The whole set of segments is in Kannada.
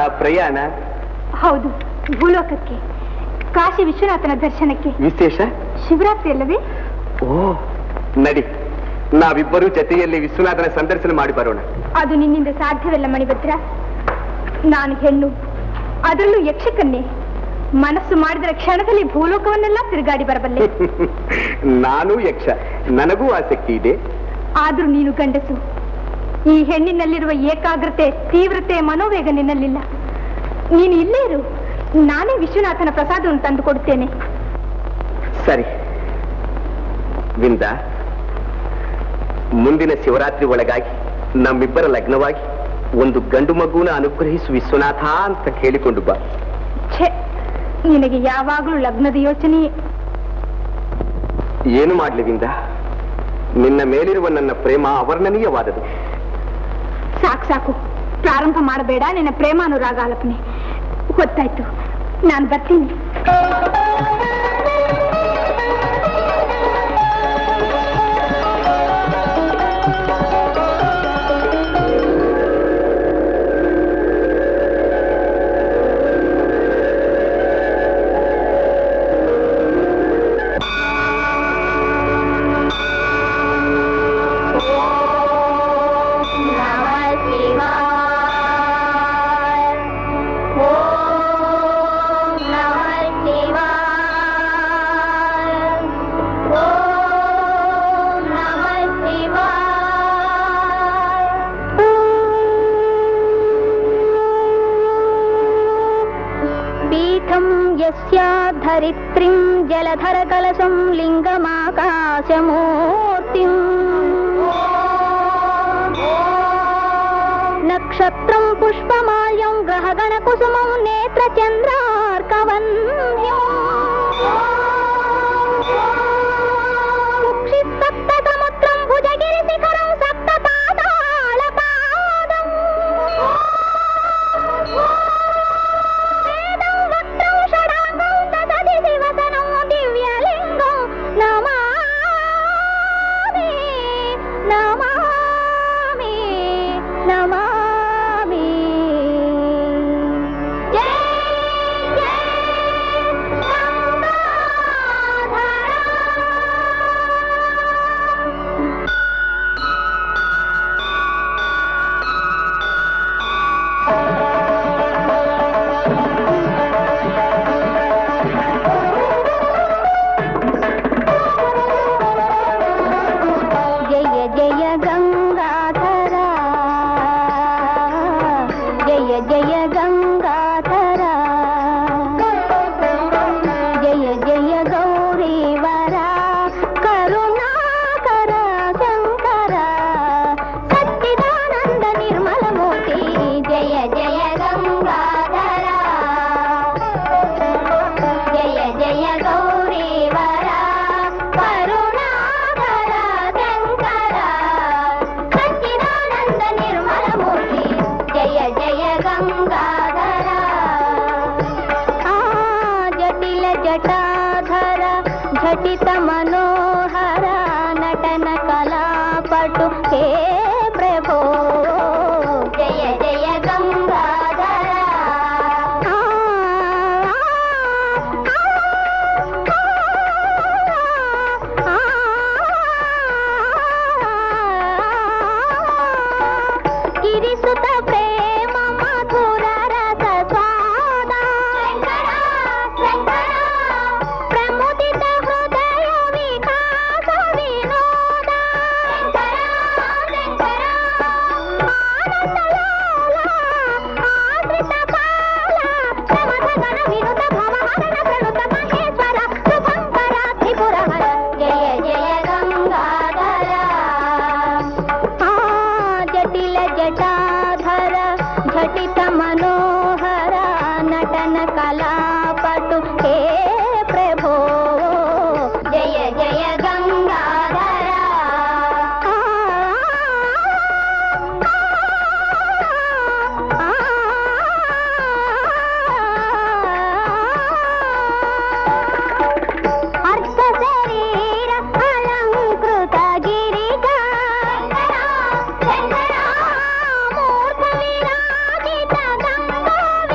ಪ್ರಯಾಣ ಹೌದು ಭೂಲೋಕಕ್ಕೆ ಕಾಶಿ ವಿಶ್ವನಾಥನ ದರ್ಶನಕ್ಕೆ ವಿಶೇಷ ಶಿವರಾತ್ರಿ ಅಲ್ಲವೇ ಓ ನಡಿ ನಾವಿಬ್ಬರೂ ಜೊತೆಯಲ್ಲಿ ವಿಶ್ವನಾಥನ ಸಂದರ್ಶನ ಮಾಡಿ ಬರೋಣ ಅದು ನಿನ್ನಿಂದ ಸಾಧ್ಯವಿಲ್ಲ ಮಣಿಭದ್ರ ನಾನು ಹೆಣ್ಣು ಅದರಲ್ಲೂ ಯಕ್ಷಕನ್ನೇ ಮನಸ್ಸು ಮಾಡಿದರೆ ಕ್ಷಣದಲ್ಲಿ ಭೂಲೋಕವನ್ನೆಲ್ಲ ತಿರುಗಾಡಿ ಬರಬಲ್ಲೆ ನಾನು ಯಕ್ಷ ನನಗೂ ಆಸಕ್ತಿ ಇದೆ ಆದ್ರೂ ನೀನು ಗಂಡಸು ಈ ಹೆಣ್ಣಿನಲ್ಲಿರುವ ಏಕಾಗ್ರತೆ ತೀವ್ರತೆ ಮನೋವೇಗ ನಿನ್ನಲ್ಲಿಲ್ಲ ನೀನು ಇಲ್ಲೇ ಇರು ನಾನೇ ವಿಶ್ವನಾಥನ ಪ್ರಸಾದವನ್ನು ತಂದು ಕೊಡುತ್ತೇನೆ ಸರಿ ವಿಂದ ಮುಂದಿನ ಶಿವರಾತ್ರಿ ಒಳಗಾಗಿ ನಮ್ಮಿಬ್ಬರ ಲಗ್ನವಾಗಿ ಒಂದು ಗಂಡು ಮಗುನ ಅನುಗ್ರಹಿಸು ವಿಶ್ವನಾಥ ಅಂತ ಕೇಳಿಕೊಂಡು ಬಾ ಛೆ ನಿನಗೆ ಯಾವಾಗಲೂ ಲಗ್ನದ ಯೋಚನೆ ಏನು ಮಾಡ್ಲಿ ವಿಂದ ನಿನ್ನ ಮೇಲಿರುವ ನನ್ನ ಪ್ರೇಮ ಅವರ್ಣನೀಯವಾದದು ಸಾಕು ಸಾಕು ಪ್ರಾರಂಭ ಮಾಡಬೇಡ ನಿನ್ನ ಪ್ರೇಮಾನುರಾಗ ಆಲಪನೆ ಗೊತ್ತಾಯ್ತು ನಾನು ಬರ್ತೀನಿ पीठं यस्या धरित्रीं जलधरकलशं लिङ्गमाकाशमूर्तिम् नक्षत्रं पुष्पमाल्यं ग्रहगणकुसुमं नेत्रचन्द्रार्कवन्ध्यम् सप्तसमुद्रं भुजगिरिशिखरं सप्तपादाळपादम् वेदं वक्त्रं षडाङ्गं ददति शिवसनं दिव्यलिङ्गं नमामि नमामि नमामि जय जय गङ्गाधर जय जय गङ्गाधरा जय जय गङ्गाधरा जय जय गौरीवरा करुणाकर शङ्कर सच्चिदानन्द निर्मलमूर्ति जय जय गङ्गाधरा जय जय गौरीवरा करुणाकर शङ्कर सच्चिदानन्द निर्मलमूर्ति जय जय गङ्गाधर आ जटिल जटाधर झटित मनोहर नटन कलापटु हे प्रभो जय जय गङ्गाधर आ, ಗಿರಿಸುತ ಪ್ರೇಮ ಮಧುರ ರಸ ಸ್ವಾದ ಪ್ರಮುದಿತ ಹೃದಯ ವಿಕಾಸ ವಿನೋದ ಆನಂದ ಲೋಲ ಆಶ್ರಿತ ಕಾಲ ಪ್ರಮಥ ಗಣ ವಿನುತ ಭವಹರಣ ಪ್ರಣುತ ಮಹೇಶ್ವರ ಶುಭಂಕರ ತ್ರಿಪುರಹರ ಜಯ ಜಯ ಗಂಗಾಧರ ಆ ಜಟಿಲ ಜಟಾಧರ ಝಟಿತ ಮನೋಹರ ನಟನ ಕಲಾಪಟು ಹೇ ಪ್ರಭೋ ಜಯ ಜಯ ಗಂಗಾಧರ ಆ, ಆ, ಅರ್ಧ ಶರೀರ ಅಲಂಕೃತ ಗಿರಿಜಾ ಮೂರ್ತ ವಿರಾಜಿತ ಗಂಗಾ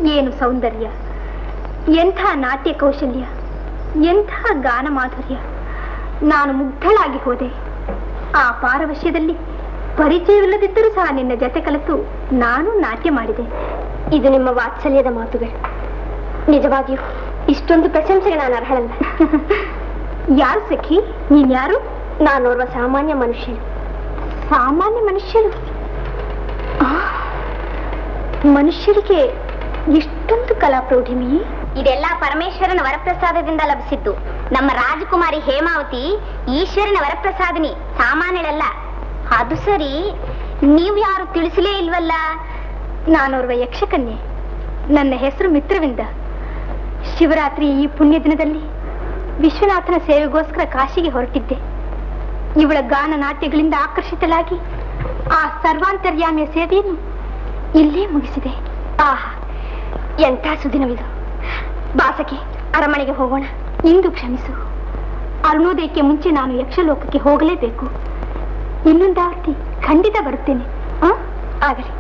ಏನು ಸೌಂದರ್ಯ ಎಂಥ ನಾಟ್ಯ ಕೌಶಲ್ಯ ಎಂಥ ಗಾನ ಮಾಧುರ್ಯ ನಾನು ಮುಗ್ಧಳಾಗಿ ಹೋದೆ ಆ ಪಾರವಶ್ಯದಲ್ಲಿ ಪರಿಚಯವಿಲ್ಲದಿದ್ದರೂ ಸಹ ನಿನ್ನ ಜತೆ ಕಲಿತು ನಾನು ನಾಟ್ಯ ಮಾಡಿದೆ ಇದು ನಿಮ್ಮ ವಾತ್ಸಲ್ಯದ ಮಾತುಗಳು ನಿಜವಾಗಿಯೂ ಇಷ್ಟೊಂದು ಪ್ರಶಂಸೆಗೆ ನಾನು ಅರ್ಹಳಲ್ಲ ಯಾರು ಸಖಿ ನೀನ್ ಯಾರು ನಾನೋರ್ವ ಸಾಮಾನ್ಯ ಮನುಷ್ಯನು ಸಾಮಾನ್ಯ ಮನುಷ್ಯರು ಆ, ಮನುಷ್ಯರಿಗೆ ಇಷ್ಟೊಂದು ಕಲಾ ಪ್ರೌಢಿಮೆ ಇದೆಲ್ಲ ಪರಮೇಶ್ವರನ ವರಪ್ರಸಾದದಿಂದ ಲಭಿಸಿದ್ದು ನಮ್ಮ ರಾಜಕುಮಾರಿ ಹೇಮಾವತಿ ಈಶ್ವರನ ವರಪ್ರಸಾದಿನಿ ಸಾಮಾನ್ಯಳಲ್ಲ ಅದು ಸರಿ ನೀವು ಯಾರು ತಿಳಿಸಲೇ ಇಲ್ವಲ್ಲ ನಾನೋರ್ವ ಯಕ್ಷಕನ್ಯೆ ನನ್ನ ಹೆಸರು ಮಿತ್ರವಿಂದ ಶಿವರಾತ್ರಿ ಈ ಪುಣ್ಯ ದಿನದಲ್ಲಿ ವಿಶ್ವನಾಥನ ಸೇವೆಗೋಸ್ಕರ ಕಾಶಿಗೆ ಹೊರಟಿದ್ದೆ ಇವಳ ಗಾನ ನಾಟ್ಯಗಳಿಂದ ಆಕರ್ಷಿತಳಾಗಿ ಆ ಸರ್ವಾಂತರ್ಯಾಮಿಯ ಸೇವೆಯನ್ನು ಇಲ್ಲೇ ಮುಗಿಸಿದೆ ಆಹಾ ಎಂಥ ಸುದಿನವಿದು ಬಾಸಕಿ ಅರಮನೆಗೆ ಹೋಗೋಣ ಇಂದು ಕ್ಷಮಿಸು ಅರುಣೋದಯಕ್ಕೆ ಮುಂಚೆ ನಾನು ಯಕ್ಷಲೋಕಕ್ಕೆ ಹೋಗಲೇಬೇಕು ಇನ್ನೊಂದಾವರ್ತಿ ಖಂಡಿತ ಬರುತ್ತೇನೆ ಆ? ಆಗಲಿ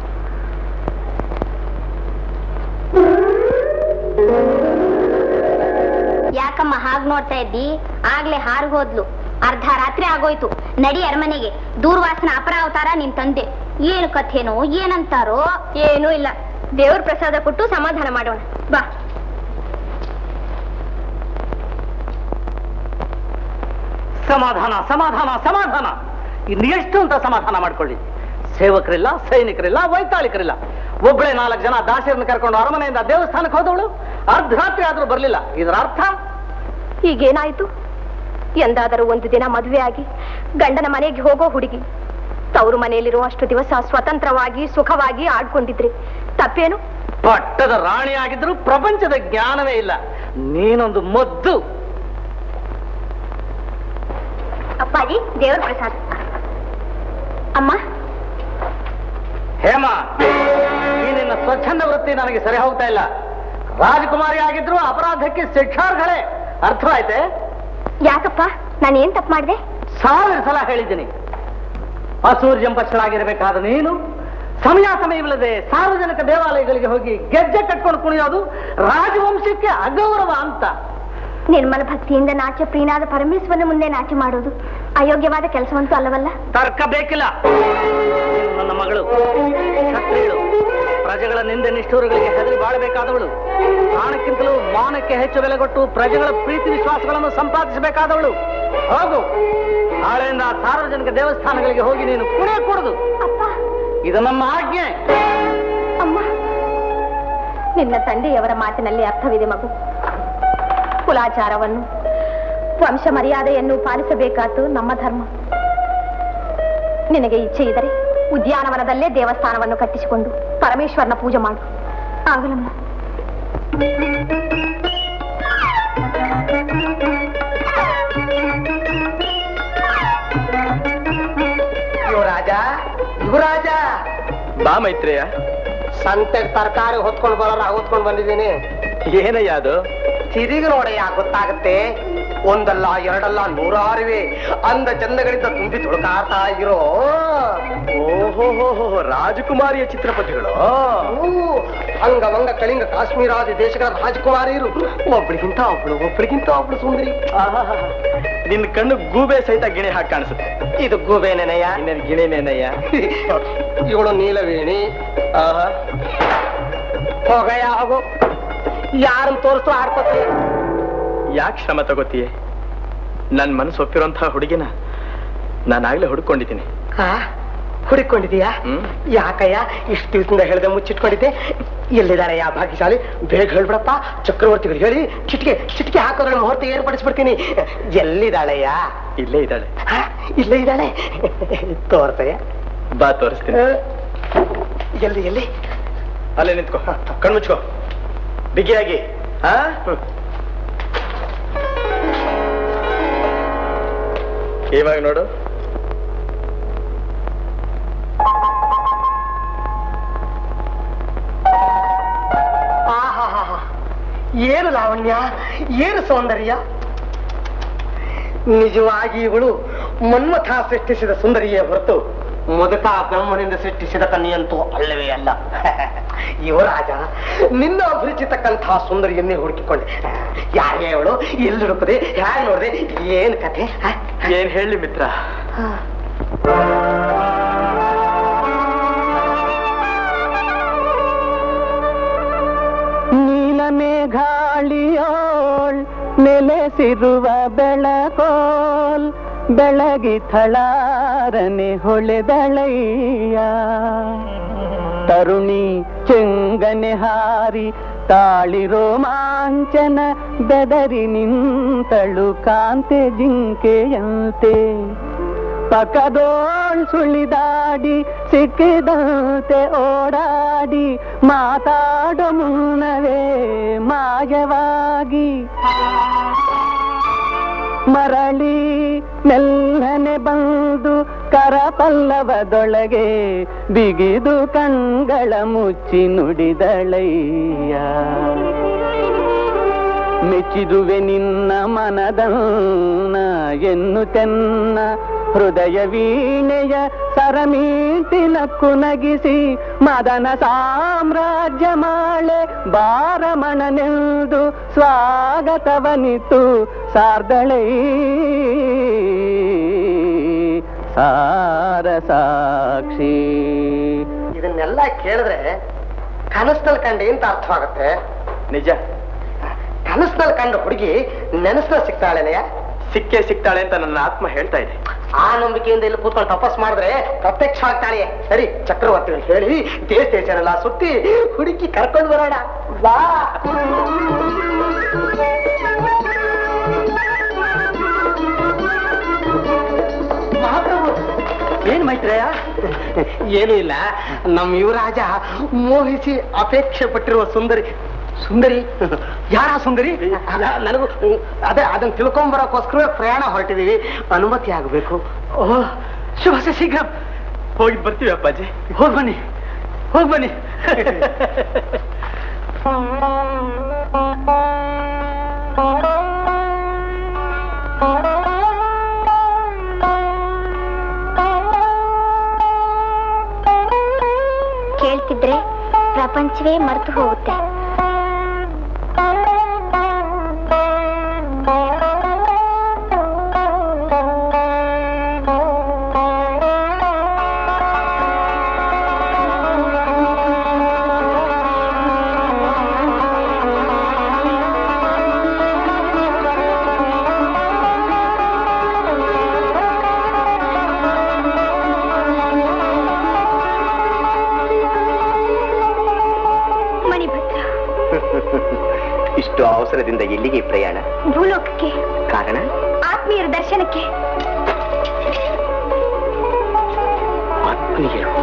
ಯಾಕಮ್ಮ ಹಾಗ್ ನೋಡ್ತಾ ಇದ್ದಿ ಆಗ್ಲೇ ಹಾರು ಹೋದ್ಲು ಅರ್ಧ ರಾತ್ರಿ ಆಗೋಯ್ತು ನಡಿ ಅರಮನೆಗೆ ದೂರ್ವಾಸನ ಅಪರಾವತಾರ ನಿನ್ ತಂದೆ ಏನು ಕಥೆನೋ ಏನಂತಾರೋ ಏನೂ ಇಲ್ಲ ದೇವ್ರ ಪ್ರಸಾದ ಕೊಟ್ಟು ಸಮಾಧಾನ ಮಾಡೋಣ ಬಾ ಸಮಾಧಾನ ಸಮಾಧಾನ ಸಮಾಧಾನ ಇನ್ನು ಎಷ್ಟು ಅಂತ ಸಮಾಧಾನ ಮಾಡ್ಕೊಳ್ಳಿ ಸೇವಕರಿಲ್ಲ ಸೈನಿಕರಿಲ್ಲ ವೈತಾಳಿಕರಿಲ್ಲ ಒಬ್ಬಳೆ ನಾಲ್ಕು ಜನ ದಾಸಿಯರನ್ನು ಕರ್ಕೊಂಡು ಅರಮನೆಯಿಂದ ದೇವಸ್ಥಾನಕ್ಕೆ ಹೋದವಳು ಅರ್ಧರಾತ್ರಿ ಆದ್ರೂ ಬರಲಿಲ್ಲ ಇದರ ಅರ್ಥ ಈಗೇನಾಯ್ತು ಎಂದಾದರೂ ಒಂದು ದಿನ ಮದುವೆ ಆಗಿ ಗಂಡನ ಮನೆಗೆ ಹೋಗೋ ಹುಡುಗಿ ತವರು ಮನೆಯಲ್ಲಿರುವಷ್ಟು ದಿವಸ ಸ್ವತಂತ್ರವಾಗಿ ಸುಖವಾಗಿ ಆಡ್ಕೊಂಡಿದ್ರಿ ತಪ್ಪೇನು ಪಟ್ಟದ ರಾಣಿ ಆಗಿದ್ರು ಪ್ರಪಂಚದ ಜ್ಞಾನವೇ ಇಲ್ಲ ನೀನೊಂದು ಮೊದ್ದು ಅಪ್ಪಾಜಿ ದೇವ್ರ ಪ್ರಸಾದ ಅಮ್ಮ ಹೇಮ ಈ ನಿನ್ನ ಸ್ವಚ್ಛಂದ ವೃತ್ತಿ ನನಗೆ ಸರಿ ಹೋಗ್ತಾ ಇಲ್ಲ ರಾಜಕುಮಾರಿ ಆಗಿದ್ರು ಅಪರಾಧಕ್ಕೆ ಶಿಕ್ಷಾರ್ಹಳೆ ಅರ್ಥವಾಯ್ತೆ ಯಾಕಪ್ಪ ನಾನು ಏನ್ ತಪ್ಪು ಮಾಡಿದೆ ಸಾವಿರ ಸಲ ಹೇಳಿದ್ದೀನಿ ಅಸೂರ್ಯಂಪಕ್ಷಳಾಗಿರಬೇಕಾದ ನೀನು ಸಮಯ ಸಮಯವಿಲ್ಲದೆ ಸಾರ್ವಜನಿಕ ದೇವಾಲಯಗಳಿಗೆ ಹೋಗಿ ಗೆಜ್ಜೆ ಕಟ್ಕೊಂಡು ಕುಣಿಯೋದು ರಾಜವಂಶಕ್ಕೆ ಅಗೌರವ ಅಂತ ನಿರ್ಮಲ ಭಕ್ತಿಯಿಂದ ನಾಟ್ಯ ಪ್ರಿಯನಾದ ಪರಮೇಶ್ವರನ ಮುಂದೆ ನಾಟ್ಯ ಮಾಡೋದು ಅಯೋಗ್ಯವಾದ ಕೆಲಸವಂತೂ ಅಲ್ಲವಲ್ಲ ತರ್ಕ ಬೇಕಿಲ್ಲ ನೀನು ನನ್ನ ಮಗಳು ಕ್ಷತ್ರಿಯಳು ಪ್ರಜೆಗಳ ನಿಂದೆ ನಿಷ್ಠೂರಗಳಿಗೆ ಹೆದರಿ ಬಾಳಬೇಕಾದವಳು ಪ್ರಾಣಕ್ಕಿಂತಲೂ ಮಾನಕ್ಕೆ ಹೆಚ್ಚು ಬೆಲೆ ಕೊಟ್ಟು ಪ್ರಜೆಗಳ ಪ್ರೀತಿ ವಿಶ್ವಾಸಗಳನ್ನು ಸಂಪಾದಿಸಬೇಕಾದವಳು ಹೋಗು ನಾಳೆಯಿಂದ ಸಾರ್ವಜನಿಕ ದೇವಸ್ಥಾನಗಳಿಗೆ ಹೋಗಿ ನೀನು ಕುಣಿಯ ಕೂಡುದು ಅಪ್ಪ ಇದು ನಮ್ಮ ಆಜ್ಞೆ ಅಮ್ಮ ನಿನ್ನ ತಂದೆಯವರ ಮಾತಿನಲ್ಲಿ ಅರ್ಥವಿದೆ ಮಗು ಕುಲಾಚಾರವನ್ನು ವಂಶ ಮರ್ಯಾದೆಯನ್ನು ಪಾಲಿಸಬೇಕಾದ್ದು ನಮ್ಮ ಧರ್ಮ ನಿನಗೆ ಇಚ್ಛೆ ಇದ್ದರೆ ಉದ್ಯಾನವನದಲ್ಲೇ ದೇವಸ್ಥಾನವನ್ನು ಕಟ್ಟಿಸಿಕೊಂಡು ಪರಮೇಶ್ವರನ ಪೂಜೆ ಮಾಡು ಆಗಲಮ್ಮ ಯುವರಾಜ ಯುವರಾಜ ಬಾ ಮೈತ್ರೇಯ ಸಂತೆಗೆ ತರಕಾರಿ ಹೊತ್ಕೊಂಡು ಬರೋಲ್ಲ ಹೊತ್ಕೊಂಡು ಬಂದಿದ್ದೀನಿ ಏನಯ್ಯ ಅದು ತಿರುಗಿ ನೋಡಯ್ಯ ಗೊತ್ತಾಗುತ್ತೆ ಒಂದಲ್ಲ ಎರಡಲ್ಲ ನೂರಾರಿವೆ ಅಂದ ಚಂದಗಳಿಂದ ತುಂಬಿ ತುಳುಕಾಡ್ತಾ ಇರೋ ಓಹೋ ರಾಜಕುಮಾರಿಯ ಚಿತ್ರಪಟಿಗಳು ಊ, ಅಂಗವಂಗ ಕಳಿಂಗ ಕಾಶ್ಮೀರಾದಿ ದೇಶಗಳ ರಾಜಕುಮಾರಿಯರು ಒಬ್ಳಿಗಿಂತ ಒಬ್ಳು ಒಬ್ಳಿಗಿಂತ ಒಬ್ಳು ಸುಂದರಿ ಆಹಾಹಾ. ನಿನ್ ಕಣ್ಣು ಗೂಬೆ ಸಹಿತ ಗಿಣಿ ಹಾಕಿ ಕಾಣಿಸುತ್ತೆ ಇದು ಗೂಬೇನೇನಯ್ಯ ಇನ್ನೇನು ಗಿಣಿನೇನಯ್ಯ ಇವಳು ನೀಲವೇಣಿ ಆಹಾ ಹೋಗಯ್ಯ ಹೋಗು ಯಾರನ್ನ ತೋರಿಸ್ತು ಆಡ್ಕೊತೀಯ ಯಾಕೆ ಶ್ರಮ ತಗೋತೀಯ ನನ್ ಮನಸ್ಸು ಒಪ್ಪಿರೋಂತಹ ಹುಡುಗಿನ ನಾನಾಗ್ಲೇ ಹುಡುಕೊಂಡಿದ್ದೀನಿ ಹಾ ಹುಡುಕೊಂಡಿದೀಯಾ ಹ್ಮ್. ಯಾಕಯ್ಯ ಇಷ್ಟು ದಿವಸದಿಂದ ಹೇಳ್ದೆ ಮುಚ್ಚಿಟ್ಕೊಂಡಿದ್ದೆ ಎಲ್ಲಿದ್ದಾರೆ ಯಾ ಭಾಗ್ಯಶಾಲಿ ಬೇಗ ಹೇಳ್ಬಿಡಪ್ಪ ಚಕ್ರವರ್ತಿಗಳು ಹೇಳಿ ಚಿಟಿಕೆ ಚಿಟಿಕೆ ಹಾಕೋದ್ರೆ ಮುಹೂರ್ತ ಏರ್ಪಡಿಸ್ಬಿಡ್ತೀನಿ ಎಲ್ಲಿದ್ದಾಳೆಯ್ಯ ಇಲ್ಲೇ ಇದ್ದಾಳೆ ಹಾ, ಇಲ್ಲೇ ಇದ್ದಾಳೆ ತೋರ್ತಯ್ಯ ಬಾ ತೋರಿಸ್ತೀನಿ ಎಲ್ಲಿ ಎಲ್ಲಿ ಅಲ್ಲೇ ನಿಂತ್ಕೋ ಕಣ್ಮುಚ್ಕೋ ಬಿಗಿಯಾಗಿ ಹಾ ಇವಾಗ ನೋಡು ಆಹಾಹಾಹಾ. ಏನು ಲಾವಣ್ಯ ಏನು ಸೌಂದರ್ಯ ನಿಜವಾಗಿ ಇವಳು ಮನ್ಮಥ ಸೃಷ್ಟಿಸಿದ ಸುಂದರಿಯೇ ಹೊರತು ಮುದುಕ ಬ್ರಹ್ಮನಿಂದ ಸೃಷ್ಟಿಸಿದ ಕನ್ಯಂತೂ ಅಲ್ಲವೇ ಅಲ್ಲ ಯುವರಾಜ ನಿನ್ನ ಅಭಿರುಚಿತಕ್ಕಂತಹ ಸುಂದರಿಯನ್ನೇ ಹುಡುಕಿಕೊಂಡೆ ಯಾರೇ ಅವಳು ಎಲ್ಲಿ ಹುಡುಕದೆ ಹೇಗೆ ನೋಡಿದೆ ಏನ್ ಕಥೆ ಹ? ಏನ್ ಹೇಳಿ ಮಿತ್ರ ನೀಲ ಮೇಘಾಳಿಯೋಳ್ ನೆಲೆಸಿರುವ ಬೆಳಕೋಲ್ ಬೆಳಗಿಥಳಾರನೆ ಹೊಳೆದಳಯ್ಯ ತರುಣಿ ಚೆಂಗನೆ ಹಾರಿ ತಾಳಿರೋ ಮಾಂಚನ ಬೆದರಿ ನಿಂತಳು ಕಾಂತೆ ಜಿಂಕೆಯಂತೆ ಪಕ್ಕದೋಳ್ ಸುಳಿದಾಡಿ ಸಿಕ್ಕಿದಂತೆ ಓಡಾಡಿ ಮಾತಾಡೋ ಮುನ್ನವೇ ಮಾಯವಾಗಿ ಮರಳಿ ಮೆಲ್ಲನೆ ಬಂದು ಕರಪಲ್ಲವದೊಳಗೆ ಬಿಗಿದು ಕಣ್ಗಳ ಮುಚ್ಚಿ ನುಡಿದಳಯ್ಯ ಮೆಚ್ಚಿದುವೆ ನಿನ್ನ ಮನದನ್ನ ಎನ್ನುತೆನ್ನ ಹೃದಯ ವೀಣೆಯ ಸರಮೀಟಿನ ಕುನಗಿಸಿ ಮದನ ಸಾಮ್ರಾಜ್ಯ ಮಾಳೆ ಬಾರಮಣನೆಂದು ಸ್ವಾಗತವನಿತು ಸಾರ್ದಳೈ ಸಾರ ಸಾಕ್ಷಿ ಇದನ್ನೆಲ್ಲ ಕೇಳಿದ್ರೆ ಕನಸ್ನಲ್ಲಿ ಕಂಡು ಅಂತ ಅರ್ಥವಾಗುತ್ತೆ ನಿಜ ಕನಸ್ನಲ್ಲಿ ಕಂಡ ಹುಡುಗಿ ನೆನಸ್ನಲ್ಲಿ ಸಿಗ್ತಾಳೆನೆಯ ಸಿಕ್ಕೇ ಸಿಗ್ತಾಳೆ ಅಂತ ನನ್ನ ಆತ್ಮ ಹೇಳ್ತಾ ಇದೆ ಆ ನಂಬಿಕೆಯಿಂದ ಇಲ್ಲಿ ಕೂತ್ಕೊಂಡು ತಪಸ್ ಮಾಡಿದ್ರೆ ಪ್ರತ್ಯಕ್ಷ ಆಗ್ತಾಳೆ ಸರಿ ಚಕ್ರವರ್ತಿಗಳು ಹೇಳಿ ದೇಶ ದೇಶನೆಲ್ಲ ಸುತ್ತಿ ಹುಡುಕಿ ಕರ್ಕೊಂಡು ಬರೋಣ ಬಾ ಮಹಾಪ್ರಭು ಏನ್ ಮೈತ್ರೇಯ ಏನೂ ಇಲ್ಲ ನಮ್ಮ ಯುವರಾಜ ಮೋಹಿಸಿ ಅಪೇಕ್ಷೆ ಪಟ್ಟಿರುವ ಸುಂದರಿ ಸುಂದರಿ ಯಾರ ಸುಂದರಿ ನನಗೂ ಅದೇ ಅದನ್ನ ತಿಳ್ಕೊಂಬರೋಕ್ಕೋಸ್ಕರ ಪ್ರಯಾಣ ಹೊರಟಿದೀವಿ ಅನುಮತಿ ಆಗಬೇಕು ಓಹ್ ಶುಭ ಶೀಘ್ರ ಹೋಗಿ ಬರ್ತೀವಿ ಅಪ್ಪಾಜಿ ಹೋಗ್ ಬನ್ನಿ ಹೋಗ್ ಬನ್ನಿ ಕೇಳ್ತಿದ್ರೆ ಪ್ರಪಂಚವೇ ಮರೆತು ಹೋಗುತ್ತೆ ಮಣಿಭದ್ರ ಇಷ್ಟು ಅವಸರದಿಂದ ಎಲ್ಲಿಗೆ ಪ್ರಯಾಣ ಭೂಲೋಕಕ್ಕೆ ಕಾರಣ ಆತ್ಮೀಯರ ದರ್ಶನಕ್ಕೆ ಆತ್ಮೀಯರು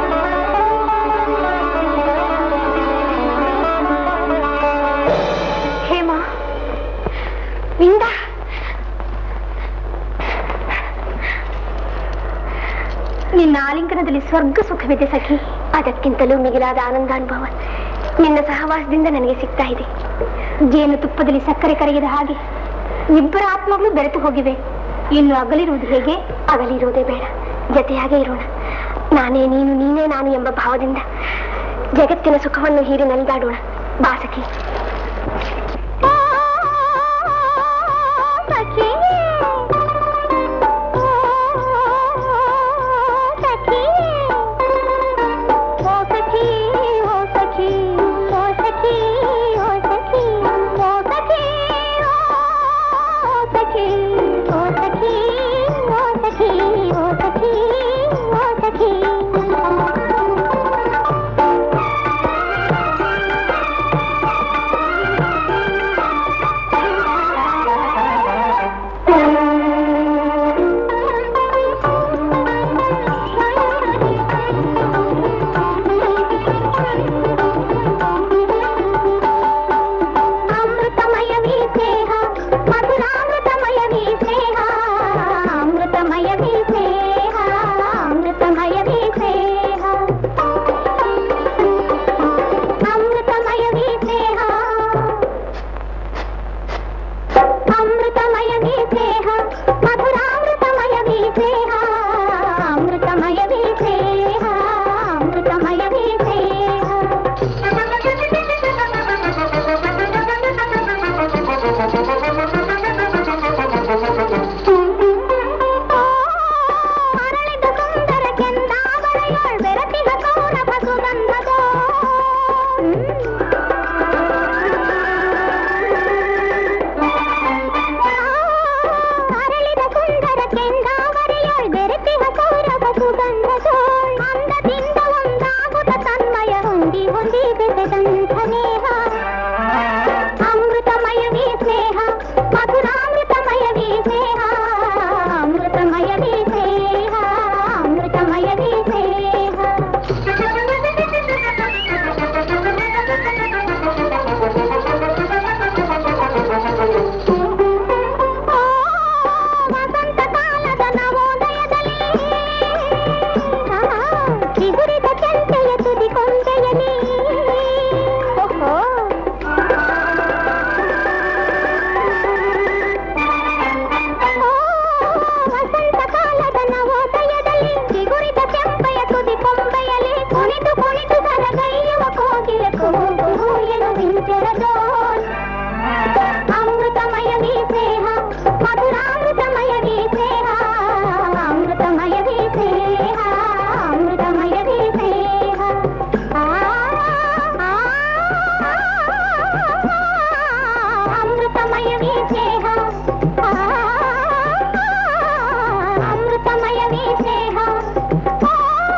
ಹೇಮ ವಿಂದ ನಿನ್ನ ಆಲಿಂಗನದಲ್ಲಿ ಸ್ವರ್ಗ ಸುಖವಿದೆ ಸಖಿ ಅದಕ್ಕಿಂತಲೂ ಮಿಗಿಲಾದ ಆನಂದಾನುಭವ ನಿನ್ನ ಸಹವಾಸದಿಂದ ನನಗೆ ಸಿಗ್ತಾ ಇದೆ ಜೇನು ತುಪ್ಪದಲ್ಲಿ ಸಕ್ಕರೆ ಕರಗಿದ ಹಾಗೆ ಇಬ್ಬರ ಆತ್ಮಗಳು ಬೆರೆತು ಹೋಗಿವೆ ಇನ್ನು ಅಗಲಿರುವುದು ಹೇಗೆ ಅಗಲಿರುವುದೇ ಬೇಡ ಜೊತೆಯಾಗೇ ಇರೋಣ ನಾನೇ ನೀನು ನೀನೇ ನಾನು ಎಂಬ ಭಾವದಿಂದ ಜಗತ್ತಿನ ಸುಖವನ್ನು ಹೀರಿ ನಲಿದಾಡೋಣ ಬಾ ಸಖಿ ಸಖಿ ತುಂಬಿ ಬೆಸೆದಂಥ ನೇಹ ಅಮೃತಮಯವೇ ಸ್ನೇಹ ಮಧುರಾಮೃತಮಯವೇ ಸ್ನೇಹ ಅಮೃತಮಯವೇ ಸ್ನೇಹ ಅಮೃತಮಯವೇ ಸ್ನೇಹ ವಸಂತ ಕಾಲದ ನವೋದಯದಲ್ಲಿ ಚಿಗುರಿದ ಕೆಂಪೆಯ ತುದಿ ಕೊಂಬೆಯಲಿ ಓಹೋ ಓ, ವಸಂತ ಕಾಲದ ನವೋದಯದಲ್ಲಿ ಚಿಗುರಿದ ಕೆಂಪೆಯ ತುದಿ ಕೊಂಬೆಯಲಿ ಕುಣಿದು ಕುಣಿದು ಸರಗೈಯುವ ಕೋಗಿಲೆ ಕೂಗು ಎನ್ನುವಿಂತೆರದೋ ಅಮೃತಮಯವೇ ಸ್ನೇಹ ಮಧುರಾಮೃತಮಯವೇ ಸ್ನೇಹ ಅಮೃತಮಯವೇ ಸ್ನೇಹ ಅಮೃತಮಯವೇ ಸ್ನೇಹ ಆ, ಆ, ಅಮೃತಮಯವೇ ಸ್ನೇಹ ಆ, ಅಮೃತಮಯವೇ ಸ್ನೇಹ ಆ,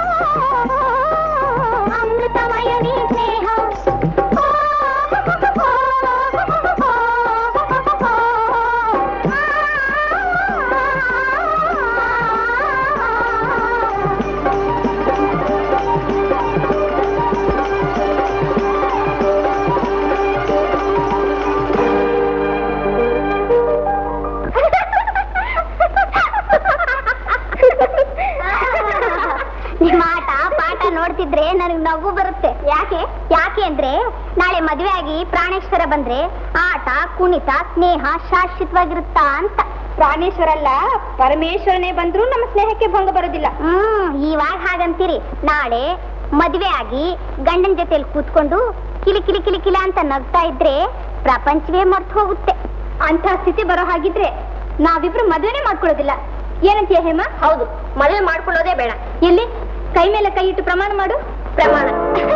ಅಮೃತಮಯವೇ ಸ್ನೇಹ ನಿಮ್ಮ ಆಟ ಪಾಠ ನೋಡ್ತಿದ್ರೆ ನನಗ್ ನಗು ಬರುತ್ತೆ ಯಾಕೆ ಯಾಕೆ ಅಂದ್ರೆ ನಾಳೆ ಮದುವೆ ಆಗಿ ಪ್ರಾಣೇಶ್ವರ ಬಂದ್ರೆ ಆಟ ಕುಣಿತ ಸ್ನೇಹ ಶಾಶ್ವತವಾಗಿರುತ್ತಾ ಅಂತ ಪ್ರಾಣೇಶ್ವರ ಅಲ್ಲ ಪರಮೇಶ್ವರನೇ ಬಂದ್ರು ನಮ್ಮ ಸ್ನೇಹಕ್ಕೆ ಭಂಗ ಬರೋದಿಲ್ಲ ಹ್ಮ್ ಇವಾಗ ಹಾಗಂತೀರಿ ನಾಳೆ ಮದುವೆ ಆಗಿ ಗಂಡನ ಜೊತೆಲಿ ಕೂತ್ಕೊಂಡು ಕಿಲಿ ಕಿಲಿ ಕಿಲಿ ಕಿಲ ಅಂತ ನಗ್ತಾ ಇದ್ರೆ ಪ್ರಪಂಚವೇ ಮರ್ತು ಹೋಗುತ್ತೆ ಅಂತ ಸ್ಥಿತಿ ಬರೋ ಹಾಗಿದ್ರೆ ನಾವಿಬ್ರು ಮದುವೆನೇ ಮಾಡ್ಕೊಳ್ಳೋದಿಲ್ಲ ಏನಂತೀಯ ಹೇಮ ಹೌದು ಮದುವೆ ಮಾಡ್ಕೊಳ್ಳೋದೇ ಬೇಡ ಎಲ್ಲಿ ಕೈ ಮೇಲೆ ಕೈ ಇಟ್ಟು ಪ್ರಮಾಣ ಮಾಡು ಪ್ರಮಾಣ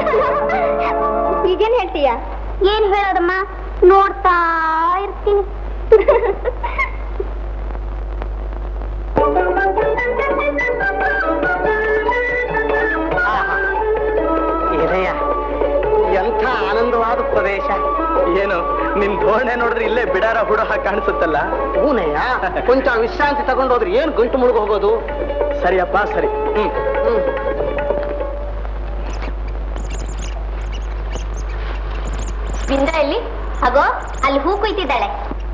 ಈಗೇನ್ ಹೇಳ್ತೀಯ ಏನ್ ಹೇಳೋದಮ್ಮ ನೋಡ್ತಾ ಇರ್ತೀನಿ ಇದೆಯ ಎಂಥ ಆನಂದವಾದ ಪ್ರದೇಶ ಏನು ನಿನ್ ಧೋರಣೆ ನೋಡಿದ್ರೆ ಇಲ್ಲೇ ಬಿಡಾರ ಹುಡ ಹಾಗೆ ಕಾಣಿಸುತ್ತಲ್ಲ ಹೂನಯ್ಯ ಕೊಂಚ ವಿಶ್ರಾಂತಿ ತಗೊಂಡೋದ್ರೆ ಏನು ಗಂಟು ಮುಳುಗು ಹೋಗೋದು ಸರಿಯಪ್ಪ ಸರಿ ಹ್ಮ್ ಹ್ಮ್ ಬಿಂದ ಇಲ್ಲಿ ಹಾಗೋ ಅಲ್ಲಿ ಹೂ ಕುಯ್ತಿದ್ದಾಳೆ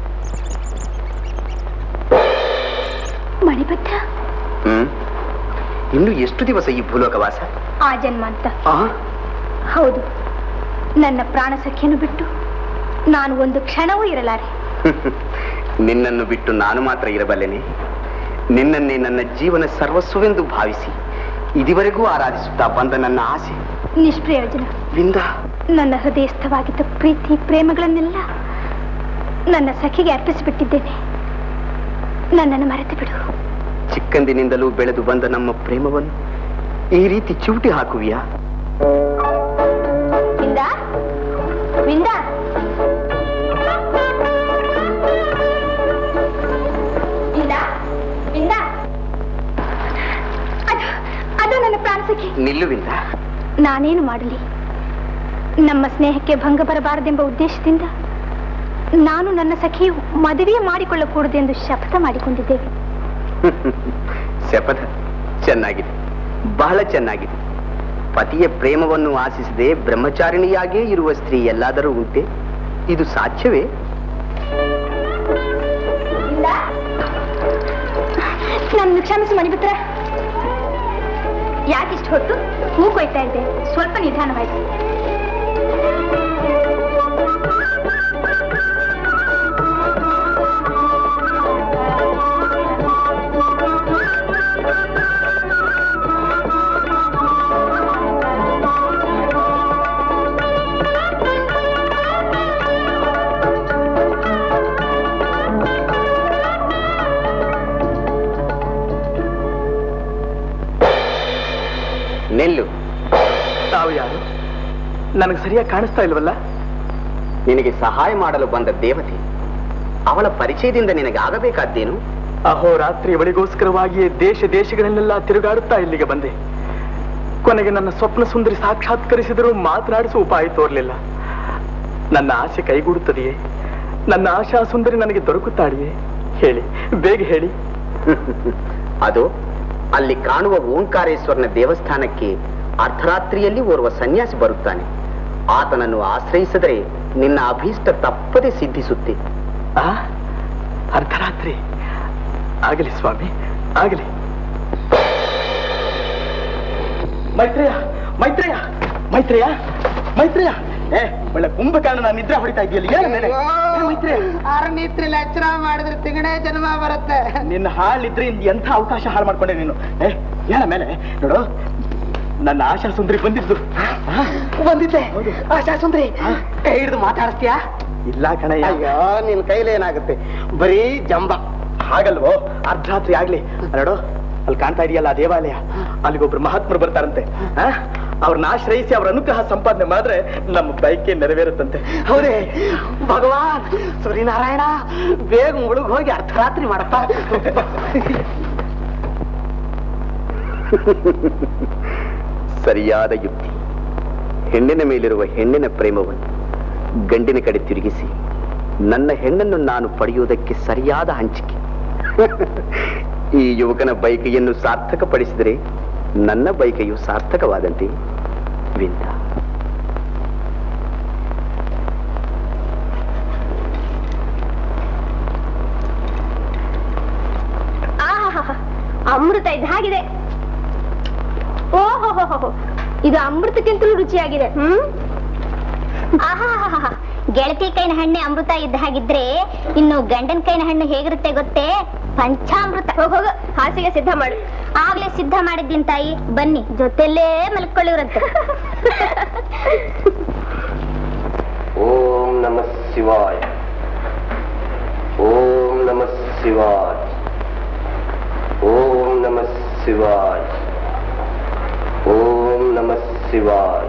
ಮಣಿಭದ್ರ ಹ್ಮ್ ಇನ್ನು ಎಷ್ಟು ದಿವಸ ಈ ಭೂಲೋಕವಾಸ ಆ ಜನ್ಮ ಅಂತ ಆ ಹೌದು ನನ್ನ ಪ್ರಾಣ ಸಖಿಯನ್ನು ಬಿಟ್ಟು ನಾನು ಒಂದು ಕ್ಷಣವೂ ಇರಲಾರೆ ನಿನ್ನನ್ನು ಬಿಟ್ಟು ನಾನು ಮಾತ್ರ ಇರಬಲ್ಲೆನೆ ನಿನ್ನನ್ನೇ ನನ್ನ ಜೀವನ ಸರ್ವಸ್ವವೆಂದು ಭಾವಿಸಿ ಇದುವರೆಗೂ ಆರಾಧಿಸುತ್ತಾ ಬಂದ ನನ್ನ ಆಸೆ ನಿಷ್ಪ್ರಯೋಜನ ವಿಂದ ನನ್ನ ಹೃದಯಸ್ಥವಾಗಿದ್ದ ಪ್ರೀತಿ ಪ್ರೇಮಗಳನ್ನೆಲ್ಲ ನನ್ನ ಸಖಿಗೆ ಅರ್ಪಿಸಿಬಿಟ್ಟಿದ್ದೇನೆ ನನ್ನನ್ನು ಮರೆತು ಬಿಡು ಚಿಕ್ಕಂದಿನಿಂದಲೂ ಬೆಳೆದು ಬಂದ ನಮ್ಮ ಪ್ರೇಮವನ್ನು ಈ ರೀತಿ ಚಿವುಟಿ ಹಾಕುವಿಯಾ ಬಿಂದ ಬಿಂದ ಬಿಂದ ಬಿಂದ ಅದು ಅದು ನನ್ನ ಪ್ರಾಣ ಸಖಿ ನಿಲ್ಲುವಿಂದ ನಾನೇನು ಮಾಡಲಿ ನಮ್ಮ ಸ್ನೇಹಕ್ಕೆ ಭಂಗ ಬರಬಾರದೆಂಬ ಉದ್ದೇಶದಿಂದ ನಾನು ನನ್ನ ಸಖಿಯು ಮದುವೆ ಮಾಡಿಕೊಳ್ಳಕೂಡದೆಂದು ಶಪಥ ಮಾಡಿಕೊಂಡಿದ್ದೇವೆ ಶಪಥ ಚೆನ್ನಾಗಿದೆ ಬಹಳ ಚೆನ್ನಾಗಿದೆ ಪತಿಯ ಪ್ರೇಮವನ್ನು ಆಶಿಸದೆ ಬ್ರಹ್ಮಚಾರಿಣಿಯಾಗೇ ಇರುವ ಸ್ತ್ರೀ ಎಲ್ಲಾದರೂ ಉಂಟೆ ಇದು ಸಾಧ್ಯವೇ ಬಿಂದ ನನ್ನ ಕ್ಷಮಿಸು ಮಣಿಪುತ್ರ ಯಾಕಿಷ್ಟು ಹೊತ್ತು ಹೂ ಕೊಯ್ತಾ ಇದ್ದೆ ಸ್ವಲ್ಪ ನಿಧಾನವಾಯ್ತು ನಿಲ್ಲು ತಾವು ಯಾರು ನನಗೆ ಸರಿಯಾಗಿ ಕಾಣಿಸ್ತಾ ಇಲ್ವಲ್ಲ ನಿನಗೆ ಸಹಾಯ ಮಾಡಲು ಬಂದ ದೇವತೆ ಅವಳ ಪರಿಚಯದಿಂದ ನಿನಗೆ ಆಗಬೇಕಾದ್ದೇನು ಅಹೋರಾತ್ರಿ ಅವಳಿಗೋಸ್ಕರವಾಗಿಯೇ ದೇಶ ದೇಶಗಳನ್ನೆಲ್ಲ ತಿರುಗಾಡುತ್ತಾ ಇಲ್ಲಿಗೆ ಬಂದೆ ಕೊನೆಗೆ ನನ್ನ ಸ್ವಪ್ನ ಸುಂದರಿ ಸಾಕ್ಷಾತ್ಕರಿಸಿದರೂ ಮಾತನಾಡಿಸುವ ಉಪಾಯ ತೋರ್ಲಿಲ್ಲ ನನ್ನ ಆಸೆ ಕೈಗೂಡುತ್ತದೆಯೇ ನನ್ನ ಆಶಾ ಸುಂದರಿ ನನಗೆ ದೊರಕುತ್ತಾಳೆಯೇ ಹೇಳಿ ಬೇಗ ಹೇಳಿ ಅದು ಅಲ್ಲಿ ಕಾಣುವ ಓಂಕಾರೇಶ್ವರನ ದೇವಸ್ಥಾನಕ್ಕೆ ಅರ್ಧರಾತ್ರಿಯಲ್ಲಿ ಓರ್ವ ಸನ್ಯಾಸಿ ಬರುತ್ತಾನೆ ಆತನನ್ನು ಆಶ್ರಯಿಸಿದರೆ ನಿನ್ನ ಅಭೀಷ್ಟ ತಪ್ಪದೆ ಸಿದ್ಧಿಸುತ್ತೆ ಆ ಅರ್ಧರಾತ್ರಿ ಆಗಲಿ ಸ್ವಾಮಿ ಆಗಲಿ ಮೈತ್ರೇಯ ಮೈತ್ರೇಯ ಮೈತ್ರೇಯ ಮೈತ್ರೇಯ ಏ ಒಳ್ಳೆ ಕುಂಭಕರ್ಣ ನಿದ್ರೆ ಹೊಡಿತಾ ಇದೆಯಲ್ಲ ಏನು ಮೇಲೆ ಏ, ಮೈತ್ರೇಯ ಅರನಿತ್ರಿ ಲೆಚ್ಚರ ಮಾಡಿದ್ರೆ ತಿಗಣೆ ಜನ್ಮ ಬರುತ್ತೆ ನಿನ್ನ ಹಾಳಿದ್ರೆ ಇನ್ ಎಂಥ ಅವಕಾಶ ಹಾಳು ಮಾಡ್ಕೊಂಡೆ ನೀನು ಏ ಏನ ಮೇಲೆ ನೋಡು ನನ್ನ ಆಶಾ ಸುಂದರಿ ಬಂದಿದ್ದು ಬಂದಿದ್ದೆ ಆಶಾ ಸುಂದ್ರಿ ಕೈ ಹಿಡಿದು ಮಾತಾಡಿಸ್ತೀಯಾ ಇಲ್ಲ ಕಣಯ್ಯ ಅಯ್ಯೋ ನಿನ್ ಕೈಲಿ ಏನಾಗುತ್ತೆ ಬರೀ ಜಂಬ ಹಾಗಲ್ವೋ ಅರ್ಧರಾತ್ರಿ ಆಗ್ಲಿ ನೋಡು ಅಲ್ಲಿ ಕಾಣ್ತಾ ಇದೆಯಲ್ಲ ಆ ದೇವಾಲಯ ಅಲ್ಲಿಗೊಬ್ರು ಮಹಾತ್ಮರು ಬರ್ತಾರಂತೆ ಆ? ಅವ್ರನ್ನ ಆಶ್ರಯಿಸಿ ಅವ್ರ ಅನುಗ್ರಹ ಸಂಪಾದನೆ ಮಾಡಿದ್ರೆ ನಮ್ಮ ಬೈಕೆ ನೆರವೇರುತ್ತಂತೆ ಹೌದೇ ಭಗವಾನ್ ಸೂರ್ಯನಾರಾಯಣ ಬೇಗ ಮುಳುಗ್ ಹೋಗಿ ಅರ್ಧರಾತ್ರಿ ಮಾಡಪ್ಪ ಸರಿಯಾದ ಯುಕ್ತಿ ಹೆಣ್ಣಿನ ಮೇಲಿರುವ ಹೆಣ್ಣಿನ ಪ್ರೇಮವನ್ನು ಗಂಡಿನ ಕಡೆ ತಿರುಗಿಸಿ ನನ್ನ ಹೆಣ್ಣನ್ನು ನಾನು ಪಡೆಯುವುದಕ್ಕೆ ಸರಿಯಾದ ಹಂಚಿಕೆ ಈ ಯುವಕನ ಬೈಕೆಯನ್ನು ಸಾರ್ಥಕಪಡಿಸಿದರೆ ನನ್ನ ಬೈಕೆಯು ಸಾರ್ಥಕವಾದಂತೆ ವಿಂದ ಆಹಾಹಾಹಾ. ಅಮೃತ ಇದ್ದ ಹಾಗಿದೆ ಓಹೋ ಇದು ಅಮೃತಕ್ಕಿಂತಲೂ ರುಚಿಯಾಗಿದೆ ಹ್ಮ್ ಆಹಾಹಾಹಾ. ಗೆಳತಿ ಕೈನ ಹಣ್ಣೆ ಅಮೃತ ಇದ್ದ ಹಾಗಿದ್ರೆ ಇನ್ನು ಗಂಡನ ಕೈನ ಹಣ್ಣು ಹೇಗಿರುತ್ತೆ ಗೊತ್ತೇ ಪಂಚಾಮೃತ ಹೋಗ ಹೋಗ ಹಾಸಿಗೆ ಸಿದ್ಧ ಮಾಡು ಆಗ್ಲೇ ಸಿದ್ಧ ಮಾಡಿದ್ದೀನಿ ತಾಯಿ ಬನ್ನಿ ಜೊತೆಲ್ಲೇ ಮಲ್ಕೊಳ್ಳಿವ್ರಂತೆ ಓಂ ನಮ ಶಿವಾಯ ಓಂ ನಮ ಶಿವಾಯ ಓಂ ನಮ ಶಿವಾಯ ಓಂ ನಮ ಶಿವಾಯ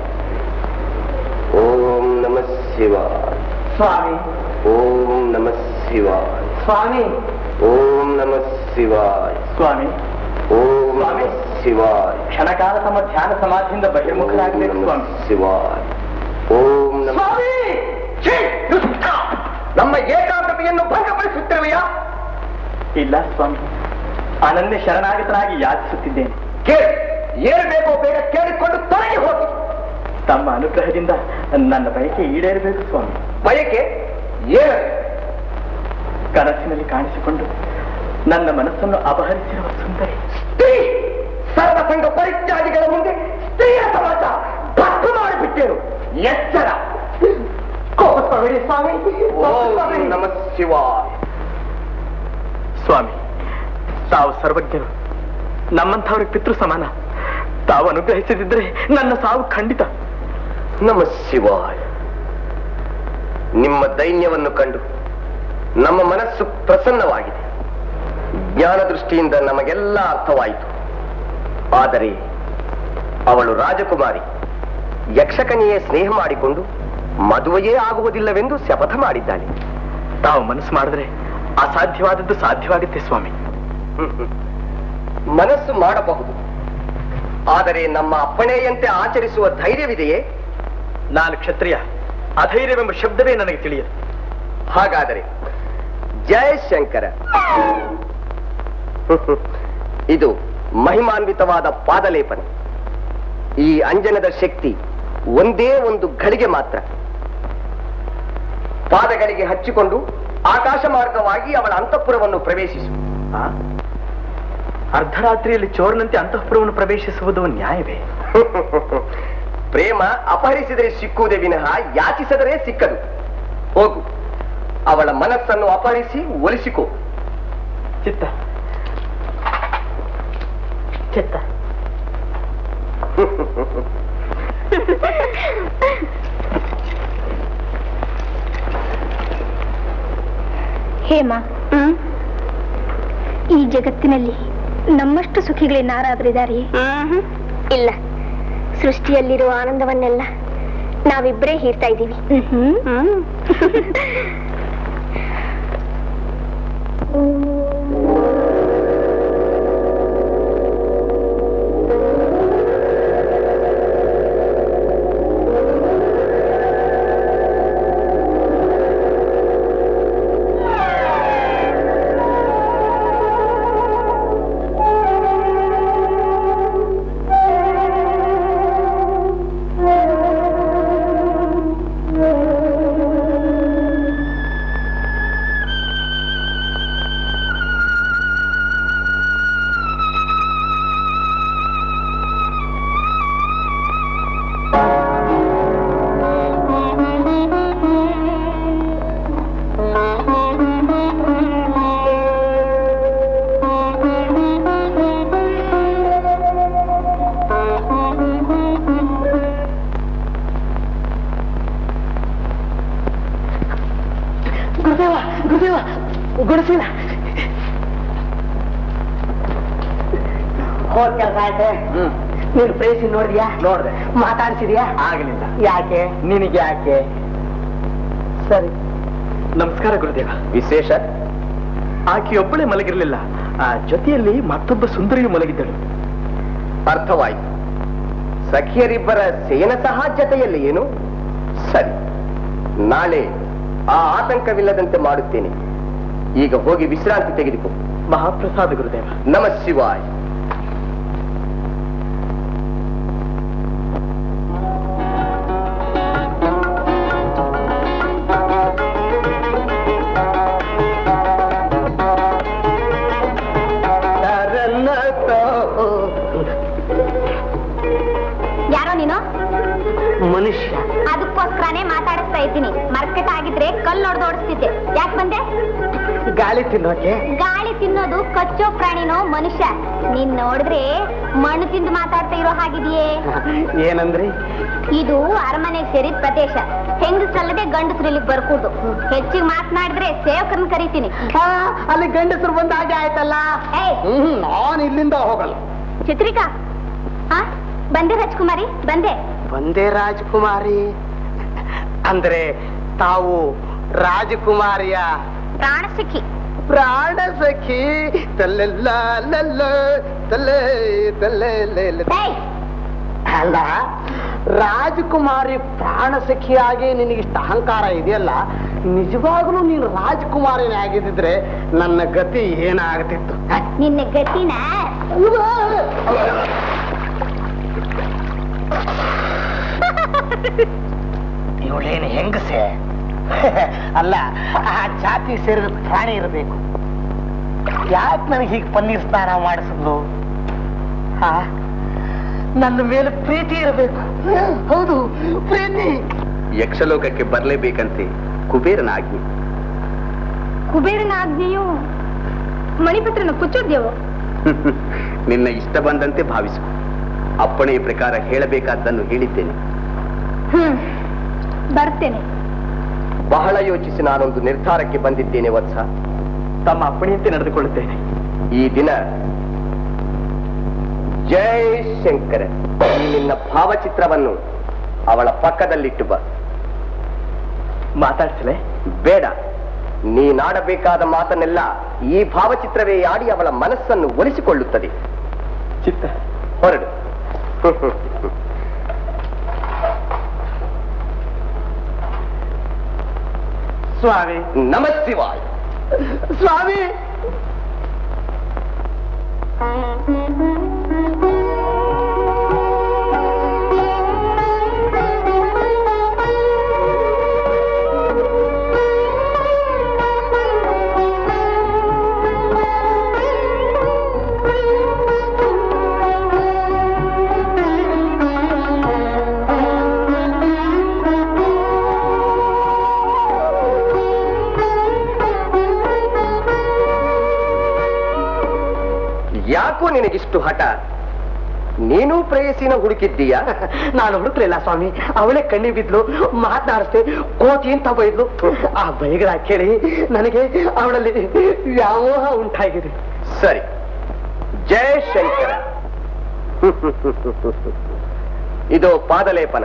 ಓಂ ನಮ ಶಿವಾಯ ಸ್ವಾಮಿ ಓಂ ನಮ ಶಿವಾಯ ಸ್ವಾಮಿ ಓಂ ನಮ ಶಿವಾಯ ಸ್ವಾಮಿ ಓಂ ನಮ ಶಿವಾಯ ಕ್ಷಣಕಾಲ ತಮ್ಮ ಧ್ಯಾನ ಸಮಾಧಿಯಿಂದ ಬಹಿರ್ಮುಖರಾಗಬೇಕು ನಮ ಸ್ವಾಮಿ ಶಿವಾಯ ಓಂ ನಮ ನಮ್ಮ ಏಕಾಗ್ರತೆಯನ್ನು ಭಂಗಪಡಿಸುತ್ತಿರುವೆಯಾ ಇಲ್ಲ ಸ್ವಾಮಿ ಅನನ್ಯ ಶರಣಾಗತನಾಗಿ ಯಾಚಿಸುತ್ತಿದ್ದೇನೆ ಕೇಳಿ ಏನು ಬೇಕೋ ಬೇಗ ಕೇಳಿಕೊಂಡು ತೊಲಗಿ ಹೋಗಿ ತಮ್ಮ ಅನುಗ್ರಹದಿಂದ ನನ್ನ ಬಯಕೆ ಈಡೇರಬೇಕು ಸ್ವಾಮಿ ಬಯಕೆ ಏನು ಕನಸಿನಲ್ಲಿ ಕಾಣಿಸಿಕೊಂಡು ನನ್ನ ಮನಸ್ಸನ್ನು ಅಪಹರಿಸಿರುವ ಸುಂದರಿ ಸ್ತ್ರೀ ಸರ್ವಸಂಗ ಪರಿತ್ಯಾಗಿಗಳ ಮುಂದೆ ಸ್ತ್ರೀಯ ಸಮಾಜ ಭಕ್ತು ಮಾಡಿಬಿಟ್ಟೇನು ಎಚ್ಚರ ಕೋಪಿಸಬೇಡಿ ಸ್ವಾಮಿ ಓಂ ಕೋಪಿಸಬೇಡಿ. ನಮ ಶಿವಾಯ ಸ್ವಾಮಿ ತಾವು ಸರ್ವಜ್ಞರು ನಮ್ಮಂಥವ್ರಿಗೆ ಪಿತೃ ಸಮಾನ ತಾವು ಅನುಗ್ರಹಿಸದಿದ್ರೆ ನನ್ನ ಸಾವು ಖಂಡಿತ ನಮ ಶಿವಾಯ ನಿಮ್ಮ ದೈನ್ಯವನ್ನು ಕಂಡು ನಮ್ಮ ಮನಸ್ಸು ಪ್ರಸನ್ನವಾಗಿದೆ ಜ್ಞಾನ ದೃಷ್ಟಿಯಿಂದ ನಮಗೆಲ್ಲ ಅರ್ಥವಾಯಿತು ಆದರೆ ಅವಳು ರಾಜಕುಮಾರಿ ಯಕ್ಷಕನಿಯೇ ಸ್ನೇಹ ಮಾಡಿಕೊಂಡು ಮದುವೆಯೇ ಆಗುವುದಿಲ್ಲವೆಂದು ಶಪಥ ಮಾಡಿದ್ದಾಳೆ ತಾವು ಮನಸ್ಸು ಮಾಡಿದ್ರೆ ಅಸಾಧ್ಯವಾದದ್ದು ಸಾಧ್ಯವಾಗುತ್ತೆ ಸ್ವಾಮಿ ಮನಸ್ಸು ಮಾಡಬಹುದು ಆದರೆ ನಮ್ಮ ಅಪ್ಪಣೆಯಂತೆ ಆಚರಿಸುವ ಧೈರ್ಯವಿದೆಯೇ ನಾನು ಕ್ಷತ್ರಿಯ ಅಧೈರ್ಯವೆಂಬ ಶಬ್ದವೇ ನನಗೆ ತಿಳಿಯದು ಹಾಗಾದರೆ ಜಯ ಶಂಕರ ಇದು ಮಹಿಮಾನ್ವಿತವಾದ ಪಾದಲೇಪನ ಈ ಅಂಜನದ ಶಕ್ತಿ ಒಂದೇ ಒಂದು ಗಳಿಗೆ ಮಾತ್ರ ಪಾದಗಳಿಗೆ ಹಚ್ಚಿಕೊಂಡು ಆಕಾಶ ಮಾರ್ಗವಾಗಿ ಅವಳ ಅಂತಃಪುರವನ್ನು ಪ್ರವೇಶಿಸು ಆ? ಅರ್ಧರಾತ್ರಿಯಲ್ಲಿ ಚೋರನಂತೆ ಅಂತಃಪುರವನ್ನು ಪ್ರವೇಶಿಸುವುದು ನ್ಯಾಯವೇ ಪ್ರೇಮ ಅಪಹರಿಸಿದರೆ ಸಿಕ್ಕುವುದೇ ವಿನಃ ಯಾಚಿಸಿದರೆ ಸಿಕ್ಕದು ಹೋಗು ಅವಳ ಮನಸ್ಸನ್ನು ಅಪಹರಿಸಿ ಒಲಿಸಿಕೋ ಚಿತ್ತ ಚಿತ್ತ ಹೇಮ ಈ ಜಗತ್ತಿನಲ್ಲಿ ನಮ್ಮಷ್ಟು ಸುಖಿಗಳೇನಾರಾದ್ರಿದಾರೆ ಇಲ್ಲ ಸೃಷ್ಟಿಯಲ್ಲಿರುವ ಆನಂದವನ್ನೆಲ್ಲ ನಾವಿಬ್ಬರೇ ಹೀರ್ತಾ ಇದ್ದೀವಿ ಗುರುದೇವ ಗುಡಿಸಿಲ್ಲ ಹೋದ್ ಕೆಲಸ ಆಯ್ತೆ ನೀನು ಪ್ರೇಸಿ ನೋಡಿದ್ಯಾ ನೋಡ್ದೆ ಮಾತಾಡ್ಸಿದ್ಯಾ ಆಗಲಿಲ್ಲ ಯಾಕೆ ನಿನಗೆ ಯಾಕೆ ಸರಿ ನಮಸ್ಕಾರ ಗುರುದೇವ ವಿಶೇಷ ಆಕೆಯೊಬ್ಬಳೇ ಮಲಗಿರಲಿಲ್ಲ ಆ ಜೊತೆಯಲ್ಲಿ ಮತ್ತೊಬ್ಬ ಸುಂದರಿಯು ಮಲಗಿದ್ದಳು ಅರ್ಥವಾಯಿತು ಸಖಿಯರಿಬ್ಬರ ಸೇನ ಸಹಾಜ್ಯತೆಯಲ್ಲಿ ಏನು ಸರಿ ನಾಳೆ ಆ ಆತಂಕವಿಲ್ಲದಂತೆ ಮಾಡುತ್ತೇನೆ ಈಗ ಹೋಗಿ ವಿಶ್ರಾಂತಿ ತೆಗೆದುಕೋ ಮಹಾಪ್ರಸಾದ ಗುರುದೇವ ನಮ ಶಿವಾಯ್ ಯಾರೋ ನೀನು ಮನುಷ್ಯ ಅದಕ್ಕೋಸ್ಕರನೇ ಮಾತಾಡಿಸ್ತಾ ಇದ್ದೀನಿ ಮರ್ಕೆಟ್ ಆಗಿದ್ರೆ ಕಲ್ಲು ಹೊಡೆದು ಓಡಿಸ್ತಿದ್ದೆ ಯಾಕೆ ಬಂದೆ ಗಾಳಿ ತಿನ್ನೋಕೆ ಗಾಳಿ ತಿನ್ನೋದು ಕಚ್ಚೋ ಪ್ರಾಣಿನೋ ಮನುಷ್ಯ ನೀನ್ ನೋಡಿದ್ರೆ ಮಣ್ಣು ತಿಂದು ಮಾತಾಡ್ತಾ ಇರೋ ಹಾಗಿದೆಯೇ ಏನಂದ್ರಿ ಇದು ಅರಮನೆಗೆ ಸೇರಿದ ಪ್ರದೇಶ ಹೆಂಗಸ್ರಲ್ಲದೆ ಗಂಡಸ್ರು ಇಲ್ಲಿಗೆ ಬರ್ಕೂಡ್ದು ಹೆಚ್ಚಿಗೆ ಮಾತನಾಡಿದ್ರೆ ಸೇವಕರನ್ನ ಕರಿತೀನಿ ಆ, ಅಲ್ಲಿ ಗಂಡಸರು ಬಂದ ಹಾಗೆ ಆಯ್ತಲ್ಲ ಏಯ್ ಹ್ಮ್ ನಾನು ಇಲ್ಲಿಂದ ಹೋಗಲ್ಲ ಚಿತ್ರಿಕಾ ಹಾ ಬಂದೆ ರಾಜ್ಕುಮಾರಿ ಬಂದೆ ಒಂದೇ ರಾಜಕುಮಾರಿ ಅಂದ್ರೆ ತಾವು ರಾಜಕುಮಾರಿಯ ಪ್ರಾಣ ಸಿಕ್ಕಿ ಪ್ರಾಣ ಸಖಿ ತಲ್ಲೆಲ್ಲ ಲಲ್ಲ ತಲ್ಲೆ ತಲ್ಲೆ ಲೆಲ್ಲ. ಏಯ್ ಅಲ್ಲ ರಾಜಕುಮಾರಿ ಪ್ರಾಣ ಸಖಿಯಾಗಿ ನಿನಗಿಷ್ಟ ಅಹಂಕಾರ ಇದೆಯಲ್ಲ ನಿಜವಾಗ್ಲೂ ನೀನು ರಾಜಕುಮಾರಿನೇ ಆಗಿದ್ದಿದ್ರೆ ನನ್ನ ಗತಿ ಏನಾಗ್ತಿತ್ತು ನಿನ್ನ ಗತಿನ ಇವಳೇನು ಹೆಂಗಸೆ ಅಲ್ಲ ಆ ಜಾತಿ ಸೇರಿದ ಪ್ರಾಣಿ ಇರಬೇಕು ಯಾಕೆ ನನಗೆ ಹೀಗೆ ಪನ್ನೀರ್ ಸ್ನಾನ ಮಾಡಿಸಿದ್ಲು ಹಾ ನನ್ನ ಮೇಲೆ ಪ್ರೀತಿ ಇರಬೇಕು ಹೌದು ಪ್ರೀತಿ ಯಕ್ಷಲೋಕಕ್ಕೆ ಬರಲೇಬೇಕಂತೆ ಕುಬೇರನ ಆಜ್ಞೆ ಕುಬೇರನ ಆಜ್ಞೆಯು ಮಣಿಪತ್ರನ ಕುಚ್ಚೋದ್ಯವು ನಿನ್ನ ಇಷ್ಟ ಬಂದಂತೆ ಭಾವಿಸು ಅಪ್ಪಣೆಯ ಪ್ರಕಾರ ಹೇಳಬೇಕಾದ್ದನ್ನು ಹೇಳಿದ್ದೇನೆ ಹ್ಮ್ ಬರ್ತೇನೆ ಬಹಳ ಯೋಚಿಸಿ ನಾನೊಂದು ನಿರ್ಧಾರಕ್ಕೆ ಬಂದಿದ್ದೇನೆ ವತ್ಸ ತಮ್ಮ ಅಪ್ಪಣೆಯಂತೆ ನಡೆದುಕೊಳ್ಳುತ್ತೇನೆ ಈ ದಿನ ಜೈ ಶಂಕರ ಈ ನಿನ್ನ ಭಾವಚಿತ್ರವನ್ನು ಅವಳ ಪಕ್ಕದಲ್ಲಿಟ್ಟು ಬಾ ಮಾತಾಡ್ಸಲೆ ಬೇಡ ನೀನಾಡಬೇಕಾದ ಮಾತನ್ನೆಲ್ಲ ಈ ಭಾವಚಿತ್ರವೇ ಆಡಿ ಅವಳ ಮನಸ್ಸನ್ನು ಒಲಿಸಿಕೊಳ್ಳುತ್ತದೆ ಚಿತ್ತ ಹೊರಡು ಸ್ವಾಮಿ ನಮಸ್ತಿವಾಯ್ ಸ್ವಾಮಿ ಯಾಕೋ ನಿನಗಿಷ್ಟು ಹಠ ನೀನು ಪ್ರೇಯಸಿನ ಹುಡುಕಿದ್ದೀಯಾ ನಾನು ಹುಡುಕ್ಲಿಲ್ಲ ಸ್ವಾಮಿ ಅವಳೇ ಕಣ್ಣಿ ಬಿದ್ಲು ಮಾತನಾಡಿಸ್ದೆ ಕೋತಿ ಅಂತ ಬೈದ್ಲು ಆ ಬೈಗಳ ಕೇಳಿ ನನಗೆ ಅವಳಲ್ಲಿ ವ್ಯಾಮೋಹ ಉಂಟಾಗಿದೆ ಸರಿ ಜಯ ಶಂಕರ ಇದು ಪಾದಲೇಪನ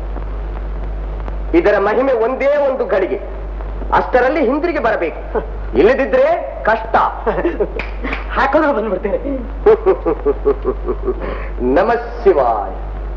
ಇದರ ಮಹಿಮೆ ಒಂದೇ ಒಂದು ಗಳಿಗೆ ಅಷ್ಟರಲ್ಲಿ ಹಿಂದಿರುಗಿ ಬರಬೇಕು ಇಲ್ಲದಿದ್ರೆ ಕಷ್ಟ ಹಾಕೊಂಡ್ರೆ ಬಂದ್ಬಿಡ್ತೇನೆ ನಮ ಶಿವಾಯ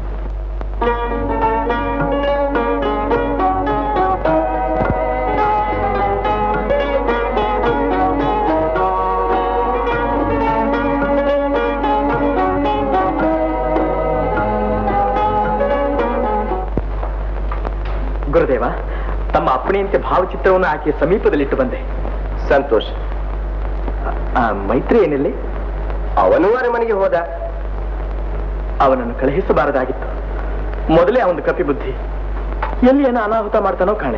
ಗುರುದೇವ ತಮ್ಮ ಅಪ್ಪಣೆಯಂತೆ ಭಾವಚಿತ್ರವನ್ನು ಆಕೆಯ ಸಮೀಪದಲ್ಲಿಟ್ಟು ಬಂದೆ ಸಂತೋಷ ಆ ಮೈತ್ರಿ ಏನಿಲ್ಲಿ ಅವನು ಅರಮನೆಗೆ ಹೋದ ಅವನನ್ನು ಕಳುಹಿಸಬಾರದಾಗಿತ್ತು ಮೊದಲೇ ಅವನು ಕಪಿ ಬುದ್ಧಿ ಎಲ್ಲಿ ಏನೋ ಅನಾಹುತ ಮಾಡ್ತಾನೋ ಕಾಣೆ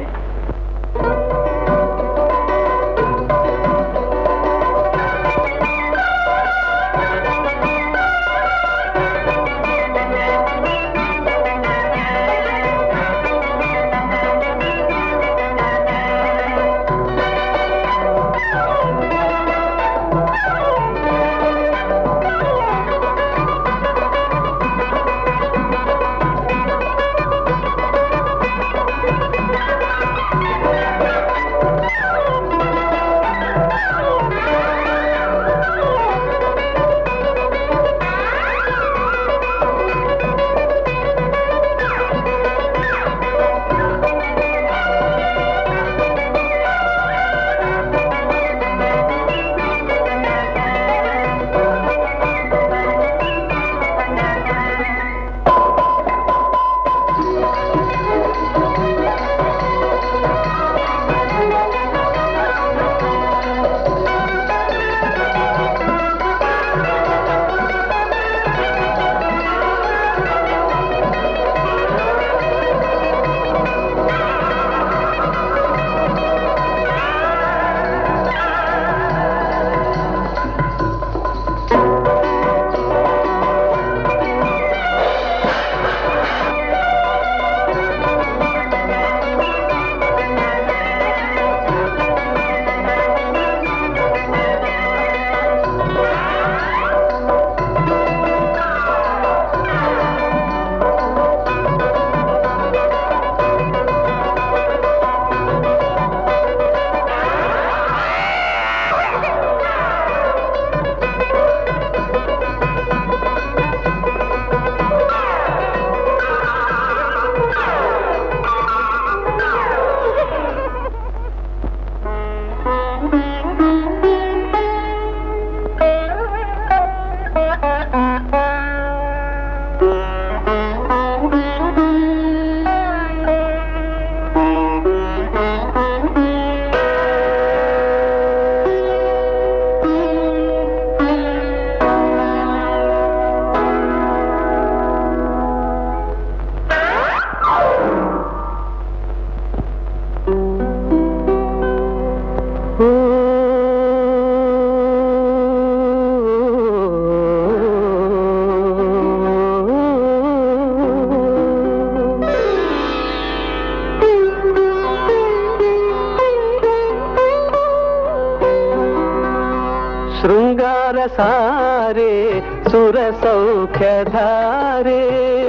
ಶೃಂಗಾರ ಸಾರೆ ಸುರ ಸೌಖ್ಯಧಾರೆ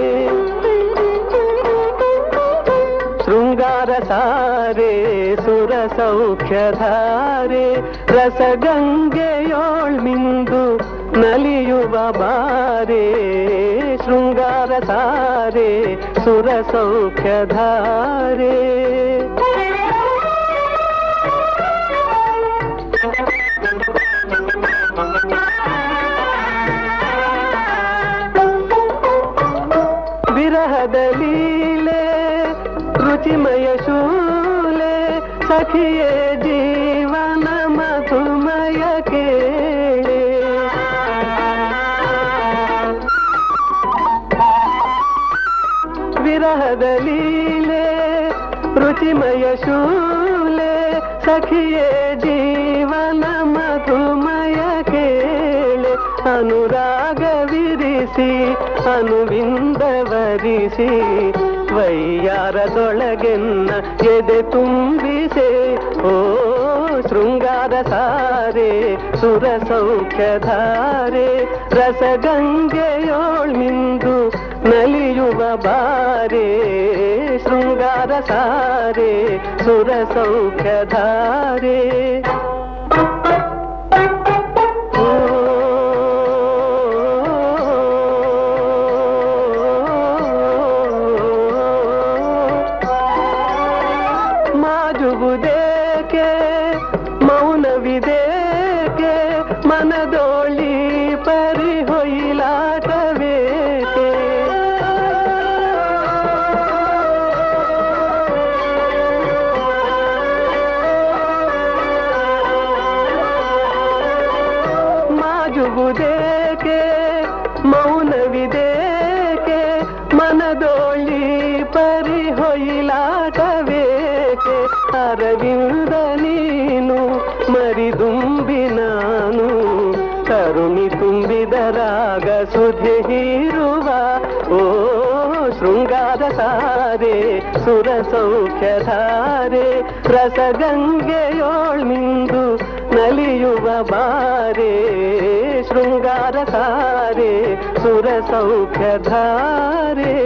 ಶೃಂಗಾರ ಸಾರೆ ಸುರ ಸೌಖ್ಯಧಾರೆ ರಸಗಂಗೆಯೋಳ್ಮಿಂದು ನಲಿಯುವ ಬಾರೆ ಶೃಂಗಾರ ಸಾರೆ ಸುರ ಸೌಖ್ಯಧಾರೆ ವಿರಹದ ಲೀಲೆ ರುಚಿಮಯ ಶೂಲೆ ಸಖಿಯೇ ಜೀವನ ಮಧುಮಯ ಕೇಳೆ ವಿರಹದ ಲೀಲೆ ರುಚಿಮಯ ಶೂಲೆ ಸಖಿಯೇ ಜೀವನ ಮಧುಮಯ ಕೇಳೆ ಅನುರಾಗವಿರಿಸಿ ಅನುವಿಂದವರಿಸಿ ವೈಯಾರದೊಳಗೆನ್ನ ಎದೆ ತುಂಬಿಸೆ ಓ ಶೃಂಗಾರ ಸಾರೆ ಸುರ ಸೌಖ್ಯಧಾರೆ ರಸಗಂಗೆಯೋಳ್ಮಿಂದು ನಲಿಯುವ ಬಾರೆ ಶೃಂಗಾರ ಸಾರೆ ಸುರ ಸೌಖ್ಯಧಾರೆ ಓ ಮಾಜುವುದೇಕೆ ಮೌನವಿದೇಕೆ ಮನದೋಳಿ ಪರಿಹೊಯ್ಲಾಟವೇಕೆ ಮಾಜುವುದೇಕೆ ಮೌನವಿದೇಕೆ ಮನದೋಳಿ ಪರಿಹೊಯ್ಲಾಟವೇಕೆ ಅರವಿಂದ ನೀನು ಮರಿದುಂಬಿ ನಾನು ಕರುಣಿ ತುಂಬಿದ ರಾಗ ಸುಧೆ ಹೀರುವ ಓ ಶೃಂಗಾರ ಸಾರೆ ಸುರ ಸೌಖ್ಯಧಾರೆ ರಸಗಂಗೆಯೋಳ್ಮಿಂದು ನಲಿಯುವ ಬಾರೆ ಶೃಂಗಾರ ಸಾರೆ ಸುರ ಸೌಖ್ಯಧಾರೆ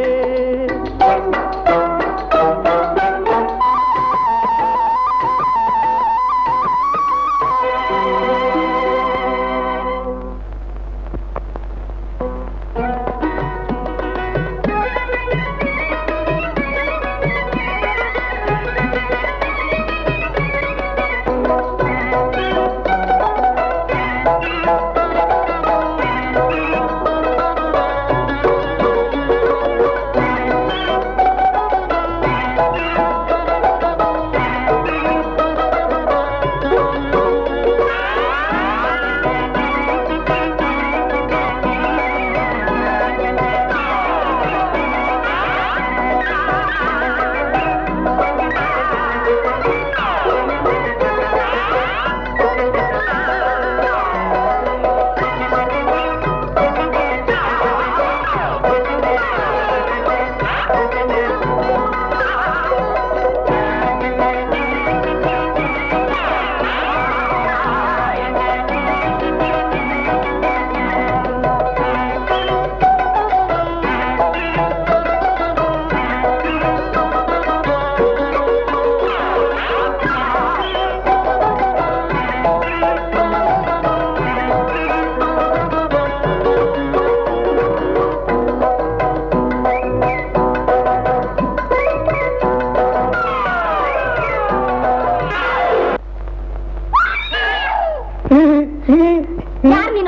ಯಾರ್ ನೀನು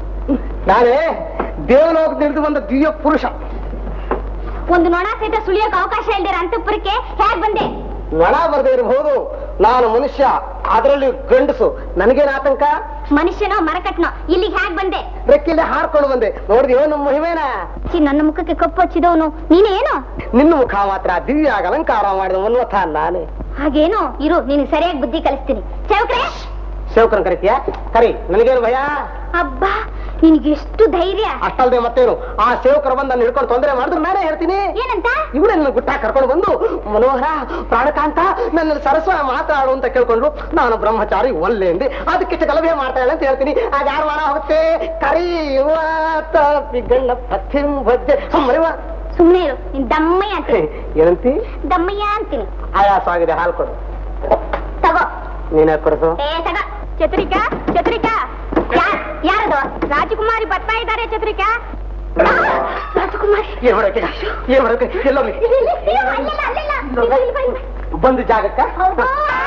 ನಾನೇ ದೇವಲೋಕ ತಿಳಿದು ಬಂದ ದಿವ್ಯ ಪುರುಷ ಒಂದು ನೊಣ ಸಹಿತ ಸುಳಿಯೋಕೆ ಅವಕಾಶ ಇಲ್ದಿರ ಅಂತಃಪುರಕ್ಕೆ ಹೇಗ್ ಬಂದೆ ನಳ ಬರದೇ ಇರಬಹುದು ನಾನು ಮನುಷ್ಯ ಅದರಲ್ಲಿ ಗಂಡಸು ನನಗೇನು ಆತಂಕ ಮನುಷ್ಯನೋ ಮರಕಟ್ನೋ ಇಲ್ಲಿಗೆ ಹೇಗ್ ಬಂದೆ ರೆಕ್ಕಿಲ್ಲದೆ ಹಾರ್ಕೊಂಡು ಬಂದೆ ನೋಡಿದ್ಯೋ ನಮ್ಮ ಮಹಿಮೇನ ಛೀ, ನನ್ನ ಮುಖಕ್ಕೆ ಕಪ್ಪು ಹಚ್ಚಿದವನು ನೀನೇನು ನಿನ್ನ ಮುಖ ಮಾತ್ರ ದಿವ್ಯಾಗ ಅಲಂಕಾರ ಮಾಡಿದ ಮನ್ವಥ ನಾನೇ ಹಾಗೇನು ಇರು ನೀನು ಸರಿಯಾಗಿ ಬುದ್ಧಿ ಕಲಿಸ್ತೀನಿ ಚೌಕ್ರೆ ಸೇವಕರನ್ನ ಕರಿತೀಯಾ ಕರಿ ನನಗೇನು ಭಯ ಅಬ್ಬಾ ನಿನ್ಗೆ ಎಷ್ಟು ಧೈರ್ಯ ಅಷ್ಟಲ್ದೆ ಮತ್ತೇನು ಆ ಸೇವಕರು ಬಂದು ನನ್ನ ಹಿಡ್ಕೊಂಡು ತೊಂದರೆ ಮಾಡಿದ್ರು ನಾನೇ ಹೇಳ್ತೀನಿ ಏನಂತ ಇವಳನ್ನ ಗುಟ್ಟ ಕರ್ಕೊಂಡು ಬಂದು ಮನೋಹರ ಪ್ರಾಣಕಾಂತ ನನ್ನ ಸರಸ್ವ ಮಾತಾಡು ಅಂತ ಕೇಳ್ಕೊಂಡ್ರು ನಾನು ಬ್ರಹ್ಮಚಾರಿ ಒಲ್ಲೆ ಎಂದೆ ಅದಕ್ಕಿಷ್ಟು ಗಲಭೆ ಮಾಡ್ತಾಳೆ ಅಂತ ಹೇಳ್ತೀನಿ ಆಗ ಯಾರು ಮಾಡ ಹೋಗುತ್ತೆ ಕರಿ ಇವತ್ತ ಬಿಗಣ್ಣ ಪಥ್ಯಂ ಭಜ್ಜೆ ಸುಮ್ಮನೆ ಸುಮ್ನೆ ಇರು ನೀನ್ ದಮ್ಮಯ್ಯ ಅಂತೀನಿ ಏನಂತಿ ದಮ್ಮಯ್ಯ ಅಂತೀನಿ ಆಯಾಸ ಆಗಿದೆ ಹಾಲು ಕೊಡು ತಗೋ ನೀನೇ ಕೊಡಿಸು ಏ ತಗ ಚತ್ರಿಕಾ ಚತ್ರಿಕಾ ಯಾರ್ ಯಾರದು ರಾಜಕುಮಾರಿ ಬರ್ತಾ ಇದ್ದಾರೆ ಚತ್ರಿಕಾ ರಾಜಕುಮಾರಿ ಏನ್ ಮಾಡೋಕೆ ಏನ್ ಮಾಡೋಕೆ ಎಲ್ಲೊಮ್ಮೆ ಇಲ್ಲಿ, ಇಲ್ಲಿ, ಇಲ್ಲಿ, ಅಲ್ಲಿಲ್ಲ, ಅಲ್ಲಿಲ್ಲ. ಇಲ್ಲಿ, ಇಲ್ಲಿ, ಬನ್ನಿ. ಬಂದು ಜಾಗಕ್ಕ ಹೌದು.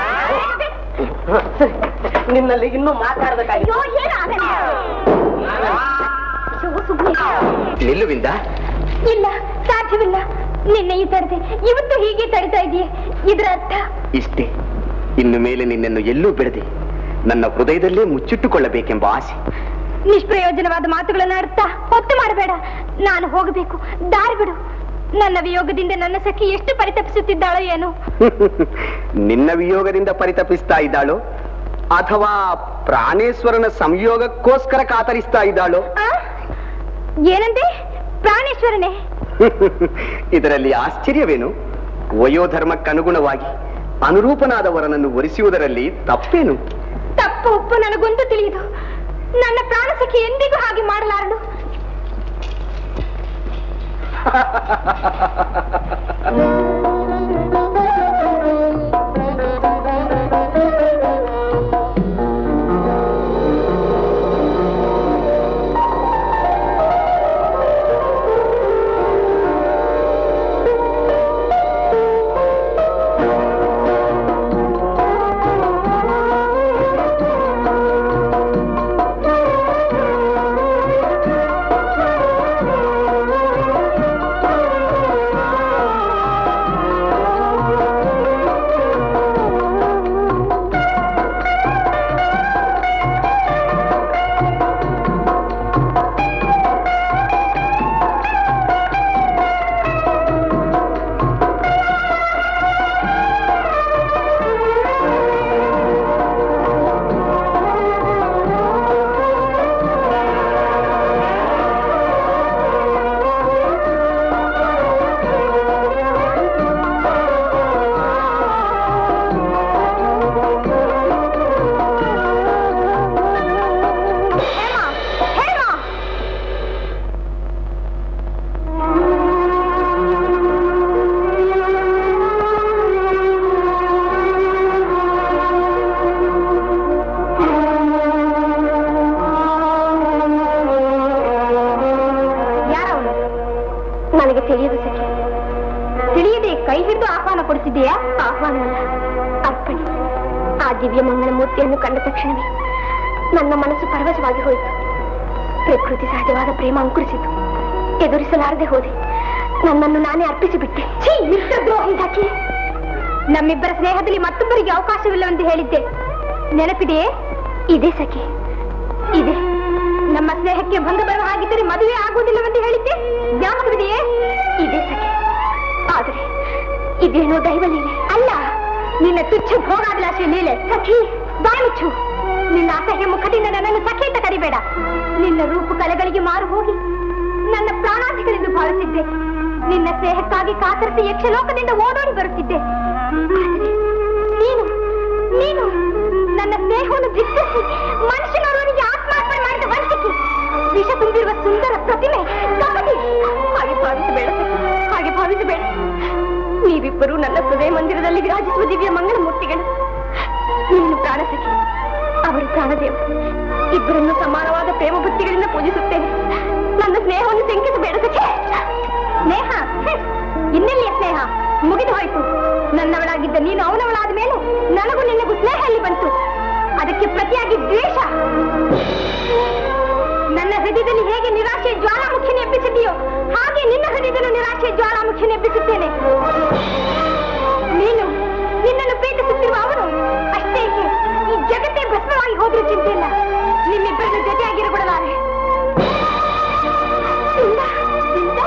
ಸರಿ. ನಿನ್ನಲ್ಲಿ ಇನ್ನೂ ಮಾತಾಡ್ಬೇಕಾಗಿದೆ ಅಯ್ಯೋ, ಏನು ಆಗಲ್ಲ. ಅಯ್ಯೋ, ಸುಮ್ನೆ. ನಿಲ್ಲುವಿಂದ ಇಲ್ಲ ಸಾಧ್ಯವಿಲ್ಲ ನಿನ್ನೆ ಈ ತಡೆದೆ ಇವತ್ತು ಹೀಗೆ ತಡಿತಾ ಇದೆಯೇ ಇದರ ಅರ್ಥ ಇಷ್ಟೇ ಇನ್ನು ಮೇಲೆ ನಿನ್ನನ್ನು ಎಲ್ಲೂ ಬಿಡದೆ ನನ್ನ ಹೃದಯದಲ್ಲೇ ಮುಚ್ಚಿಟ್ಟುಕೊಳ್ಳಬೇಕೆಂಬ ಆಸೆ ನಿಷ್ಪ್ರಯೋಜನವಾದ ಮಾತುಗಳನ್ನ ಅರ್ಥ ಹೊತ್ತು ಮಾಡಬೇಡ ನಾನು ಹೋಗಬೇಕು ದಾರಿ ಬಿಡು ನನ್ನ ವಿಯೋಗದಿಂದ ನನ್ನ ಸಖಿ ಎಷ್ಟು ಪರಿತಪಿಸುತ್ತಿದ್ದಾಳೋ ಏನು ನಿನ್ನ ವಿಯೋಗದಿಂದ ಪರಿತಪಿಸ್ತಾ ಇದ್ದಾಳೋ ಅಥವಾ ಪ್ರಾಣೇಶ್ವರನ ಸಂಯೋಗಕ್ಕೋಸ್ಕರ ಕಾತರಿಸ್ತಾ ಇದ್ದಾಳೋ ಆ? ಏನಂದೆ ಪ್ರಾಣೇಶ್ವರನೇ ಇದರಲ್ಲಿ ಆಶ್ಚರ್ಯವೇನು ವಯೋಧರ್ಮಕ್ಕನುಗುಣವಾಗಿ ಅನುರೂಪನಾದ ವರನನ್ನು ಒರೆಸುವುದರಲ್ಲಿ ತಪ್ಪೇನು ತಪ್ಪು ಉಪ್ಪು ನನಗೊಂದು ತಿಳಿಯುದು ನನ್ನ ಪ್ರಾಣ ಸಖಿ ಎಂದಿಗೂ ಹಾಗೆ ಮಾಡಲಾರಳು ಯಾರವನು ನನಗೆ ತಿಳಿಯದು ಸಖಿ ತಿಳಿಯದೆ ಕೈ ಹಿಡಿದು ಆಹ್ವಾನ ಕೊಡಿಸಿದೆಯಾ ಆಹ್ವಾನ ಅಲ್ಲ ಅರ್ಪಣೆ ಆ ದಿವ್ಯ ಮಂಗಳ ಮೂರ್ತಿಯನ್ನು ಕಂಡ ತಕ್ಷಣವೇ ನನ್ನ ಮನಸ್ಸು ಪರವಶವಾಗಿ ಹೋಯಿತು ಪ್ರಕೃತಿ ಸಹಜವಾದ ಪ್ರೇಮ ಅಂಕುರಿಸಿತು ಎದುರಿಸಲಾರದೆ ಹೋದೆ ನನ್ನನ್ನು ನಾನೇ ಅರ್ಪಿಸಿಬಿಟ್ಟೆ ಛೀ, ಮಿತ್ರದ್ರೋಹಿ ಸಖಿ ನಮ್ಮಿಬ್ಬರ ಸ್ನೇಹದಲ್ಲಿ ಮತ್ತೊಬ್ಬರಿಗೆ ಅವಕಾಶವಿಲ್ಲವೆಂದು ಹೇಳಿದ್ದೆ ನೆನಪಿದೆಯೇ ಇದೆ ಸಖಿ ಇದೆ ನಮ್ಮ ಸ್ನೇಹಕ್ಕೆ ಭಂಗ ಬರುವ ಹಾಗಿದ್ದರೆ ಮದುವೆ ಆಗುವುದಿಲ್ಲವೆಂದು ಹೇಳಿದ್ದೆ ಜ್ಞಾಪಕವಿದೆಯೇ ಇದೆ ಸಖಿ ಆದರೆ ಇದೇನೋ ದೈವ ಲೀಲೆ ಅಲ್ಲ ನಿನ್ನ ತುಚ್ಛ ಭೋಗಾಭಿಲಾಷೆ ಲೀಲೆ ಸಖಿ ಬಾಯಿಮುಚ್ಚು ನಿನ್ನ ಅಸಹ್ಯ ಮುಖದಿಂದ ನನ್ನನ್ನು ಸಖಿ ಅಂತ ಕರಿಬೇಡ ನಿನ್ನ ರೂಪು ಕಲೆಗಳಿಗೆ ಮಾರು ಹೋಗಿ ನನ್ನ ಪ್ರಾಣಾಧಿಗಳೆಂದು ಭಾವಿಸಿದ್ದೆ ನಿನ್ನ ಸ್ನೇಹಕ್ಕಾಗಿ ಕಾತರಿಸಿ ಯಕ್ಷಲೋಕದಿಂದ ಓಡೋಡಿ ಬರುತ್ತಿದ್ದೆ ಆದರೆ ನೀನು ನೀನು ನನ್ನ ಸ್ನೇಹವನ್ನು ಧಿಕ್ಕರಿಸಿ ಮನುಷ್ಯನವರಿಗೆ ಆತ್ಮಾರ್ಪಣೆ ಮಾಡಿದ ವಂಚಿಕೆ ವಿಷ ತುಂಬಿರುವ ಸುಂದರ ಪ್ರತಿಮೆ ಕಪಟಿ ಹಾಗೆ ಭಾವಿಸಬೇಡ ಹಾಗೆ ಭಾವಿಸಬೇಡ ನೀವಿಬ್ಬರು ನನ್ನ ಹೃದಯ ಮಂದಿರದಲ್ಲಿ ವಿರಾಜಿಸುವ ದಿವ್ಯ ಮಂಗಳ ಮೂರ್ತಿಗಳು ನೀನು ಪ್ರಾಣಸಖಿ ಅವರು ಪ್ರಾಣದೇವ ಇಬ್ಬರನ್ನು ಸಮಾನವಾದ ಪ್ರೇಮ ಬುದ್ಧಿಗಳಿಂದ ಪೂಜಿಸುತ್ತೇನೆ ನನ್ನ ಸ್ನೇಹವನ್ನು ಶಂಕಿಸಬೇಡ ಸಖಿ ಸ್ನೇಹ ಹ್ಮ್. ಇನ್ನೆಲ್ಲಿಯ ಸ್ನೇಹ ಮುಗಿದು ಹೋಯ್ತು ನನ್ನವಳಾಗಿದ್ದ ನೀನು ಅವನವಳಾದ ಮೇಲೆ ನನಗೂ ನಿನಗೂ ಸ್ನೇಹ ಅಲ್ಲಿ ಬಂತು ಅದಕ್ಕೆ ಪ್ರತಿಯಾಗಿ ದ್ವೇಷ ನನ್ನ ಹೃದಯದಲ್ಲಿ ಹೇಗೆ ನಿರಾಶೆ ಜ್ವಾಲಾಮುಖಿನ ಎಬ್ಬಿಸಿದೆಯೋ ಹಾಗೆ ನಿನ್ನ ಹೃದಯದಲ್ಲೂ ನಿರಾಶೆ ಜ್ವಾಲಾಮುಖಿನ ಎಬ್ಬಿಸುತ್ತೇನೆ ನೀನು ನಿನ್ನನ್ನು ಪ್ರೀತಿಸುತ್ತಿರುವ ಅವನು ಅಷ್ಟೇ ಏಕೆ ಈ ಜಗತ್ತೇ ಭಸ್ಮವಾಗಿ ಹೋದ್ರೂ ಚಿಂತೆ ಇಲ್ಲ ನಿಮ್ಮಿಬ್ಬರನ್ನು ಜೊತೆಯಾಗಿರಬಿಡಲಾರೆ ಇಲ್ಲ, ಇಲ್ಲ.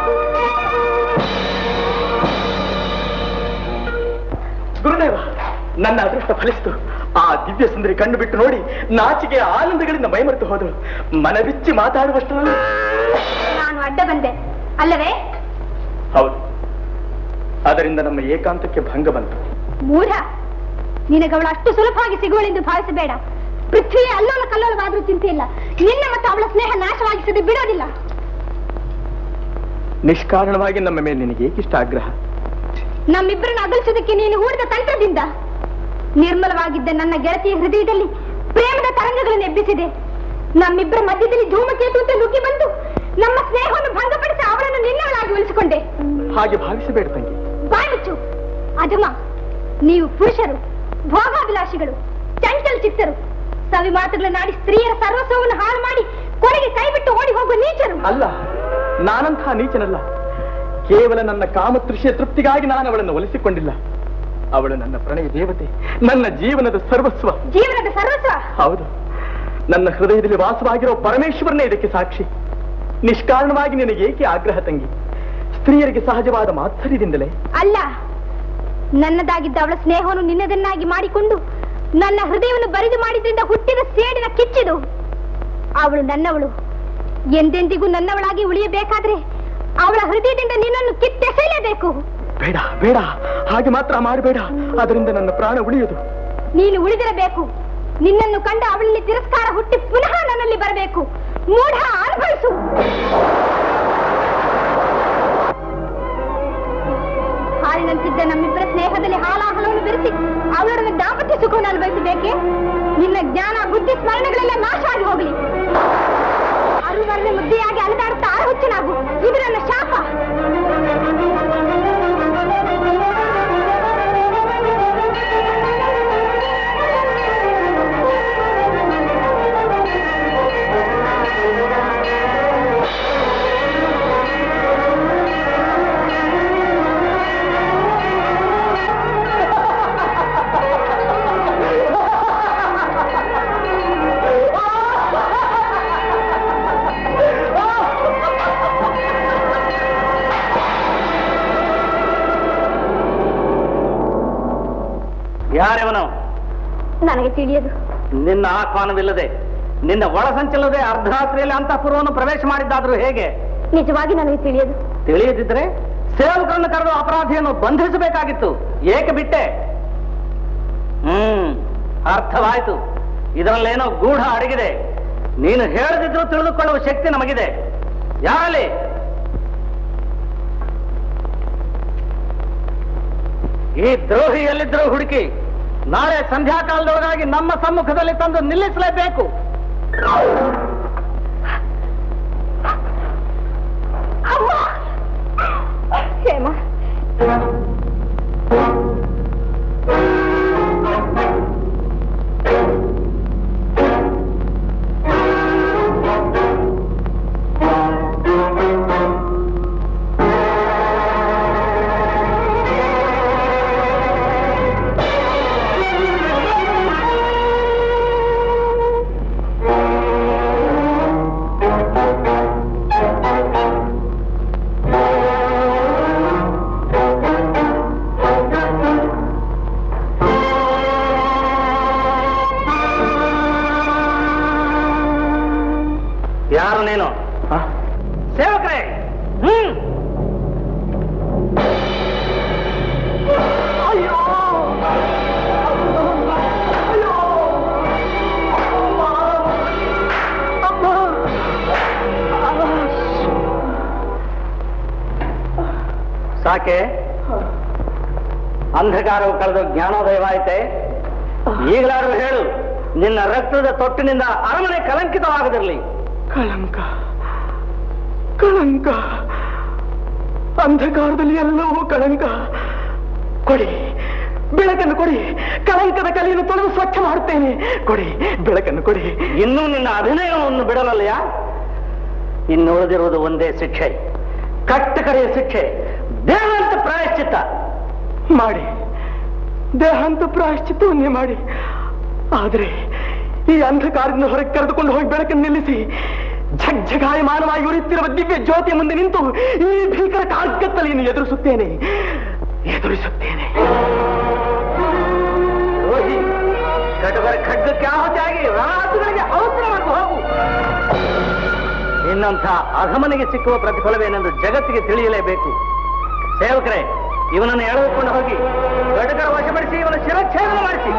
ಗುರುದೇವ ನನ್ನ ಅದೃಷ್ಟ ಫಲಿಸಿತು ಆ ದಿವ್ಯ ಸುಂದರಿ ಕಣ್ಣು ಬಿಟ್ಟು ನೋಡಿ ನಾಚಿಕೆ ಆನಂದಗಳಿಂದ ಮೈಮರೆತು ಹೋದಳು ಮನಬಿಚ್ಚಿ ಮಾತಾಡುವಷ್ಟರಲ್ಲಿ ನಾನು ಅಡ್ಡ ಬಂದೆ ಅಲ್ಲವೇ ಹೌದು ಅದರಿಂದ ನಮ್ಮ ಏಕಾಂತಕ್ಕೆ ಭಂಗ ಬಂತು ಮೂಢ ನಿನಗವಳು ಅಷ್ಟು ಸುಲಭವಾಗಿ ಸಿಗುವಳೆಂದು ಭಾವಿಸಬೇಡ ಪೃಥ್ವಿಯೇ ಅಲ್ಲೋಲ ಕಲ್ಲೋಲವಾದ್ರೂ ಚಿಂತೆ ಇಲ್ಲ ನಿನ್ನ ಮತ್ತು ಅವಳ ಸ್ನೇಹ ನಾಶವಾಗಿಸದೆ ಬಿಡೋದಿಲ್ಲ ನಿಷ್ಕಾರಣವಾಗಿ ನಮ್ಮ ಮೇಲೆ ನಿನಗೆ ಏಕಿಷ್ಟ ಆಗ್ರಹ ನಮ್ಮಿಬ್ಬರನ್ನು ಅಗಲಿಸೋದಕ್ಕೆ ನೀನು ಹೂಡಿದ ತಂತ್ರದಿಂದ ನಿರ್ಮಲವಾಗಿದ್ದ ನನ್ನ ಗೆಳತಿಯ ಹೃದಯದಲ್ಲಿ ಪ್ರೇಮದ ತರಂಗಗಳನ್ನು ಎಬ್ಬಿಸಿದೆ ನಮ್ಮಿಬ್ಬರ ಮಧ್ಯದಲ್ಲಿ ಧೂಮಕೇತು ಅಂತ ನುಗ್ಗಿ ಬಂದು ನಮ್ಮ ಸ್ನೇಹವನ್ನು ಭಂಗಪಡಿಸಿ ಅವಳನ್ನು ನಿನ್ನವಳಾಗಿ ಉಳಿಸಿಕೊಂಡೆ ಹಾಗೆ ಭಾವಿಸಬೇಡ ತಂಗಿ ಬಾಯ್ ಮುಚ್ಚು ಅಧಮ ನೀವು ಪುರುಷರು ಭೋಗಾಭಿಲಾಷಿಗಳು ಚಂಚಲ ಚಿತ್ತರು ಸವಿ ಮಾತುಗಳನ್ನಾಡಿ ಸ್ತ್ರೀಯರ ಸರ್ವಸ್ವವನ್ನು ಹಾಳು ಮಾಡಿ ಕೊನೆಗೆ ಕೈ ಬಿಟ್ಟು ಓಡಿ ಹೋಗುವ ನೀಚರು ಅಲ್ಲ ನಾನಂತಹ ನೀಚನಲ್ಲ ಕೇವಲ ನನ್ನ ಕಾಮತೃಷಿಯ ತೃಪ್ತಿಗಾಗಿ ನಾನು ಅವಳನ್ನು ಒಲಿಸಿಕೊಂಡಿಲ್ಲ ಅವಳು ನನ್ನ ಪ್ರಣಯ ದೇವತೆ ನನ್ನ ಜೀವನದ ಸರ್ವಸ್ವ ಜೀವನದ ಸರ್ವಸ್ವ ಹೌದು ನನ್ನ ಹೃದಯದಲ್ಲಿ ವಾಸವಾಗಿರೋ ಪರಮೇಶ್ವರನೇ ಇದಕ್ಕೆ ಸಾಕ್ಷಿ ನಿಷ್ಕಾರಣವಾಗಿ ನಿನಗೆ ಏಕೆ ಆಗ್ರಹ ತಂಗಿ ಸ್ತ್ರೀಯರಿಗೆ ಸಹಜವಾದ ಮಾತ್ಸರ್ಯದಿಂದಲೇ ಅಲ್ಲ ನನ್ನದಾಗಿದ್ದ ಅವಳ ಸ್ನೇಹವನ್ನು ನಿನ್ನದನ್ನಾಗಿ ಮಾಡಿಕೊಂಡು ನನ್ನ ಹೃದಯವನ್ನು ಬರಿದು ಮಾಡಿದ್ರಿಂದ ಹುಟ್ಟಿದ ಸೇಡಿನ ಕಿಚ್ಚಿದು ಅವಳು ನನ್ನವಳು ಎಂದೆಂದಿಗೂ ನನ್ನವಳಾಗಿ ಉಳಿಯಬೇಕಾದ್ರೆ ಅವಳ ಹೃದಯದಿಂದ ನಿನ್ನನ್ನು ಕಿತ್ತೆಸೆಯಲೇಬೇಕು ಬೇಡ ಬೇಡ ಹಾಗೆ ಮಾತ್ರ ಮಾಡಬೇಡ ಅದರಿಂದ ನನ್ನ ಪ್ರಾಣ ಉಳಿಯುವುದು ನೀನು ಉಳಿದಿರಬೇಕು ನಿನ್ನನ್ನು ಕಂಡ ಅವಳಲ್ಲಿ ತಿರಸ್ಕಾರ ಹುಟ್ಟಿ ಪುನಃ ನನ್ನಲ್ಲಿ ಬರಬೇಕು ಮೂಢ ಅನುಭವಿಸು ಹಾಲಿನಂತಿದ್ದ ನಮ್ಮಿಬ್ಬರ ಸ್ನೇಹದಲ್ಲಿ ಹಾಲಾಹಲವನ್ನು ಬೆರೆಸಿ ಅವಳೊಡನೆ ದಾಂಪತ್ಯ ಸುಖವನ್ನು ಅನುಭವಿಸಬೇಕೆ ನಿನ್ನ ಜ್ಞಾನ ಬುದ್ಧಿ ಸ್ಮರಣೆಗಳೆಲ್ಲ ನಾಶ ಆಗಿ ಹೋಗಲಿ ಅರುವರನೆ ಮುದ್ದೆಯಾಗಿ ಅಲೆದಾಡುತ್ತಾ ಹುಚ್ಚನಾಗು ಇದು ನನ್ನ ಶಾಪ ಯಾರವನು ನನಗೆ ತಿಳಿಯದು ನಿನ್ನ ಆಹ್ವಾನವಿಲ್ಲದೆ ನಿನ್ನ ಒಳಸಂಚಲದೆ ಅರ್ಧರಾತ್ರಿಯಲ್ಲಿ ಅಂತಃಪುರವನ್ನು ಪ್ರವೇಶ ಮಾಡಿದ್ದಾದ್ರೂ ಹೇಗೆ ನಿಜವಾಗಿ ನನಗೆ ತಿಳಿಯದು ತಿಳಿಯದಿದ್ರೆ ಸೇವಕರನ್ನು ಕರೆದು ಅಪರಾಧಿಯನ್ನು ಬಂಧಿಸಬೇಕಾಗಿತ್ತು ಏಕೆ ಬಿಟ್ಟೆ ಹ್ಮ್ ಅರ್ಥವಾಯ್ತು ಇದರಲ್ಲೇನೋ ಗೂಢ ಅಡಗಿದೆ ನೀನು ಹೇಳದಿದ್ರು ತಿಳಿದುಕೊಳ್ಳುವ ಶಕ್ತಿ ನಮಗಿದೆ ಯಾರಲ್ಲಿ ಈ ದ್ರೋಹಿ ಎಲ್ಲಿದ್ದರೂ ಹುಡುಕಿ ನಾಳೆ ಸಂಧ್ಯಾಕಾಲದೊಳಗಾಗಿ ನಮ್ಮ ಸಮ್ಮುಖದಲ್ಲಿ ತಂದು ನಿಲ್ಲಿಸಲೇಬೇಕು ಹೇಮ ಯಾರು ನೀನು ಸೇವಕರೇ ಹ್ಮ್ ಸಾಕೆ ಅಂಧಕಾರವು ಕಳೆದು ಜ್ಞಾನೋದಯವಾಯಿತೆ ಈಗಲಾದರೂ ಹೇಳು ನಿನ್ನ ರಕ್ತದ ತೊಟ್ಟಿನಿಂದ ಅರಮನೆ ಕಲಂಕಿತವಾಗದಿರಲಿ ಕಳಂಕ ಕಳಂಕ ಅಂಧಕಾರದಲ್ಲಿ ಎಲ್ಲವೂ ಕಳಂಕ ಕೊಡಿ ಬೆಳಕನ್ನು ಕೊಡಿ ಕಳಂಕದ ಕಲೆಯನ್ನು ತೊಳೆದು ಸ್ವಚ್ಛ ಮಾಡುತ್ತೇನೆ ಕೊಡಿ ಬೆಳಕನ್ನು ಕೊಡಿ ಇನ್ನೂ ನಿನ್ನ ಅಭಿನಯವನ್ನು ಬಿಡಲಲ್ಲಯ್ಯ ಇನ್ನು ಉಳಿದಿರುವುದು ಒಂದೇ ಶಿಕ್ಷೆ ಕಟ್ಟ ಕಡೆಯ ಶಿಕ್ಷೆ ದೇವಂತ ಪ್ರಾಯಶ್ಚಿತ್ತ ಮಾಡಿ ದೇಹಾಂತ ಪ್ರಾಯಶ್ಚಿತ್ತವನ್ನೇ ಮಾಡಿ ಆದರೆ ಈ ಅಂಧಕಾರದಿಂದ ಹೊರಗೆ ಕರೆದುಕೊಂಡು ಹೋಗಿ ಬೆಳಕನ್ನು ನಿಲ್ಲಿಸಿ ಝಗ್ಝಗಾಯಮಾನವಾಗಿ ಉರಿಯುತ್ತಿರುವ ದಿವ್ಯ ಜ್ಯೋತಿಯ ಮುಂದೆ ನಿಂತು ಈ ಭೀಕರ ಕಾರ್ಗತ್ತಲೆಯನ್ನು ಎದುರಿಸುತ್ತೇನೆ ಎದುರಿಸುತ್ತೇನೆ ನಿನ್ನಂಥ ಅಧಮನಿಗೆ ಸಿಕ್ಕುವ ಪ್ರತಿಫಲವೇನೆಂದು ಜಗತ್ತಿಗೆ ತಿಳಿಯಲೇಬೇಕು ಸೇವಕರೇ ಇವನನ್ನು ಎಳೆದುಕೊಂಡು ಹೋಗಿ ಘಟಕರ ವಶಪಡಿಸಿ ಇವನ ಶಿರಚ್ಛೇದನ ಮಾಡಿಸಿ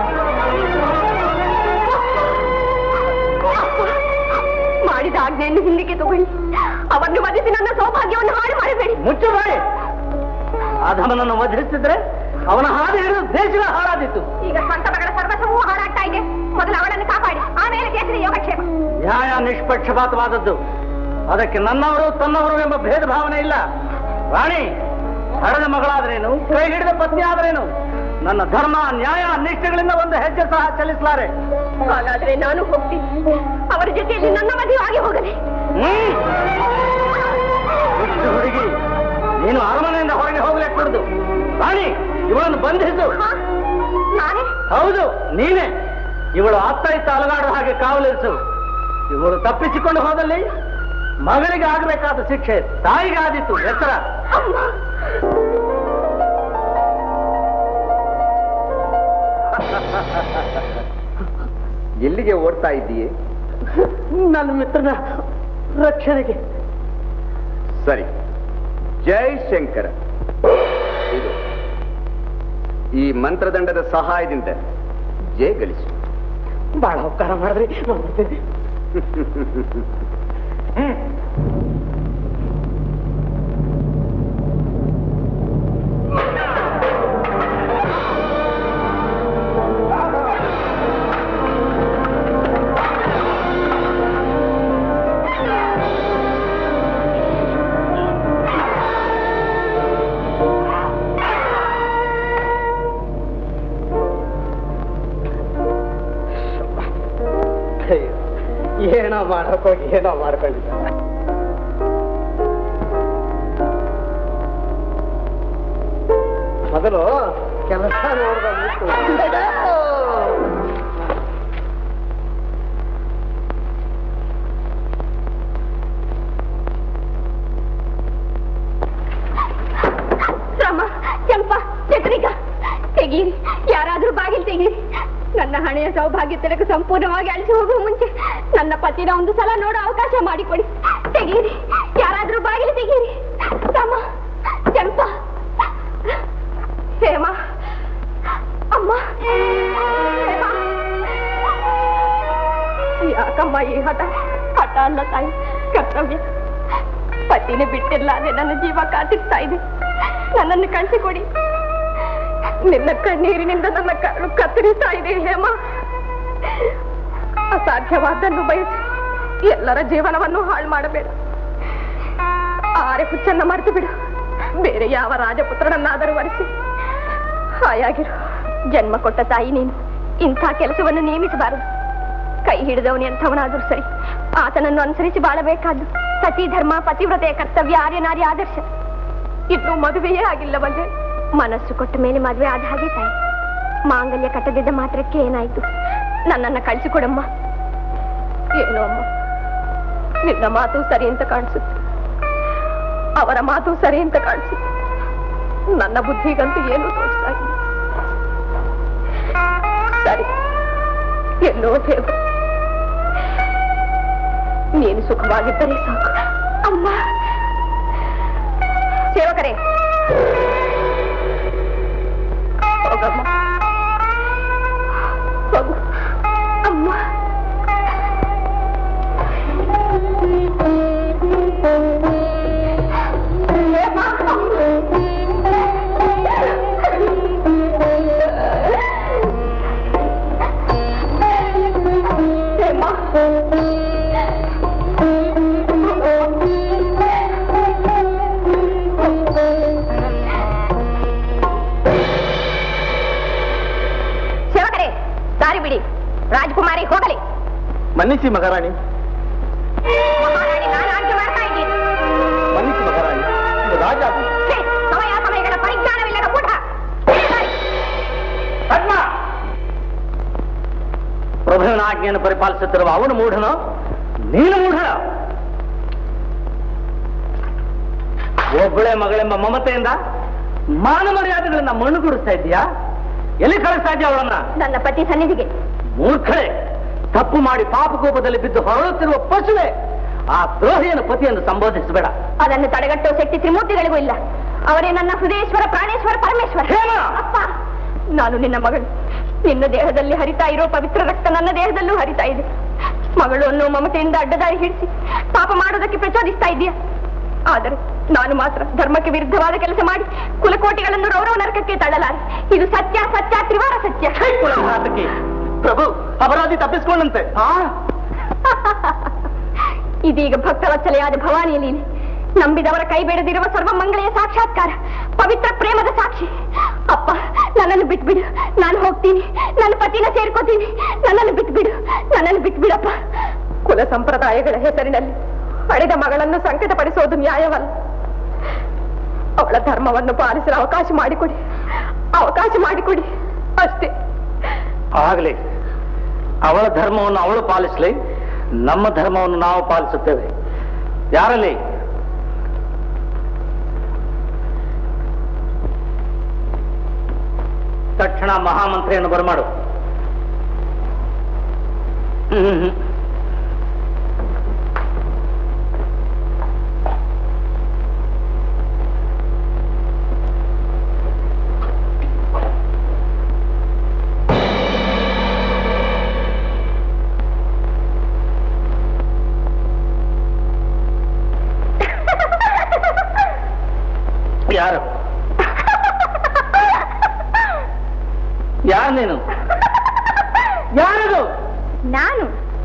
ಮಾಡಿದ ಆಜ್ಞೆಯನ್ನು ಹಿಂದಕ್ಕೆ ತಗೊಳ್ಳಿ ಅವರನ್ನು ವಧಿಸಿ ನನ್ನ ಸೌಭಾಗ್ಯವನ್ನು ಹಾಳು ಮಾಡಬೇಡಿ ಮುಚ್ಚು ಬಾಯಿ ಅಧಮನನ್ನು ವಧಿಸಿದ್ರೆ ಅವನ ಹಾದಿ ಹಿಡಿದು ದೇಶದ ಹಾಳಾದಿತ್ತು ಈಗ ಸ್ವಂತ ಮಗಳ ಸರ್ವಸ್ವವೂ ಹಾಳಾಗ್ತಾ ಇದೆ ಮೊದಲು ಅವಳನ್ನು ಕಾಪಾಡಿ ಆಮೇಲೆ ದೇಶದ ಯೋಗಕ್ಷೇಮ ನ್ಯಾಯ ನಿಷ್ಪಕ್ಷಪಾತವಾದದ್ದು ಅದಕ್ಕೆ ನನ್ನವರು ತನ್ನವರು ಎಂಬ ಭೇದ ಭಾವನೆ ಇಲ್ಲ ರಾಣಿ ಹಡದ ಮಗಳಾದ್ರೇನು ಕೈ ಹಿಡಿದ ಪತ್ನಿ ಆದ್ರೇನು ನನ್ನ ಧರ್ಮ ನ್ಯಾಯ ನಿಷ್ಠೆಗಳಿಂದ ಒಂದು ಹೆಜ್ಜೆ ಸಹ ಚಲಿಸಲಾರೆ ಹಾಗಾದ್ರೆ ನಾನು ಹೋಗ್ತೀನಿ ಅವರ ಜೊತೆಯಲ್ಲಿ ನನ್ನ ಮದುವೆ ಆಗಿ ಹೋಗಲಿ ಹ್ಮ್. ಹುಚ್ಚು ಹುಡುಗಿ ನೀನು ಅರಮನೆಯಿಂದ ಹೊರಗೆ ಹೋಗ್ಲಿಕ್ಕೆ ಕೊಡುದು ರಾಣಿ ಇವಳನ್ನು ಬಂಧಿಸು ಹಾ? ನಾನೇ ಹೌದು ನೀನೇ ಇವಳು ಅತ್ತ ಇತ್ತ ಅಲಗಾಡುವ ಹಾಗೆ ಕಾವಲಿರಿಸು ಇವಳು ತಪ್ಪಿಸಿಕೊಂಡು ಹೋದಲ್ಲಿ ಮಗಳಿಗೆ ಆಗಬೇಕಾದ ಶಿಕ್ಷೆ ತಾಯಿಗೆ ಆದಿತ್ತು ಎತ್ತರ ಅಮ್ಮ ಎಲ್ಲಿಗೆ ಓಡ್ತಾ ಇದ್ದೀಯೇ ನನ್ನ ಮಿತ್ರನ ರಕ್ಷಣೆಗೆ ಸರಿ ಜೈ ಶಂಕರ ಇದು ಈ ಮಂತ್ರದಂಡದ ಸಹಾಯದಿಂದ ಜಯ ಗಳಿಸು ಬಹಳ ಉಪಕಾರ ಮಾಡಿದ್ರಿ ನಾನ್ ಬರ್ತೀನಿ. ಅಯ್ಯೋ, ಏನೋ ಮಾಡಕ್ ಹೋಗಿ ಏನೋ ಮಾಡ್ಕೊಂಡಿದ್ದ ಮೊದಲು ಕೆಲಸ ನೋಡ್ಬೇಕು ಶ್ರಮ ಚಂಪ ಚಕ್ರಿಕ ತೆಗೀರಿ ಯಾರಾದ್ರೂ ಬಾಗಿಲು ತೆಗೀರಿ ನನ್ನ ಹಣೆಯ ಸೌಭಾಗ್ಯ ತಿಲಕ ಸಂಪೂರ್ಣವಾಗಿ ಅಳಿಸಿ ಹೋಗುವ ಮುಂಚೆ ನನ್ನ ಪತಿನ ಒಂದು ಸಲ ನೋಡೋ ಅವಕಾಶ ಮಾಡಿಕೊಡಿ ತೆಗೀರಿ ಯಾರಾದ್ರೂ ಬಾಗಿಲು ತೆಗೀರಿ ಶ್ರಮ ಚಂಪ ಹೇಮ ಅಮ್ಮ ಹೇಮ. ಯಾಕಮ್ಮ ಈ ಹಠ ಹಠ ಅಲ್ಲ ತಾಯಿ ಕರ್ತವ್ಯ ಪತಿನೇ ಬಿಟ್ಟಿಲ್ಲ ಅದೇ ನನ್ನ ಜೀವ ಕಾತಿರ್ತಾ ಇದೆ ನನ್ನನ್ನು ಕಳಿಸಿಕೊಡಿ ನಿನ್ನ ಕಣ್ಣೀರಿನಿಂದ ನನ್ನ ಕಣ್ಣು ಕತ್ತರಿಸ್ತಾ ಇದೆ ಹೇಮ ಅಸಾಧ್ಯವಾದನ್ನು ಬಯಸಿ ಎಲ್ಲರ ಜೀವನವನ್ನು ಹಾಳು ಮಾಡಬೇಡ ಆರೆ ಹುಚ್ಚನ್ನ ಮರೆತು ಬಿಡು ಬೇರೆ ಯಾವ ರಾಜಪುತ್ರನನ್ನಾದರೂ ವರಿಸಿ ಹಾಯಾಗಿರು ಜನ್ಮ ಕೊಟ್ಟ ತಾಯಿ ನೀನು ಇಂಥ ಕೆಲಸವನ್ನು ನೇಮಿಸಬಾರದು ಕೈ ಹಿಡಿದವನು ಎಂಥವನಾದರೂ ಸರಿ ಆತನನ್ನು ಅನುಸರಿಸಿ ಬಾಳಬೇಕಾದ್ದು ಸತಿ ಧರ್ಮ ಪತಿವ್ರತೆಯ ಕರ್ತವ್ಯ ಆರ್ಯನಾರಿ ಆದರ್ಶ ಇನ್ನು ಮದುವೆಯೇ ಆಗಿಲ್ಲವಲ್ಲೇ ಮನಸ್ಸು ಕೊಟ್ಟ ಮೇಲೆ ಮದುವೆ ಆದ ಹಾಗೆ ತಾಯಿ ಮಾಂಗಲ್ಯ ಕಟ್ಟದಿದ್ದ ಮಾತ್ರಕ್ಕೆ ಏನಾಯ್ತು ನನ್ನನ್ನ ಕಳಿಸಿಕೊಡಮ್ಮ ಏನೋ ಅಮ್ಮ ನಿನ್ನ ಮಾತು ಸರಿ ಅಂತ ಕಾಣಿಸುತ್ತೆ ಅವರ ಮಾತು ಸರಿ ಅಂತ ಕಾಣಿಸುತ್ತೆ ನನ್ನ ಬುದ್ಧಿಗಂತೂ ಏನು ತೋರಿಸ್ತಾ ಇಲ್ಲ ಸರಿ ಎಲ್ಲೋ ಹೇಗೋ ನೀನು ಸುಖವಾಗಿದ್ದರೆ ಸಾಕು ಅಮ್ಮ ಸೇವಕರೇ ಹೋಗಮ್ಮ ಹೋಗು ಅಮ್ಮ ಸೇವಕರೇ ದಾರಿ ಬಿಡಿ ರಾಜಕುಮಾರಿ ಹೋಗಲಿ ಮನ್ನಿಸಿ ಮಹಾರಾಣಿ ಮಹಾರಾಣಿ ನಾನು ಆಜ್ಞೆ ಮಾಡ್ತಾ ಇದ್ದೀನಿ ಮನ್ನಿಸಿ ಮಹಾರಾಣಿ ಇದು ರಾಜ ಛೇ, ಸಮಯ ಸಮಯಗಳ ಪರಿಜ್ಞಾನವಿಲ್ಲದ ಕೂಟ ಪದ್ಮ ಪ್ರಭುವಿನ ಆಜ್ಞೆಯನ್ನು ಪರಿಪಾಲಿಸುತ್ತಿರುವ ಅವನು ಮೂಢನೋ ನೀನು ಮೂಢ ಒಬ್ಬಳೆ ಮಗಳೆಂಬ ಮಮತೆಯಿಂದ ಮಾನ ಮರ್ಯಾದೆಗಳನ್ನ ಮಣ್ಣುಗೂಡಿಸ್ತಾ ಇದ್ದೀಯಾ ಎಲ್ಲಿ ಕಳಿಸ್ತಾ ಇದೆಯಾ ಅವಳನ್ನ ನನ್ನ ಪತಿ ಸನ್ನಿಧಿಗೆ ಮೂರ್ಖಳೆ ತಪ್ಪು ಮಾಡಿ ಪಾಪಕೋಪದಲ್ಲಿ ಬಿದ್ದು ಹೊರಳುತ್ತಿರುವ ಪಶುವೆ ಆ ದ್ರೋಹಿಯನ್ನು ಪತಿಯನ್ನು ಸಂಬೋಧಿಸಬೇಡ ಅದನ್ನು ತಡೆಗಟ್ಟುವ ಶಕ್ತಿ ತ್ರಿಮೂರ್ತಿಗಳಿಗೂ ಇಲ್ಲ ಅವರೇ ನನ್ನ ಹೃದಯೇಶ್ವರ ಪ್ರಾಣೇಶ್ವರ ಪರಮೇಶ್ವರ ಹೇಮ! ಅಪ್ಪ ನಾನು ನಿನ್ನ ಮಗಳು ನಿನ್ನ ದೇಹದಲ್ಲಿ ಹರಿತಾ ಇರೋ ಪವಿತ್ರ ರಕ್ತ ನನ್ನ ದೇಹದಲ್ಲೂ ಹರಿತಾ ಇದೆ ಮಗಳು ಅನ್ನೋ ಮಮತೆಯಿಂದ ಅಡ್ಡದಾರಿ ಹಿಡಿಸಿ ಪಾಪ ಮಾಡೋದಕ್ಕೆ ಪ್ರಚೋದಿಸ್ತಾ ಇದೆಯಾ ಆದರೆ ನಾನು ಮಾತ್ರ ಧರ್ಮಕ್ಕೆ ವಿರುದ್ಧವಾದ ಕೆಲಸ ಮಾಡಿ ಕುಲಕೋಟಿಗಳನ್ನು ರೌರವ ನರಕಕ್ಕೆ ತಳ್ಳಲಾರೆ ಇದು ಸತ್ಯ ಸತ್ಯ ತ್ರಿವಾರ ಸತ್ಯ ಕುಲಘಾತಕಿ ಪ್ರಭು ಅಪರಾಧಿ ತಪ್ಪಿಸ್ಕೊಂಡಂತೆ ಇದೀಗ ಭಕ್ತವತ್ಸಲೆಯಾದ ಭವಾನಿಯ ಲೀಲೆ ನಂಬಿದವರ ಕೈ ಬೆಳೆದಿರುವ ಸರ್ವ ಮಂಗಳೆಯ ಸಾಕ್ಷಾತ್ಕಾರ ಪವಿತ್ರ ಪ್ರೇಮದ ಸಾಕ್ಷಿ ಅಪ್ಪ ನನ್ನನ್ನು ಬಿಟ್ಬಿಡು ನಾನು ಹೋಗ್ತೀನಿ ನನ್ನ ಪತಿನ ಸೇರ್ಕೋತೀನಿ ನನ್ನನ್ನು ಬಿಟ್ಬಿಡು ನನ್ನನ್ನು ಬಿಟ್ಬಿಡಪ್ಪ ಕುಲ ಸಂಪ್ರದಾಯಗಳ ಹೆಸರಿನಲ್ಲಿ ಪಡೆದ ಮಗಳನ್ನು ಸಂಕಟಪಡಿಸೋದು ನ್ಯಾಯವಲ್ಲ ಅವಳ ಧರ್ಮವನ್ನು ಪಾಲಿಸಲು ಅವಕಾಶ ಮಾಡಿಕೊಡಿ ಅವಕಾಶ ಮಾಡಿಕೊಡಿ ಅಷ್ಟೇ ಆಗಲಿ ಅವಳ ಧರ್ಮವನ್ನು ಅವಳು ಪಾಲಿಸಲಿ ನಮ್ಮ ಧರ್ಮವನ್ನು ನಾವು ಪಾಲಿಸುತ್ತೇವೆ ಯಾರಲ್ಲಿ ತಕ್ಷಣ ಮಹಾಮಂತ್ರಿಯನ್ನು ಬರಮಾಡು ಹ್ಮ್ ಹ್ಮ್. ಯಾರು ಯಾರು ನೀನು ಯಾರದು ನಾನು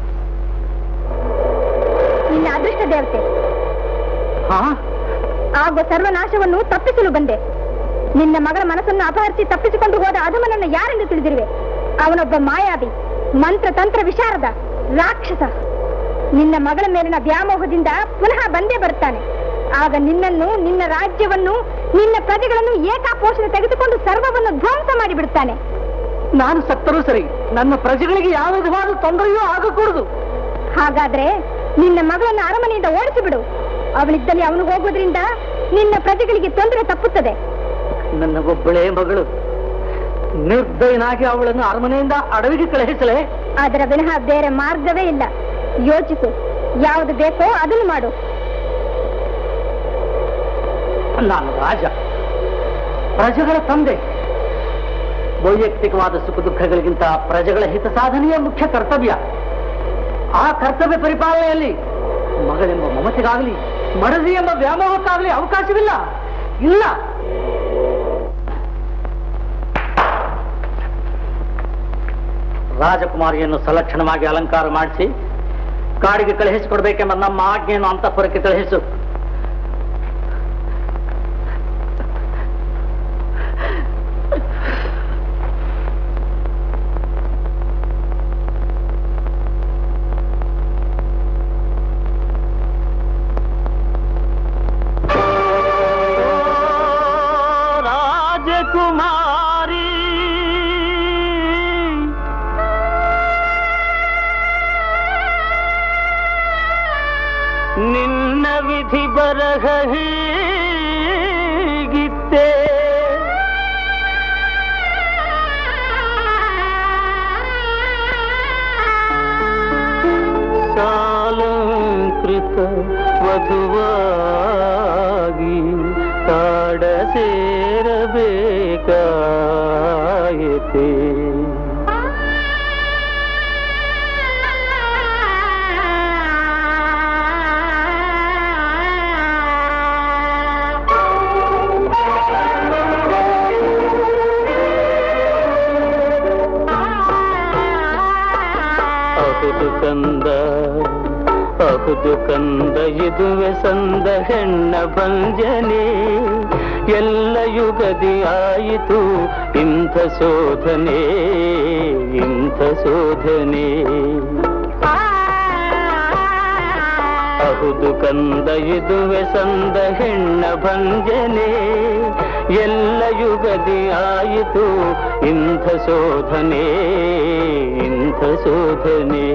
ನಿನ್ನ ಅದೃಷ್ಟ ದೇವತೆ ಹಾ ಆಗುವ ಸರ್ವನಾಶವನ್ನು ತಪ್ಪಿಸಲು ಬಂದೆ ನಿನ್ನ ಮಗಳ ಮನಸ್ಸನ್ನು ಅಪಹರಿಸಿ ತಪ್ಪಿಸಿಕೊಂಡು ಹೋದ ಅಧಮನನ್ನು ಯಾರೆಂದು ತಿಳಿದಿರುವೆ ಅವನೊಬ್ಬ ಮಾಯಾವಿ ಮಂತ್ರ ತಂತ್ರ ವಿಶಾರದ ರಾಕ್ಷಸ ನಿನ್ನ ಮಗಳ ಮೇಲಿನ ವ್ಯಾಮೋಹದಿಂದ ಪುನಃ ಬಂದೇ ಬರುತ್ತಾನೆ ಆಗ ನಿನ್ನನ್ನು ನಿನ್ನ ರಾಜ್ಯವನ್ನು ನಿನ್ನ ಪ್ರಜೆಗಳನ್ನು ಏಕಾಪೋಷಣ ತೆಗೆದುಕೊಂಡು ಸರ್ವವನ್ನು ಧ್ವಂಸ ಮಾಡಿಬಿಡುತ್ತಾನೆ ನಾನು ಸತ್ತರೂ ಸರಿ ನನ್ನ ಪ್ರಜೆಗಳಿಗೆ ಯಾವ ವಿಧವಾದ ತೊಂದರೆಯೂ ಆಗಕೂಡದು ಹಾಗಾದ್ರೆ ನಿನ್ನ ಮಗಳನ್ನು ಅರಮನೆಯಿಂದ ಓಡಿಸಿಬಿಡು ಅವಳಿದ್ದಲ್ಲಿ ಅವನು ಹೋಗೋದ್ರಿಂದ ನಿನ್ನ ಪ್ರಜೆಗಳಿಗೆ ತೊಂದರೆ ತಪ್ಪುತ್ತದೆ ನನ್ನ ಒಬ್ಬಳೇ ಮಗಳು ನಿರ್ದಯನಾಗಿ ಅವಳನ್ನು ಅರಮನೆಯಿಂದ ಅಡವಿಗೆ ಕಳುಹಿಸಲೇ ಅದರ ವಿನಃ ಬೇರೆ ಮಾರ್ಗವೇ ಇಲ್ಲ ಯೋಚಿಸು ಯಾವುದು ಬೇಕೋ ಅದನ್ನು ಮಾಡು ನಾನು ರಾಜ ಪ್ರಜೆಗಳ ತಂದೆ ವೈಯಕ್ತಿಕವಾದ ಸುಖ ದುಃಖಗಳಿಗಿಂತ ಪ್ರಜೆಗಳ ಹಿತ ಸಾಧನೆಯೇ ಮುಖ್ಯ ಕರ್ತವ್ಯ ಆ ಕರ್ತವ್ಯ ಪರಿಪಾಲನೆಯಲ್ಲಿ ಮಗಳೆಂಬ ಮಮತೆಗಾಗಲಿ ಮಡದಿ ಎಂಬ ವ್ಯಾಮೋಹಕ್ಕಾಗಲಿ ಅವಕಾಶವಿಲ್ಲ ಇಲ್ಲ ರಾಜಕುಮಾರಿಯನ್ನು ಸಲಕ್ಷಣವಾಗಿ ಅಲಂಕಾರ ಮಾಡಿಸಿ ಕಾಡಿಗೆ ಕಳುಹಿಸಿಕೊಡ್ಬೇಕೆಂಬ ನಮ್ಮ ಆಜ್ಞೆಯನ್ನು ಅಂತಃಪುರಕ್ಕೆ ಕಳುಹಿಸು ರಾಜಕುಮಾರಿ ನಿನ್ನ ವಿಧಿ ಬರಹ ಹೀಗಿತ್ತೆ ಸಾಲಂಕೃತ ವಧುವಾಗಿ ಕಾಡ ಸೇರಬೇಕಾಯತೆ ಅಹುದು ಕಂದ ಅಹುದು ಕಂದ ಇದುವೆ ಸಂದ ಹೆಣ್ಣ ಭಂಜನೆ ಎಲ್ಲ ಯುಗದಿ ಆಯಿತು ಇಂಥ ಶೋಧನೆ ಇಂಥ ಶೋಧನೆ ಅಹುದು ಕಂದ ಇದುವೆ ಸಂದ ಹೆಣ್ಣ ಭಂಜನೆ ಎಲ್ಲ ಯುಗದಿ ಆಯಿತು ಇಂಥ ಶೋಧನೆ ಇಂಥ ಶೋಧನೆ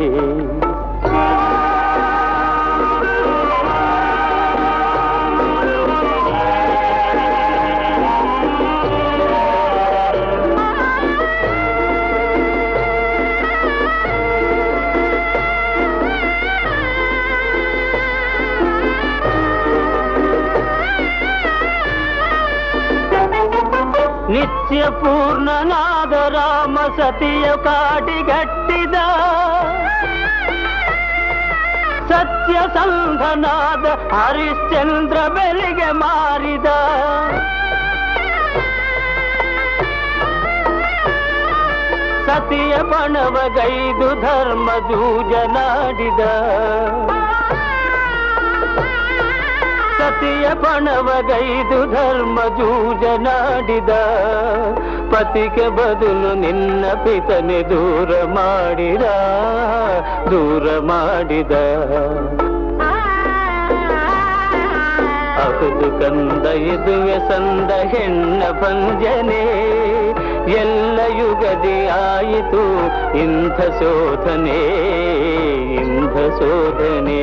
ಪೂರ್ಣನಾದ ರಾಮ ಸತಿಯ ಕಾಡಿಗಟ್ಟಿದ ಸತ್ಯಸಂಧನಾದ ಹರಿಶ್ಚಂದ್ರ ಬೆಲೆಗೆ ಮಾರಿದ ಸತಿಯ ಬಣವಗೈದು ಧರ್ಮ ಜೂಜನಾಡಿದ ಸತಿಯ ಬಣವಗೈದು ಧರ್ಮ ಜೂಜನಾಡಿದ ಪತಿಗೆ ಬದಲು ನಿನ್ನ ಪಿತನೆ ದೂರ ಮಾಡಿದ ದೂರ ಮಾಡಿದ ಅಹುದು ಕಂದ ಇದುವೆ ಸಂದ ಹೆಣ್ಣ ಭಂಜನೆ ಎಲ್ಲ ಯುಗದಿ ಆಯಿತು ಇಂಥ ಶೋಧನೆ ಇಂಥ ಶೋಧನೆ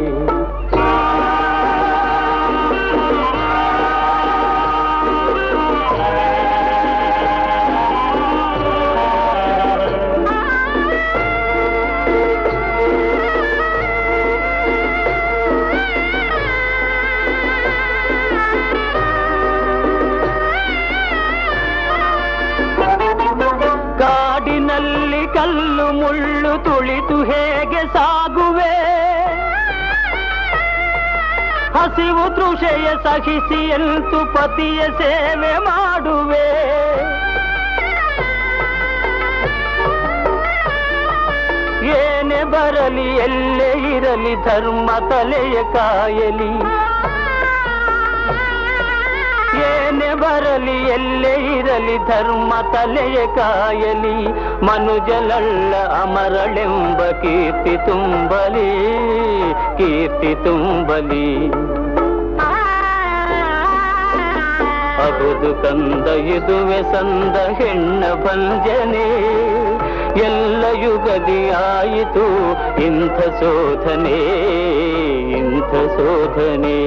ಕಾಡಿನಲ್ಲಿ ಕಲ್ಲು ಮುಳ್ಳು ತುಳಿತು ಹೇಗೆ ಸಾಗುವೆ ಹಸಿವು ತೃಷೆಯ ಸಹಿಸಿ ಎಂತು ಪತಿಯ ಸೇವೆ ಮಾಡುವೆ ಏನೇ ಬರಲಿ ಎಲ್ಲೇ ಇರಲಿ ಧರ್ಮ ತಲೆಯ ಕಾಯಲಿ ಏನೇ ಬರಲಿ ಎಲ್ಲೇ ಇರಲಿ ಧರ್ಮ ತಲೆಯ ಕಾಯಲಿ ಮನುಜಲಲ್ಲ ಅಮರಳೆಂಬ ಕೀರ್ತಿ ತುಂಬಲಿ ಕೀರ್ತಿ ತುಂಬಲಿ ಅಹುದು ಕಂದ ಇದುವೆ ಸಂದ ಹೆಣ್ಣ ಭಂಜನೆ ಎಲ್ಲ ಯುಗದಿ ಆಯಿತು ಇಂಥ ಶೋಧನೆ ಇಂಥ ಶೋಧನೆ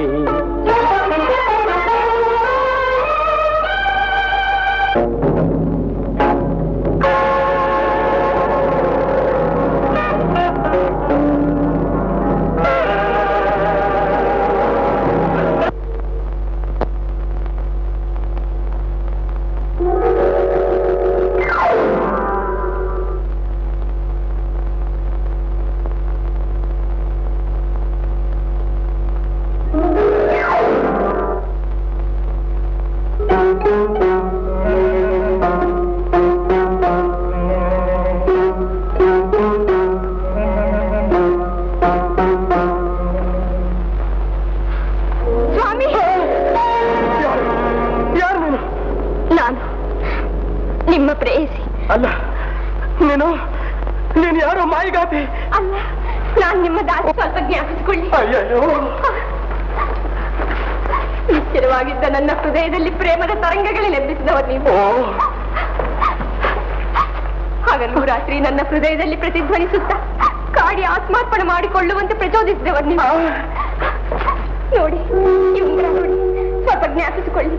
ಸ್ವಾಮಿ ಯಾರು ನೀನು ನಾನು ನಿಮ್ಮ ಪ್ರೇಯಸಿ ಅಲ್ಲ ನೀನು ನೀನು ಯಾರೋ ಮಾಯಿಗಾತಿ ಅಲ್ಲ ನಾನು ನಿಮ್ಮ ದಾಸಿ ಸ್ವಲ್ಪ ಜ್ಞಾಪಿಸಿಕೊಳ್ಳಿ ಅಯ್ಯಯ್ಯೋ ನಿಶ್ಚಲವಾಗಿದ್ದ ನನ್ನ ಹೃದಯದಲ್ಲಿ ಪ್ರೇಮದ ತರಂಗಗಳೇ ನೆಬ್ಬಿಸಿದವ ನೀವು ಓ ಹಗಲು ರಾತ್ರಿ ನನ್ನ ಹೃದಯದಲ್ಲಿ ಪ್ರತಿಧ್ವನಿಸುತ್ತಾ ಕಾಡಿ ಆತ್ಮಾರ್ಪಣೆ ಮಾಡಿಕೊಳ್ಳುವಂತೆ ಪ್ರಚೋದಿಸಿದವರು ನೀವು ನೋಡಿ ಈ ಉಂಗುರ ನೋಡಿ ಸ್ವಲ್ಪ ಜ್ಞಾಪಿಸಿಕೊಳ್ಳಿ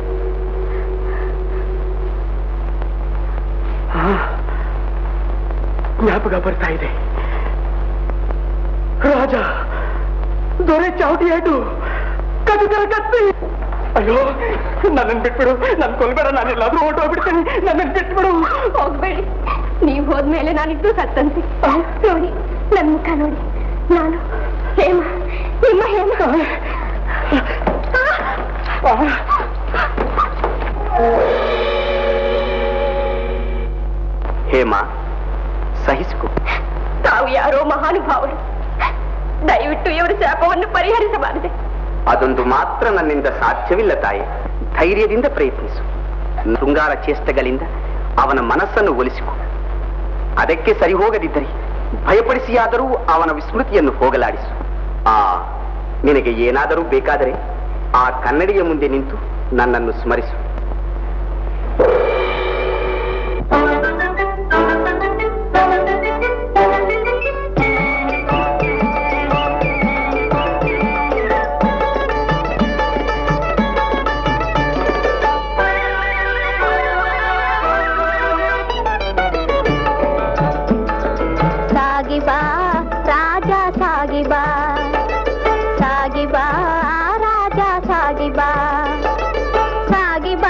ಜ್ಞಾಪಕ ಬರ್ತಾ ಇದೆ ರಾಜ ದೊರೆ ಚಾವಟಿ ಆಟು ಕದುಕರ ಕತ್ತಿ ಅಯ್ಯೋ ನನ್ನನ್ನು ಬಿಟ್ಬಿಡು ನನ್ ಕೊಲ್ಬೇಡ ನಾನೆಲ್ಲಾದ್ರೂ ಹೊರಟೋಗ್ಬಿಡ್ತೇನೆ ನನ್ನನ್ನು ಬಿಟ್ಬಿಡು ಹೋಗ್ಬೇಡಿ ನೀವು ಹೋದ್ಮೇಲೆ ನಾನಿದ್ದು ಸತ್ತಂತೆ ನೋಡಿ ನನ್ನ ಮುಖ ನೋಡಿ ನಾನು ಹೇಮ ನಿಮ್ಮ ಹೇಮ ಹೇಮ ಸಹಿಸಿಕೊ ತಾವು ಯಾರೋ ಮಹಾನುಭಾವರು ದಯವಿಟ್ಟು ಇವರ ಶಾಪವನ್ನು ಪರಿಹರಿಸಬಾರದೆ ಅದೊಂದು ಮಾತ್ರ ನನ್ನಿಂದ ಸಾಧ್ಯವಿಲ್ಲ ತಾಯಿ ಧೈರ್ಯದಿಂದ ಪ್ರಯತ್ನಿಸು ಶೃಂಗಾರ ಚೇಷ್ಟೆಗಳಿಂದ ಅವನ ಮನಸ್ಸನ್ನು ಒಲಿಸಿಕೊ ಅದಕ್ಕೆ ಸರಿ ಹೋಗದಿದ್ದರೆ ಭಯಪಡಿಸಿಯಾದರೂ ಅವನ ವಿಸ್ಮೃತಿಯನ್ನು ಹೋಗಲಾಡಿಸು ಆ ನಿನಗೆ ಏನಾದರೂ ಬೇಕಾದರೆ ಆ ಕನ್ನಡಿಯ ಮುಂದೆ ನಿಂತು ನನ್ನನ್ನು ಸ್ಮರಿಸು ಸಾಗಿಬಾ ರಾಜ ಸಾಗಿಬಾ ಸಾಗಿಬಾ ರಾಜ ಸಾಗಿಬಾ ಸಾಗಿಬಾ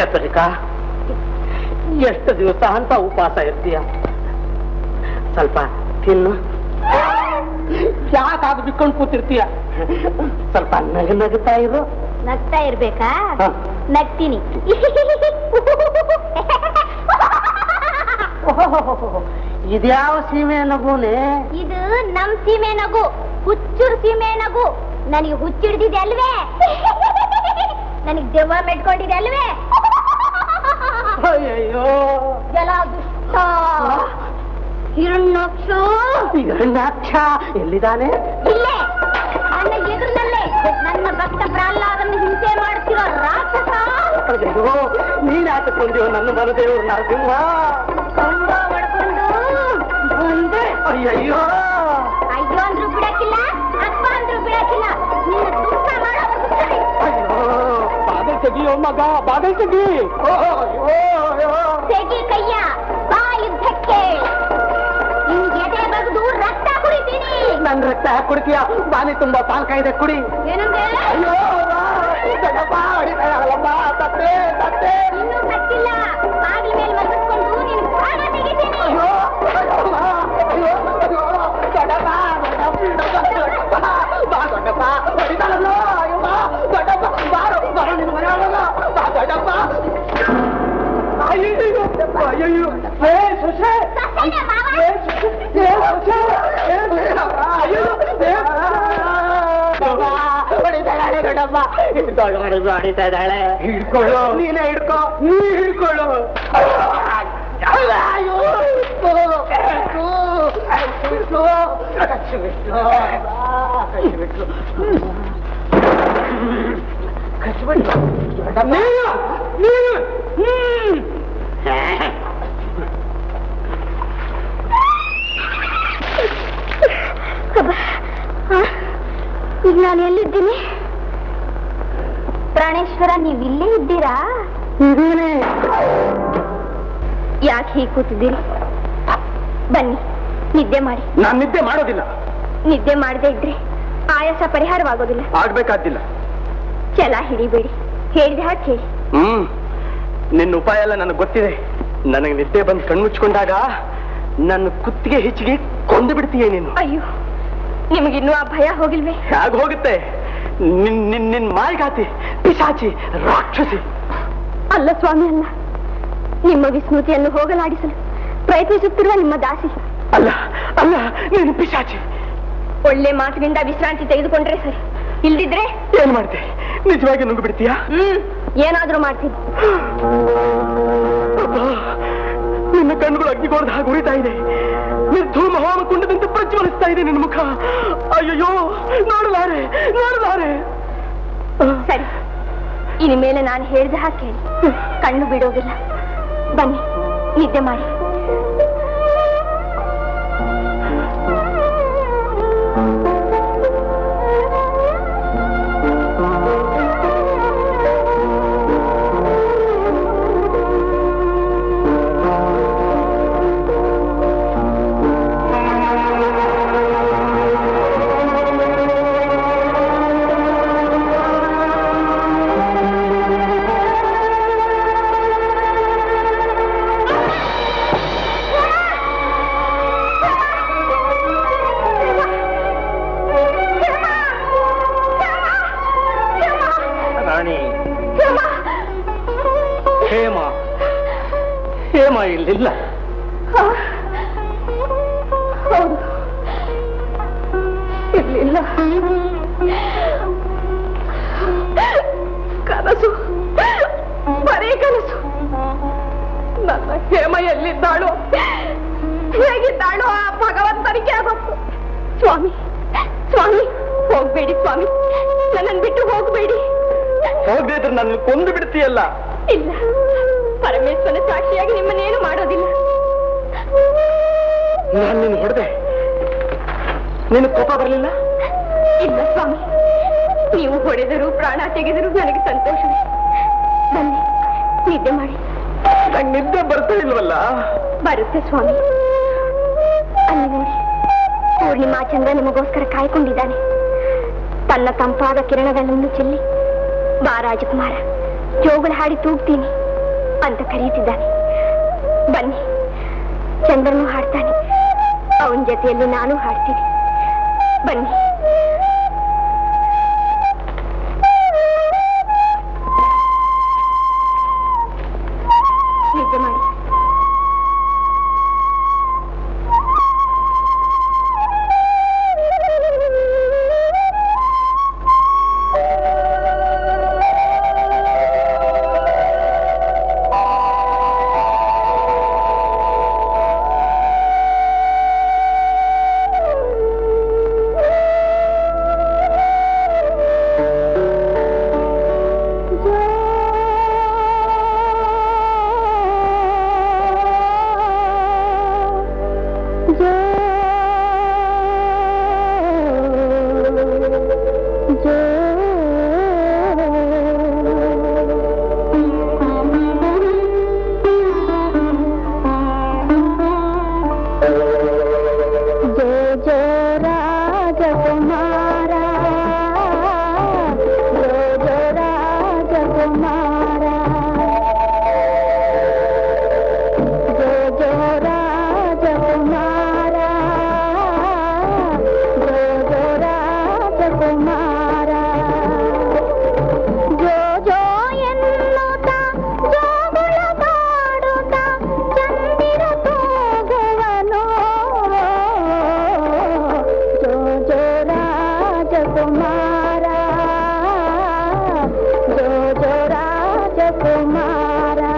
ಚತುರಿಕಾ ಎಷ್ಟು ದಿವಸ ಅಂತ ಉಪವಾಸ ಇರ್ತೀಯ ಸ್ವಲ್ಪ ತಿನ್ನು ಯಾಕಾಗ ಬಿಕ್ಕೊಂಡು ಕೂತಿರ್ತೀಯ ಸ್ವಲ್ಪ ನಗ ನಗುತ್ತಾ ಇರು ನಗ್ತಾ ಇರ್ಬೇಕಾ ಹ. ನಗ್ತೀನಿ ಇದ್ಯಾವ ಸೀಮೆ ನಗುನೆ ಇದು ನಮ್ ಸೀಮೆ ನಗು ಹುಚ್ಚುರ್ ಸೀಮೆ ನಗು ನನಗೆ ಹುಚ್ಚಿಡ್ದಿದೆ ಅಲ್ವೇ ನನಗೆ ದೆವ್ವ ಮೆಟ್ಕೊಂಡಿದೆ ಅಲ್ವೇ ಅಯ್ಯಯ್ಯೋ ಜಲ ದುಷ್ಟ ಹಿರಣ್ಯಾಕ್ಷ ಹಿರಣ್ಯಾಕ್ಷ ಎಲ್ಲಿದ್ದಾನೆ ಇಲ್ಲೇ ನನ್ನ ಎದುರಿನಲ್ಲೇ ನನ್ನ ಭಕ್ತ ಪ್ರಹ್ಲಾದನ್ನು ಹಿಂಸೆ ಮಾಡ್ತಿರೋ ರಾಕ್ಷಸ ಅಯ್ಯೋ ನೀನ್ ಹಾಕಿಕೊಂಡಿವ ನನ್ನ ಮನದೇವರು ನರಸಿಂಹ ಕೊಂಬ ಹೊಡ್ಕೊಂಡು ಬಂದೆ ಅಯ್ಯಯ್ಯೋ ಅಯ್ಯೋ ಅಂದ್ರು ಬಿಡಕ್ಕಿಲ್ಲ ಅಪ್ಪ ಅಂದ್ರು ಬಿಡಕ್ಕಿಲ್ಲ ನಿನ್ನ ತುಪ್ಪ ಮಾಡೋವರೆಗೂ ಸರಿ. ಅಯ್ಯೋ ಬಾಗಲ್ ತೆಗಿಯೋ ಮಗ ಬಾಗಲ್ ತೆಗಿ ಓ, ಅಯ್ಯೋ, ಅಯ್ಯೋ. ತೆಗಿ ಕಯ್ಯ ಬಾ ಯುದ್ಧಕ್ಕೆ ನಿನ್ಗೆ ಎದೆ ಬಗ್ದು ರಕ್ತ ಕುಡಿತೀನಿ ನನ್ ರಕ್ತ ಯಾಕೆ ಕುಡಿತೀಯ ಬಾನಿ ತುಂಬಾ ಪಾನಕ ಇದೆ ಕುಡಿ ಏನಂದೆ ಅಯ್ಯೋ ಬಾ, ದೊಡ್ಡಪ್ಪ, ಹೊಡಿತಾಳಲ್ಲಮ್ಮ, ತತ್ತೆ, ತತ್ತೆ. ಇನ್ನೂ ಸತ್ತಿಲ್ಲ ಬಾಗಿಲ ಮೇಲೆ ಮಲಗಿಸ್ಕೊಂಡು ನಿನ್ ಪ್ರಾಣ ತೆಗಿತೀನಿ ಅಯ್ಯೋ, ಅಯ್ಯೋ, ಬಾ, ಅಯ್ಯೋ, ಅಯ್ಯೋ, ದೊಡ್ಡಪ್ಪ, ದೊಡ್ಡಪ್ಪ, ದೊಡ್ಡಪ್ಪ, ಬಾ ದೊಡ್ಡಪ್ಪ, ಹೊಡಿತಾಳಲ್ಲೋ, ಅಯ್ಯೋ, ಬಾ, ದೊಡ್ಡಪ್ಪ, ಬಾರೋ, ಬಾರೋ ನಿನ್ನ ಮನೆಯೊಳಗ, ಬಾ ದೊಡ್ಡಪ್ಪ. ಅಯ್ಯಯ್ಯೋ, ಅಯ್ಯಯ್ಯೋ, ಏ, ಸೊಸೆ, ಸತ್ತೇನೆ ಮಾವ? ಏ, ಸೊಸೆ, ಏ, ಸೊಸೆ, ಏ, ಅಯ್ಯೋ, ಏ, ದೊಡ್ಡಪ್ಪ, ಹೊಡಿತಾ ಇದ್ದಾಳೆ ದೊಡ್ಡಪ್ಪ, ದೊಡ್ಡ ಹೊಡಿದು ಹೊಡಿತಾ ಇದ್ದಾಳೆ. ಹಿಡ್ಕೊಳ್ಳು ನೀನೇ ಹಿಡ್ಕೊ ನೀ ಹಿಡ್ಕೊಳ್ಳು ಅಯ್ಯೋ, ಬಿಟ್ಟು, ಬಿಟ್ಟು, ಕಚ್ಚು ಬಿಟ್ಟು, ಕಚ್ಚು ಬಿಟ್ಟು. ಕಚ್ಚು ಬಿಟ್ಟು. ನೀನು, ನೀನು, ಹ್ಮ್. ಅಬ್ಬಾ, ಆ, ಈಗ ನಾನು ಎಲ್ಲಿದ್ದೀನಿ ಪ್ರಾಣೇಶ್ವರ ನೀವು ಇಲ್ಲೇ ಇದ್ದೀರಾ ಇದೀನಿ. ಯಾಕೆ ಹೀಗೆ ಕೂತಿದ್ದೀರಿ ಬನ್ನಿ ನಿದ್ದೆ ಮಾಡಿ ನಾನ್ ನಿದ್ದೆ ಮಾಡೋದಿಲ್ಲ ನಿದ್ದೆ ಮಾಡದೇ ಇದ್ರೆ ಆಯಾಸ ಪರಿಹಾರವಾಗೋದಿಲ್ಲ ಆಗ್ಬೇಕಾದಿಲ್ಲ ಛಲ ಹಿಡಿಬೇಡಿ ಹೇಳಿದ ಹಾಗೆ ಹೇಳಿ ಹ್ಮ್ ನಿನ್ನ ಉಪಾಯ ಎಲ್ಲ ನನಗೆ ಗೊತ್ತಿದೆ ನನಗೆ ನಿದ್ದೆ ಬಂದು ಕಣ್ಮುಚ್ಕೊಂಡಾಗ ನನ್ನ ಕುತ್ತಿಗೆ ಹೆಚ್ಚಿಗೆ ಕೊಂದು ಬಿಡ್ತೀಯ ನೀನು ಅಯ್ಯೋ ನಿಮಗಿನ್ನೂ ಆ ಭಯ ಹೋಗಿಲ್ವೇ ಹೇಗೆ ಹೋಗುತ್ತೆ ನಿನ್ ನಿನ್ ನಿನ್ ಮಾಯಿಗಾತಿ ಪಿಶಾಚಿ ರಾಕ್ಷಸಿ ಅಲ್ಲ ಸ್ವಾಮಿ ಅಲ್ಲ ನಿಮ್ಮ ವಿಸ್ಮೃತಿಯನ್ನು ಹೋಗಲಾಡಿಸಲು ಪ್ರಯತ್ನಿಸುತ್ತಿರುವ ನಿಮ್ಮ ದಾಸಿ ಅಲ್ಲ ಅಲ್ಲ ನೀನು ಪಿಶಾಚಿ ಒಳ್ಳೆ ಮಾತಿನಿಂದ ವಿಶ್ರಾಂತಿ ತೆಗೆದುಕೊಂಡ್ರೆ ಸರಿ ಇಲ್ದಿದ್ರೆ ಏನ್ ಮಾಡ್ತೆ ನಿಜವಾಗಿ ನುಂಗು ಬಿಡ್ತೀಯಾ ಹ್ಮ್ ಏನಾದ್ರೂ ಮಾಡ್ತೀನಿ ಅಬ್ಬಾ, ನಿನ್ನ ಕಣ್ಣುಗಳು ಅಗ್ನಿಗೋಳದ ಹಾಗೆ ಉರಿತಾ ಇದೆ ನಿರ್ಧೂಮ ಹೋಮ ಕುಂಡದಂತೆ ಪ್ರಜ್ವಲಿಸ್ತಾ ಇದೆ ನಿನ್ನ ಮುಖ ಅಯ್ಯಯ್ಯೋ ನೋಡಲಾರೆ ನೋಡಲಾರೆ ಸರಿ ಇನ್ನು ಮೇಲೆ ನಾನು ಹೇಳಿದ ಹಾಗೆ ಕೇಳಿ ಕಣ್ಣು ಬಿಡೋದಿಲ್ಲ ಬನ್ನಿ ನಿದ್ದೆ ಮಾಡಿ ರಾಣಿ ಹೇಮ ಹೇಮ ಇಲ್ಲಿಲ್ಲ ಹೌದು ಇರ್ಲಿಲ್ಲ ಕನಸು ಬರೀ ಕನಸು ನನ್ನ ಹೇಮ ಎಲ್ಲಿದ್ದಾಳೋ ಹೇಗಿದ್ದಾಳೋ ಆ ಭಗವಂತನಿಗೆ ಗೊತ್ತು ಸ್ವಾಮಿ ಸ್ವಾಮಿ ಹೋಗ್ಬೇಡಿ ಸ್ವಾಮಿ ನನ್ನನ್ನು ಬಿಟ್ಟು ಹೋಗಬೇಡಿ ಹೋಗ್ದಿದ್ರೆ ನನ್ನ ಕೊಂದು ಬಿಡ್ತೀಯಲ್ಲ ಇಲ್ಲ ಪರಮೇಶ್ವರನ ಸಾಕ್ಷಿಯಾಗಿ ನಿಮ್ಮನ್ನೇನು ಮಾಡೋದಿಲ್ಲ ನಾನು ನಿನ್ನ ಹೊಡೆದೆ ನಿನ್ನ ಕೋಪ ಬರಲಿಲ್ಲ ಇಲ್ಲ ಸ್ವಾಮಿ ನೀವು ಹೊಡೆದರೂ ಪ್ರಾಣ ತೆಗೆದರೂ ನನಗೆ ಸಂತೋಷವೇ ಬನ್ನಿ ನಿದ್ದೆ ಮಾಡಿ ನಂಗೆ ನಿದ್ದೆ ಬರ್ತಾ ಇಲ್ವಲ್ಲ ಬರುತ್ತೆ ಸ್ವಾಮಿ ಅಲ್ಲಿ ನೋಡಿ ಪೂರ್ಣಿಮಾ ಚಂದ್ರ ನಿಮಗೋಸ್ಕರ ಕಾಯ್ಕೊಂಡಿದ್ದಾನೆ ತನ್ನ ತಂಪಾದ ಕಿರಣಗಳನ್ನು ಚೆಲ್ಲಿ ಬಾ ರಾಜಕುಮಾರ ಜೋಗುಳ ಹಾಡಿ ತೂಗ್ತೀನಿ ಅಂತ ಕರೆಯುತ್ತಿದ್ದಾನೆ ಬನ್ನಿ ಚಂದ್ರನು ಹಾಡ್ತಾನೆ ಅವನ ಜೊತೆಯಲ್ಲಿ ನಾನು ಹಾಡ್ತೀನಿ ಬನ್ನಿ ನಿದ್ದೆ ಮಾಡಿ जय जय राजकुमारा जय जय राजकुमारा जय जय राजकुमारा जय जय राजकुमारा ಜೋ ಜೋ ಎನ್ನುತ್ತಾ ಜೋಗುಳ ಪಾಡುತ್ತಾ ಚಂದಿರ ತೂಗುವನು ಜೋ ಜೋ ರಾಜಕುಮಾರ ಜೋ ಜೋ ರಾಜಕುಮಾರ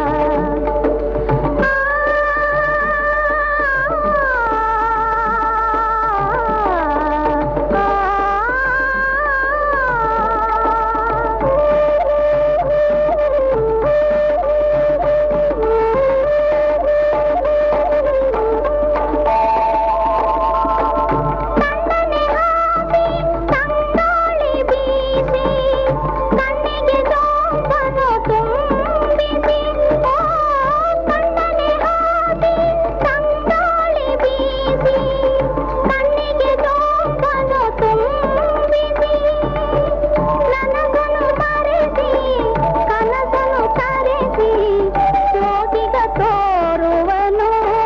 ತಂಗಾಳಿ ಬೀಸಿ ಕಣ್ಣಿಗೆ ಸೋಂಪನು ತುಂಬಿಸಿ ಓ ಕಣ್ಣನೆ ಹಾದಿ ತಂಗಾಳಿ ಬೀಸಿ ಕಣ್ಣಿಗೆ ಸೋಂಪನು ತುಂಬಿಸಿ ನನಗನು ಮರೆಸಿ ಕನಸನು ಕರೆಸಿ ಜೋಗಿಗ ತೋರುವನು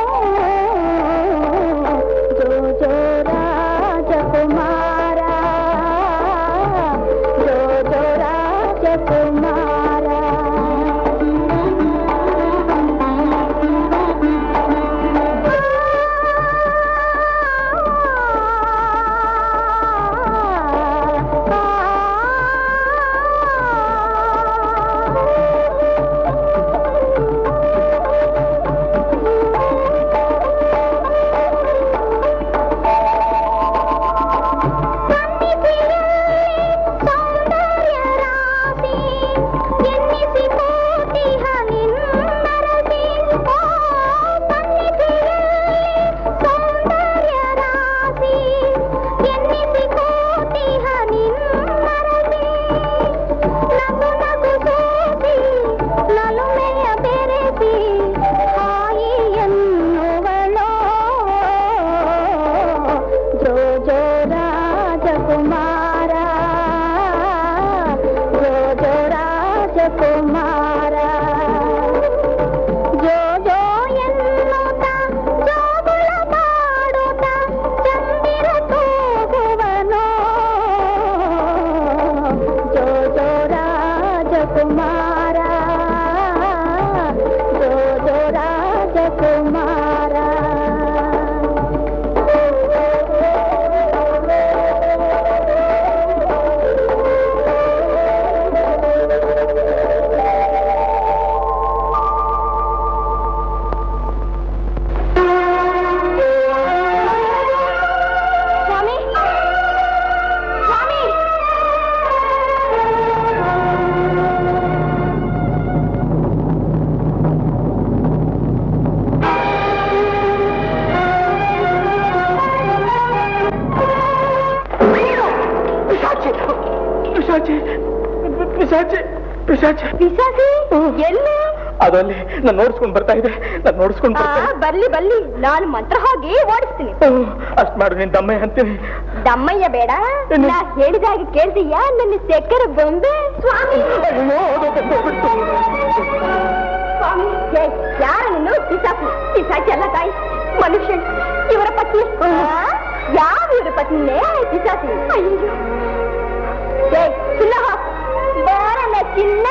ಜೋ ಜೋ ರಾಜಕುಮಾರ ಜೋ ಜೋ ರಾಜಕುಮಾರ ಸೌಂದರ್ಯ ರಾಶಿ ಎನ್ನಿಸಿ ಕೋಟಿಹ ನಿನ್ನರಸಿ ಓ ಸನ್ನಿಧಿಯಲ್ಲಿ ಸೌಂದರ್ಯ ರಾಶಿ ಎನ್ನಿಸಿ ಕೋಟಿಹ ನಿನ್ನರಸಿ ನಗು ನಗು ಸೋಸಿ ನಲುಮೆಯ ಬೆರೆಸಿ ಹಾಯಿ ಎನ್ನುವಳೋ ಜೋ ಜೋ ರಾಜಕುಮಾರ ಜೋ ಜೋ ರಾಜಕುಮಾರ ಜೋ ಜೋ ಎನ್ನುತ್ತಾ ಜೋಗುಳ ಪಾಡುತ್ತಾ ಚಂದಿರ ತೂಗುವನೋ ಜೋ ಜೋ ರಾಜಕುಮಾರ ಜೋ ಜೋ ರಾಜಕುಮಾರ ಸ್ವಾಮಿ ಸ್ವಾಮಿ ಪಿಶಾಚಿ ಪಿಶಾಚಿ ಪಿಶಾಚಿ ಪಿಶಾಚಿ ಪಿಸಾಸಿ ಎಲ್ಲಿ ಅದಲ್ಲಿ ನಾನು ನೋಡ್ಸ್ಕೊಂಡ್ ಬರ್ತಾ ಇದೆ ನಾನು ನೋಡ್ಸ್ಕೊಂಡ್ ಬರ್ತಾ ಆ, ಬರ್ಲಿ ಬರ್ಲಿ ನಾನು ಮಂತ್ರ ಹೋಗಿ ಓಡಿಸ್ತೀನಿ ಅಷ್ಟ್ ಮಾಡು ನೀನ್ ದಮ್ಮೆ ಅಂತೀನಿ ದಮ್ಮಯ್ಯ ಬೇಡ ಏನು? ನಾ ಹೇಳಿದಾಗ ಕೇಳ್ತೀಯಾ ನನ್ನ ಸೆಕ್ಕರ ಬೊಂಬೆ ಸ್ವಾಮಿ ಅಯ್ಯೋ ಅದು ಬಂದೋಗ್ಬಿಡ್ತು. ಸ್ವಾಮಿ ಯಾರ ನೀನು ಪಿಸಾಚಿ ಪಿಸಾಚಿ ಅಲ್ಲ ತಾಯಿ ಮನುಷ್ಯ ಇವರ ಪತ್ನಿ ಯಾವ ಇವರ ಪತ್ನಿನೇ ಪಿಸಾಚಿ ಅಯ್ಯೋ ಏ ಚಿನ್ನ ಬಾರಲ್ಲ ಚಿನ್ನ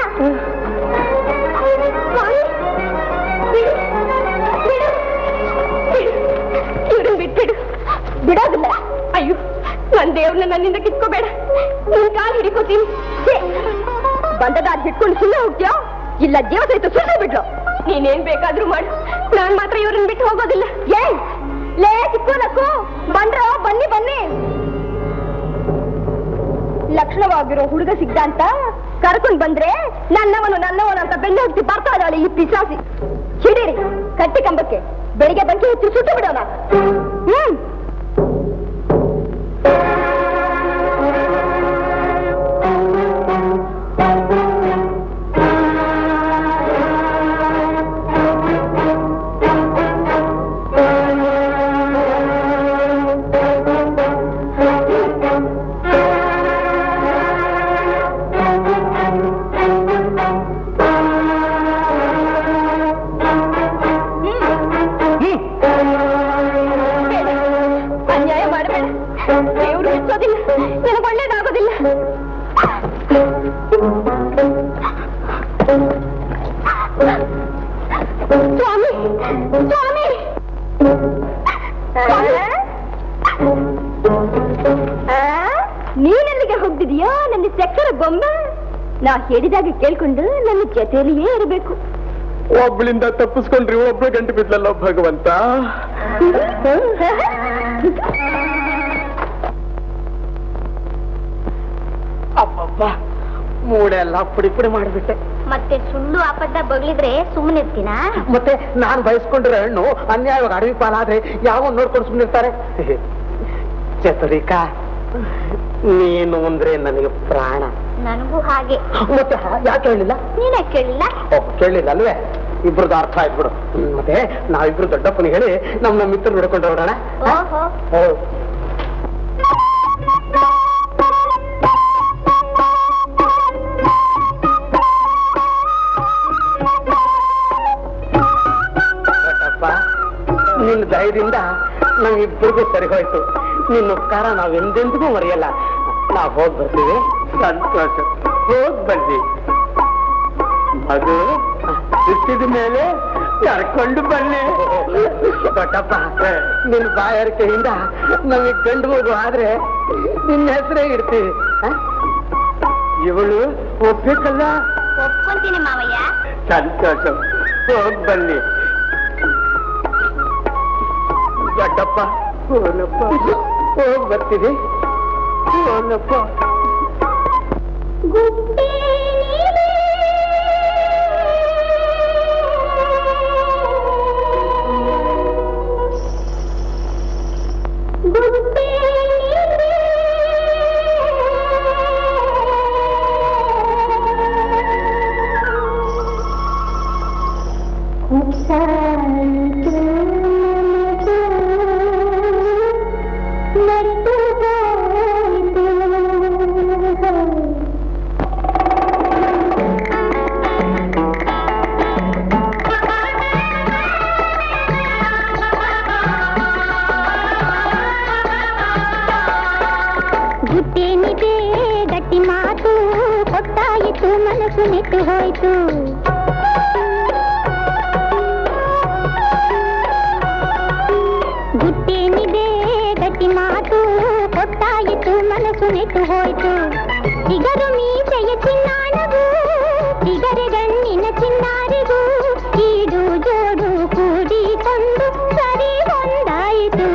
ಸ್ವಾಮಿ, ಬಿಡು, ಬಿಡು, ಬಿಡು. ಇವ್ರನ್ನ ಬಿಟ್ಬಿಡು ಬಿಡೋದಿಲ್ಲ ಅಯ್ಯೋ ನನ್ ದೇವ್ರನ್ನ ನನ್ನಿಂದ ಕಿತ್ಕೋಬೇಡ ನಿನ್ ಕಾಲ್ ಹಿಡಿಕೋತೀನಿ ಛೇ, ಬಂದದಾದ್ ಹಿಡ್ಕೊಂಡು ಸುಮ್ಮನೆ ಹೋಗ್ತೀಯಾ ಇಲ್ಲ ಜೀವ ಸಹಿತ ಸುಮ್ಮನೆ ಬಿಡ್ಲು ನೀನೇನ್ ಬೇಕಾದ್ರೂ ಮಾಡು ನಾನ್ ಮಾತ್ರ ಇವ್ರನ್ನ ಬಿಟ್ಟು ಹೋಗೋದಿಲ್ಲ ಏಯ್ ಲೇ ಚಿಕ್ಕೋನಕ್ಕು ಬಂಡ್ರೋ ಬನ್ನಿ ಬನ್ನಿ ಲಕ್ಷಣವಾಗಿರೋ ಹುಡುಗ ಸಿಗ್ದ ಅಂತ ಕರ್ಕೊಂಡ್ ಬಂದ್ರೆ ನನ್ನವನು ನನ್ನವನು ಅಂತ ಬೆನ್ನು ಹತ್ತಿ ಬರ್ತಾ ಇದ್ದಾಳೆ ಈ ಪಿಸಾಸಿ ಹಿಡೀರಿ ಕಟ್ಟಿ ಕಂಬಕ್ಕೆ ಬೆಳಿಗ್ಗೆ ಬಂಕಿ ಹಚ್ಚಿ ಸುಟ್ಟು ಬಿಡೋಣ ಹ್ಮ್ ಬೇಡ. ಅನ್ಯಾಯ ಮಾಡಬೇಡ ದೇವ್ರು ಮೆಚ್ಚೋದಿಲ್ಲ ನನಗೆ ಒಳ್ಳೇದಾಗೋದಿಲ್ಲ ಸ್ವಾಮಿ ಸ್ವಾಮಿ ಆ? ನೀನೆಲ್ಲಿಗೆ ಹೋಗ್ತಿದೀಯೋ ನನ್ನ ಚಕ್ಕರ ಬೊಂಬೆ ನಾ ಹೇಳಿದಾಗ ಕೇಳ್ಕೊಂಡು ನನ್ನ ಜೊತೆಯಲ್ಲಿಯೇ ಇರಬೇಕು ಒಬ್ಳಿಂದ ತಪ್ಪಿಸ್ಕೊಂಡ್ರಿ ಒಬ್ಳು ಗಂಟು ಬಿದ್ಲಲ್ಲ ಭಗವಂತ ಅಬ್ಬಬ್ಬ ಮೂಡೆ ಎಲ್ಲ ಪುಡಿ ಪುಡಿ ಮಾಡಿಬಿಟ್ಟೆ ಮತ್ತೆ ಸುಳ್ಳು ಆಪದ ಬಗ್ಲಿದ್ರೆ ಸುಮ್ಮನೆ ಇರ್ತೀನಾ ಮತ್ತೆ ನಾನ್ ಬಯಸ್ಕೊಂಡಿರೋ ಹೆಣ್ಣು ಅನ್ಯಾಯವಾಗಿ ಅಡವಿ ಪಾಲಾದ್ರೆ ಯಾವ ನೋಡ್ಕೊಂಡು ಸುಮ್ಮನಿರ್ತಾರೆ ಚತುರಿಕಾ ನೀನು ಅಂದ್ರೆ ನನಗೆ ಪ್ರಾಣ ನನಗೂ ಹಾಗೆ ಮತ್ತೆ ಹಾ- ಯಾಕೆ ಹೇಳಿಲ್ಲ ನೀನೇ ಕೇಳಿಲ್ಲ ಓ ಕೇಳಿಲ್ಲ ಅಲ್ವೇ ಇಬ್ರದ್ದು ಅರ್ಥ ಆಯ್ತು ಹ್ಮ್, ಮತ್ತೆ ನಾವಿಬ್ರು ದೊಡ್ಡಪ್ಪನಿಗೆ ಹೇಳಿ ನಮ್ ನಮ್ಮ ಮಿತ್ರ ನೋಡ್ಕೊಂಡು ಹೊರಡೋಣ ಓಹೋ ಓ ದೊಡ್ಡಪ್ಪ ನಿನ್ನ ದಯದಿಂದ ನಮ್ಮಿಬ್ಬರಿಗೂ ಸರಿ ಹೋಯ್ತು ನಿನ್ನ ಉಪಕಾರ ನಾವೆಂದೆಂದಿಗೂ ಮರೆಯಲ್ಲ ನಾವು ಹೋಗಿ ಬರ್ತೀವಿ ಸಂತೋಷ ಹೋಗ್ ಬನ್ನಿ ಅದು ಹುಟ್ಟಿದ ಮೇಲೆ ಕರ್ಕೊಂಡು ಬನ್ನಿ ದೊಡ್ಡಪ್ಪ ನಿನ್ ಬಾಯಾರಿಕೆಯಿಂದ ನಮಗೆ ಗಂಡು ಮಗು ಆದ್ರೆ ನಿನ್ನ ಹೆಸರೇ ಇಡ್ತೀವಿ ಹ? ಇವಳು ಒಪ್ಬೇಕಲ್ಲ ಒಪ್ಕೊಂತೀನಿ ಮಾವಯ್ಯ ಸಂತೋಷ ಹೋಗ್ ಬನ್ನಿ ದೊಡ್ಡಪ್ಪ ಓನಪ್ಪ ಹೋಗ್ ಬರ್ತೀವಿ ಓನಪ್ಪ ಗುಟ್ಟೇನಿದೆ ಗಟ್ಟಿ ಮಾತು ಕೊಟ್ಟಾಯಿತು ಮನಸ್ಸು ನೆಟ್ಟು ಹೋಯ್ತು ಗುಟ್ಟೇನಿದೆ ಗಟ್ಟಿ ಮಾತು ಕೊಟ್ಟಾಯಿತು ಮನಸ್ಸು ನೆಟ್ಟು ಹೋಯ್ತು ಇಗರು ಮೀಸೆಯ ಚಿನ್ನಾಣವು ಇಗರೆ ಗಣ್ಣಿನ ಚಿನ್ನಾರಿಗೂ ಈಡು ಜೋಡು ಕೂಡಿಕೊಂಡು ಸರಿ ಹೊಂದಾಯಿತು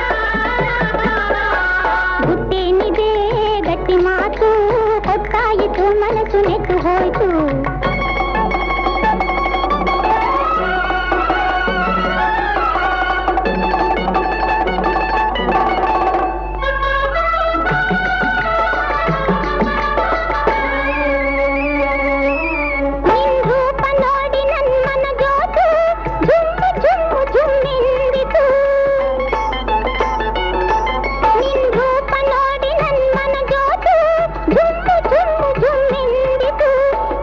ಗುಟ್ಟೇನಿದೆ ಗಟ್ಟಿ ಮಾತು ಕೊಟ್ಟಾಯಿತು ಮನಸ್ಸು ನೆಟ್ಟು ಹೋಯ್ತು ನಿನ್ ರೂಪ ನೋಡಿ ನನ್ ಮನ ಜೋತು ಜುಮ್ಮು ಜುಮ್ಮು ಜುಮ್ಮೆಂದಿತು ನಿನ್ ರೂಪ ನೋಡಿ ನನ್ ಮನ ಜೋತು ಜುಮ್ಮು ಜುಮ್ಮು ಜುಮ್ಮೆಂದಿತು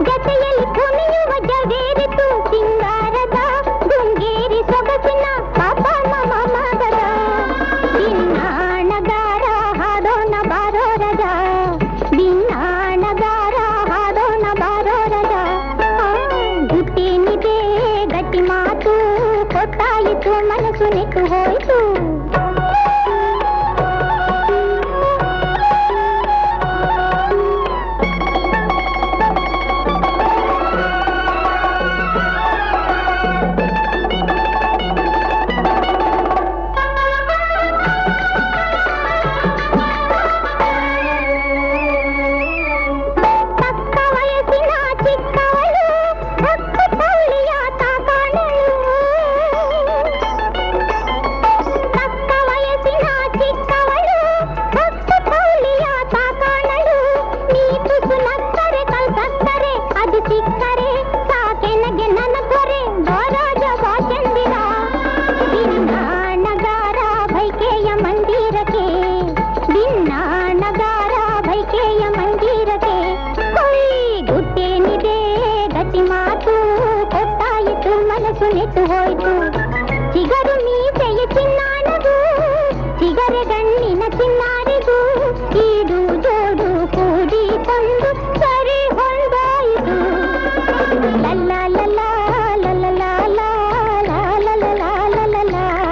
ಎಂದು ಸರಿ ಹೊಂದಾಯಿತು ಲಲ್ಲ ಲಲ್ಲ ಲಲ್ಲ ಲಲ್ಲ ಲಲ್ಲ ಲಲ್ಲ ಲಲ್ಲ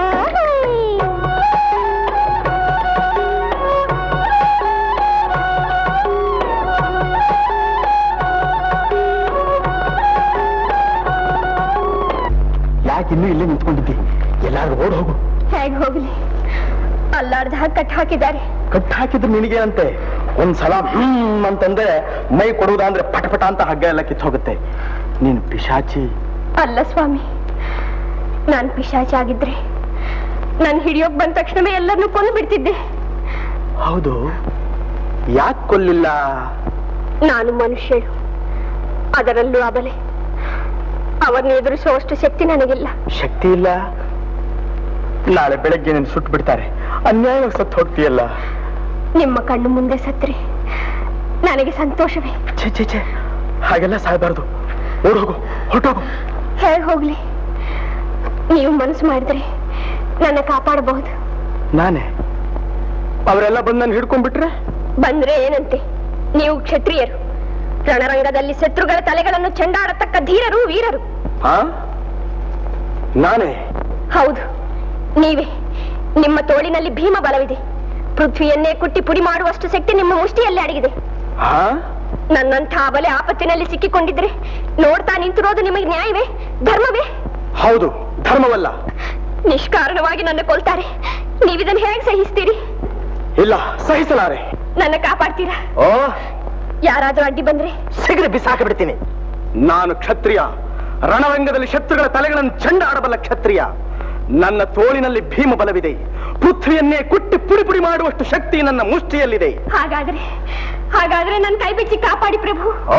ಯಾಕೆ ಇನ್ನೂ ಇಲ್ಲೇ ನಿಂತ್ಕೊಂಡಿದ್ದಿ ಎಲ್ಲಾದ್ರೂ ಓಡ್ ಹೋಗು ಹೇಗೆ ಹೋಗ್ಲಿ ಅಲ್ಲಾಡ್ದ ಕಟ್ ಹಾಕಿದ್ದಾರೆ ಕಟ್ ಹಾಕಿದ್ರು ನಿನಗೇನಂತೆ ಒಂದ್ಸಲ ಹ್ಮ್ ಅಂತಂದ್ರೆ ಮೈ ಕೊಡುವುದ ಅಂದ್ರೆ ಪಟ ಪಟ ಅಂತ ಹಗ್ಗ ಎಲ್ಲ ಕಿತ್ತು ಹೋಗುತ್ತೆ ನೀನ್ ಪಿಶಾಚಿ ಅಲ್ಲ ಸ್ವಾಮಿ ನಾನ್ ಪಿಶಾಚಿ ಆಗಿದ್ರೆ ನಾನು ಹಿಡಿಯೋಕ್ ಬಂದ ತಕ್ಷಣವೇ ಎಲ್ಲರನ್ನೂ ಕೊಂದು ಬಿಡ್ತಿದ್ದೆ ಹೌದು ಯಾಕೆ ಕೊಲ್ಲಿಲ್ಲ ನಾನು ಮನುಷ್ಯಳು ಅದರಲ್ಲೂ ಅಬಲೆ ಅವರನ್ನು ಎದುರಿಸುವಷ್ಟು ಶಕ್ತಿ ನನಗಿಲ್ಲ ಶಕ್ತಿ ಇಲ್ಲ ನಾಳೆ ಬೆಳಗ್ಗೆ ನೀನು ಸುಟ್ಟು ಬಿಡ್ತಾರೆ ಅನ್ಯಾಯವಾಗಿ ಸತ್ತು ಹೋಗ್ತೀಯಲ್ಲ ನಿಮ್ಮ ಕಣ್ಣು ಮುಂದೆ ಸತ್ರೆ ನನಗೆ ಸಂತೋಷವೇ ಛೇ ಛೇ ಛೇ ಹಾಗೆಲ್ಲ ಸಾಯಬಾರ್ದು ಓಡೋಗು ಹೊರಟೋಗು ಹೇಗೆ ಹೋಗ್ಲಿ ನೀವು ಮನಸ್ಸು ಮಾಡಿದ್ರೆ ನನ್ನ ಕಾಪಾಡಬಹುದು ನಾನೇ ಅವರೆಲ್ಲ ಬಂದು ನಾನು ಹಿಡ್ಕೊಂಡ್ಬಿಟ್ರೆ ಬಂದ್ರೆ ಏನಂತೆ ನೀವು ಕ್ಷತ್ರಿಯರು ರಣರಂಗದಲ್ಲಿ ಶತ್ರುಗಳ ತಲೆಗಳನ್ನು ಚೆಂಡಾಡತಕ್ಕ ಧೀರರು ವೀರರು ಹಾ ನಾನೇ ಹೌದು ನೀವೇ ನಿಮ್ಮ ತೋಳಿನಲ್ಲಿ ಭೀಮ ಬಲವಿದೆ ಪೃಥ್ವಿಯನ್ನೇ ಕುಟ್ಟಿ ಪುಡಿ ಮಾಡುವಷ್ಟು ಶಕ್ತಿ ನಿಮ್ಮ ಮುಷ್ಟಿಯಲ್ಲಿ ಅಡಗಿದೆ ಹಾ ನನ್ನಂಥ ಬಲೆ ಆಪತ್ತಿನಲ್ಲಿ ಸಿಕ್ಕಿಕೊಂಡಿದ್ರೆ ನೋಡ್ತಾ ನಿಂತಿರೋದು ನಿಮಗೆ ನ್ಯಾಯವೇ ಧರ್ಮವೇ ಹೌದು ಧರ್ಮವಲ್ಲ ನಿಷ್ಕಾರಣವಾಗಿ ನನ್ನ ಕೊಲ್ತಾರೆ ನೀವಿದನ್ನು ಹೇಗೆ ಸಹಿಸ್ತೀರಿ ಇಲ್ಲ ಸಹಿಸಲಾರೆ ನನ್ನ ಕಾಪಾಡ್ತೀರಾ ಓ ಯಾರಾದ್ರೂ ಅಡ್ಡಿ ಬಂದ್ರೆ ಸಿಗರೆ ಬಿಸಾಕ ಬಿಡ್ತೀನಿ ನಾನು ಕ್ಷತ್ರಿಯ ರಣರಂಗದಲ್ಲಿ ಶತ್ರುಗಳ ತಲೆಗಳನ್ನು ಚೆಂಡಾಡಬಲ್ಲ ಕ್ಷತ್ರಿಯ ನನ್ನ ತೋಳಿನಲ್ಲಿ ಭೀಮ ಬಲವಿದೆ ಪೃಥ್ವಿಯನ್ನೇ ಕುಟ್ಟಿ ಪುಡಿ ಪುಡಿ ಮಾಡುವಷ್ಟು ಶಕ್ತಿ ನನ್ನ ಮುಷ್ಟಿಯಲ್ಲಿದೆ ಹಾಗಾದ್ರೆ ಹಾಗಾದ್ರೆ ನನ್ನ ಕೈ ಬಿಚ್ಚಿ ಕಾಪಾಡಿ ಪ್ರಭು ಆ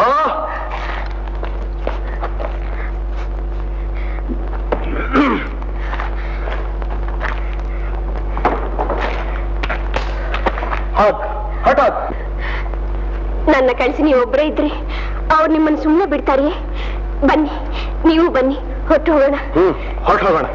ಹಾಕ್ ಹಠಾತ್ ನನ್ನ ಕಳಿಸಿ ನೀವು ಒಬ್ಬರೇ ಇದ್ರೆ ಅವ್ರು ನಿಮ್ಮನ್ನು ಸುಮ್ಮನೆ ಬಿಡ್ತಾರೆಯೇ ಬನ್ನಿ ನೀವು ಬನ್ನಿ ಹೊಟ್ಟು ಹೋಗೋಣ ಹ್ಮ್ ಹೊರಟು ಹೋಗೋಣ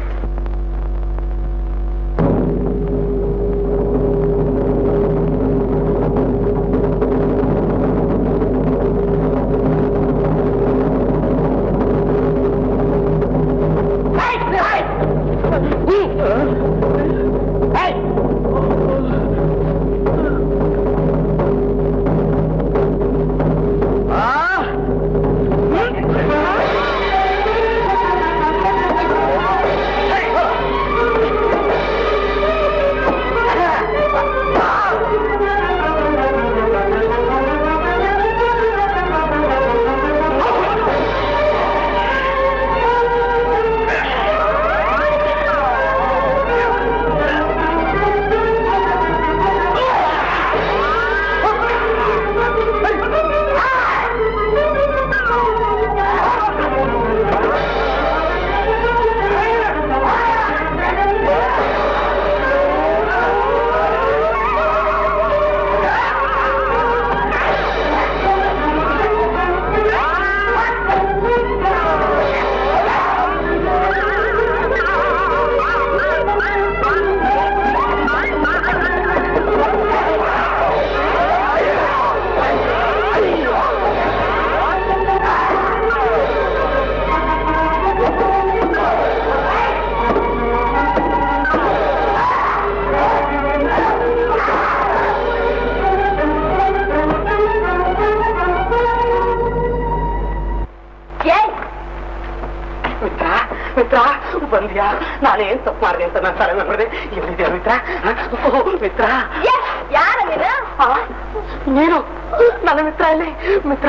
ಮಿತ್ರ ಮಿತ್ರ ಬಂದ್ಯಾ ನಾನೇನ್ ತಪ್ಪು ಮಾಡಿದೆ ಅಂತ ನಾನು ತಲೆ ಮಾಡಿದೆ ಎಲ್ಲಿದ್ಯಾ ಮಿತ್ರ ಓ, ಮಿತ್ರ ಯಾರ ನೀನು ಆ, ನೀನು ನನ್ನ ಮಿತ್ರ ಇಲ್ಲಿ ಮಿತ್ರ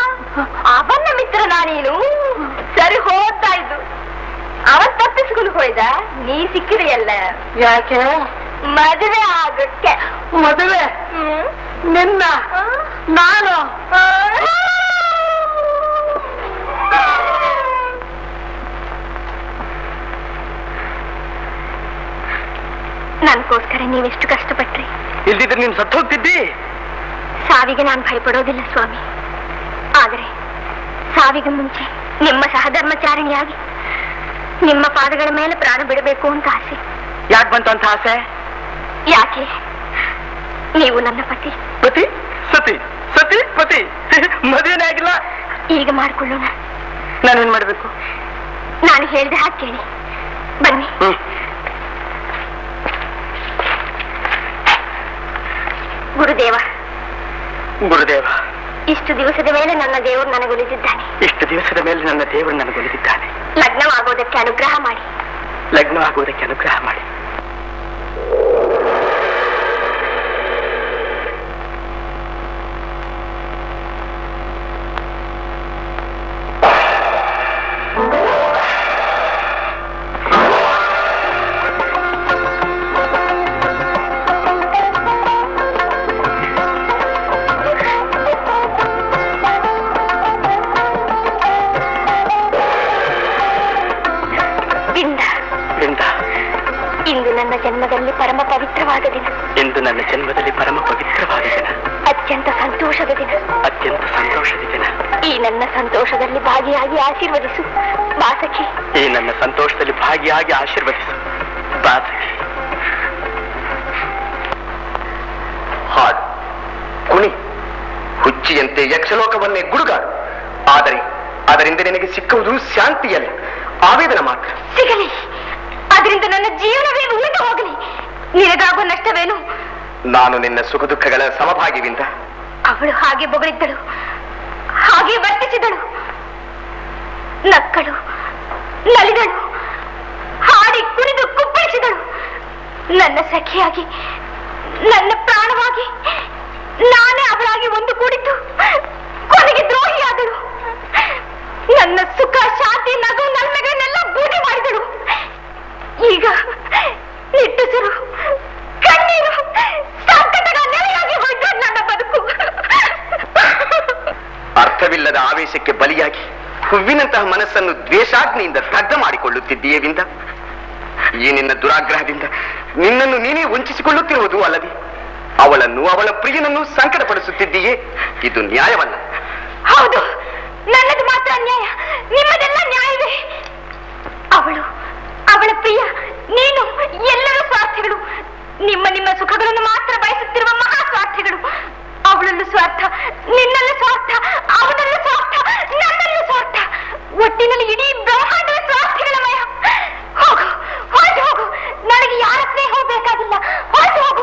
ಅವನ ಮಿತ್ರನ ನೀನು ಸರಿ ಹೋಗ್ತಾ ಇದ್ದು ಅವನ್ ತಪ್ಪಿಸ್ಕೊಂಡು ಹೋಯ್ದ ನೀ ಸಿಕ್ಕಿದೆಯಲ್ಲ ಯಾಕೆ ಮದುವೆ ಆಗಕ್ಕೆ ಮದುವೆ ನಿನ್ನ ನಾನು ನನ್ಗೋಸ್ಕರ ನೀವೆಷ್ಟು ಕಷ್ಟಪಟ್ರಿ ಇಲ್ದಿದ್ರೆ ನೀನ್ ಸತ್ತು ಹೋಗ್ತಿದ್ದಿ ಸಾವಿಗೆ ನಾನು ಭಯಪಡೋದಿಲ್ಲ ಸ್ವಾಮಿ ಆದರೆ ಸಾವಿಗೆ ಮುಂಚೆ ನಿಮ್ಮ ಸಹಧರ್ಮಚಾರಿಣಿಯಾಗಿ ನಿಮ್ಮ ಪಾದಗಳ ಮೇಲೆ ಪ್ರಾಣ ಬಿಡಬೇಕು ಅಂತ ಆಸೆ ಯಾಕೆ ಬಂತು ಅಂತ ಆಸೆ ಯಾಕೆ ನೀವು ನನ್ನ ಪತಿ ಪತಿ ಸತಿ ಸತಿ ಪತಿ ಮದುವೆನೇ ಆಗಿಲ್ಲ ಈಗ ಮಾಡ್ಕೊಳ್ಳೋಣ ನಾನೇನ್ ಮಾಡ್ಬೇಕು ನಾನು ಹೇಳ್ದೆ ಹಾಗೆ ಕೇಳಿ ಬನ್ನಿ ಹ್ಮ್ ಗುರುದೇವ ಗುರುದೇವ ಇಷ್ಟು ದಿವಸದ ಮೇಲೆ ನನ್ನ ದೇವರು ನನಗೊಲಿಸಿದ್ದಾನೆ ಇಷ್ಟು ದಿವಸದ ಮೇಲೆ ನನ್ನ ದೇವರು ನನಗೊಲಿದಿದ್ದಾನೆ ಲಗ್ನವಾಗೋದಕ್ಕೆ ಅನುಗ್ರಹ ಮಾಡಿ ಲಗ್ನವಾಗುವುದಕ್ಕೆ ಅನುಗ್ರಹ ಮಾಡಿ ಬಿಂದ ಇಂದ ಇಂದು ನನ್ನ ಜನ್ಮದಲ್ಲಿ ಪರಮ ಪವಿತ್ರವಾದ ದಿನ ಇಂದು ನನ್ನ ಜನ್ಮದಲ್ಲಿ ಪರಮ ಪವಿತ್ರವಾದ ದಿನ ಅತ್ಯಂತ ಸಂತೋಷದ ದಿನ ಅತ್ಯಂತ ಸಂತೋಷದ ದಿನ ಈ ನನ್ನ ಸಂತೋಷದಲ್ಲಿ ಭಾಗಿಯಾಗಿ ಆಶೀರ್ವದಿಸು ಬಾಸಖಿ ಈ ನನ್ನ ಸಂತೋಷದಲ್ಲಿ ಭಾಗಿಯಾಗಿ ಆಶೀರ್ವದಿಸು ಬಾಸಗಿ ಹಾಡು ಕುಣಿ ಹುಚ್ಚಿಯಂತೆ ಯಕ್ಷಲೋಕವನ್ನೇ ಗುಡುಗಾಡು ಆದರೆ ಅದರಿಂದ ನಿನಗೆ ಸಿಕ್ಕುವುದು ಶಾಂತಿಯಲ್ಲ ಆವೇದನ ಮಾತ್ರ ಸಿಗಲಿ ಅದರಿಂದ ನನ್ನ ಜೀವನವೇನು ಉಳಿದು ಹೋಗಲಿ ನಿನಗಾಗುವ ನಷ್ಟವೇನು ನಾನು ನಿನ್ನ ಸುಖ ದುಃಖಗಳ ಸಮಭಾಗಿವಿಂದ ಅವಳು ಹಾಗೆ ಬೊಗಳಿದ್ದಳು ಹಾಗೆ ವರ್ತಿಸಿದಳು ನಕ್ಕಳು ನಲಿದಳು ಹಾಡಿ ಕುಣಿದು ಕುಪ್ಪಳಿಸಿದಳು ನನ್ನ ಸಖಿಯಾಗಿ ನನ್ನ ಪ್ರಾಣವಾಗಿ ನಾನೇ ಅವಳಾಗಿ ಒಂದು ಕೂಡಿದ್ದು ಕೊನೆಗೆ ದ್ರೋಹಿಯಾದಳು ನನ್ನ ಸುಖ ಶಾಂತಿ ನಗು ನಲ್ಮೆಗಳನ್ನೆಲ್ಲ ಬೂದಿ ಮಾಡಿದಳು ಈಗ ನಿಟ್ಟುಸಿರು ಕಣ್ಣೀರು ಸಂಕಟಗಳ ನೆಲೆಯಾಗಿ ಹೋಯ್ತು ನನ್ನ ಬದುಕು ಅರ್ಥವಿಲ್ಲದ ಆವೇಶಕ್ಕೆ ಬಲಿಯಾಗಿ ಹೂವಿನಂತಹ ಮನಸ್ಸನ್ನು ದ್ವೇಷಾಗ್ನಿಯಿಂದ ದಗ್ಧ ಮಾಡಿಕೊಳ್ಳುತ್ತಿದ್ದೀಯೇ ವಿಂದ ಈ ನಿನ್ನ ದುರಾಗ್ರಹದಿಂದ ನಿನ್ನನ್ನು ನೀನೇ ವಂಚಿಸಿಕೊಳ್ಳುತ್ತಿರುವುದು ಅಲ್ಲದೆ ಅವಳನ್ನು ಅವಳ ಪ್ರಿಯನನ್ನು ಸಂಕಟಪಡಿಸುತ್ತಿದ್ದೀಯೇ ಇದು ನ್ಯಾಯವಲ್ಲ ಹೌದು ನನ್ನದು ಮಾತ್ರ ನ್ಯಾಯ ನಿಮ್ಮದೆಲ್ಲ ನ್ಯಾಯವೇ ಅವಳು ಅವಳ ಪ್ರಿಯ ನೀನು ಎಲ್ಲರೂ ಸ್ವಾರ್ಥಿಗಳು ನಿಮ್ಮ ನಿಮ್ಮ ಸುಖಗಳನ್ನು ಮಾತ್ರ ಬಯಸುತ್ತಿರುವ ಮಹಾ ಸ್ವಾರ್ಥಿಗಳು ಅವಳಲ್ಲೂ ಸ್ವಾರ್ಥ ನಿನ್ನಲ್ಲೂ ಸ್ವಾರ್ಥ ಅವನಲ್ಲೂ ಸ್ವಾರ್ಥ ನನ್ನಲ್ಲೂ ಸ್ವಾರ್ಥ ಒಟ್ಟಿನಲ್ಲಿ ಇಡೀ ಬ್ರಹ್ಮಾಂಡದ ಸ್ವಾರ್ಥಿಗಳಮಯ ಹೋಗು ಹೊರಟು ಹೋಗು ನನಗೆ ಯಾರ ಸ್ನೇಹ ಬೇಕಾಗಿಲ್ಲ ಹೊರಟು ಹೋಗು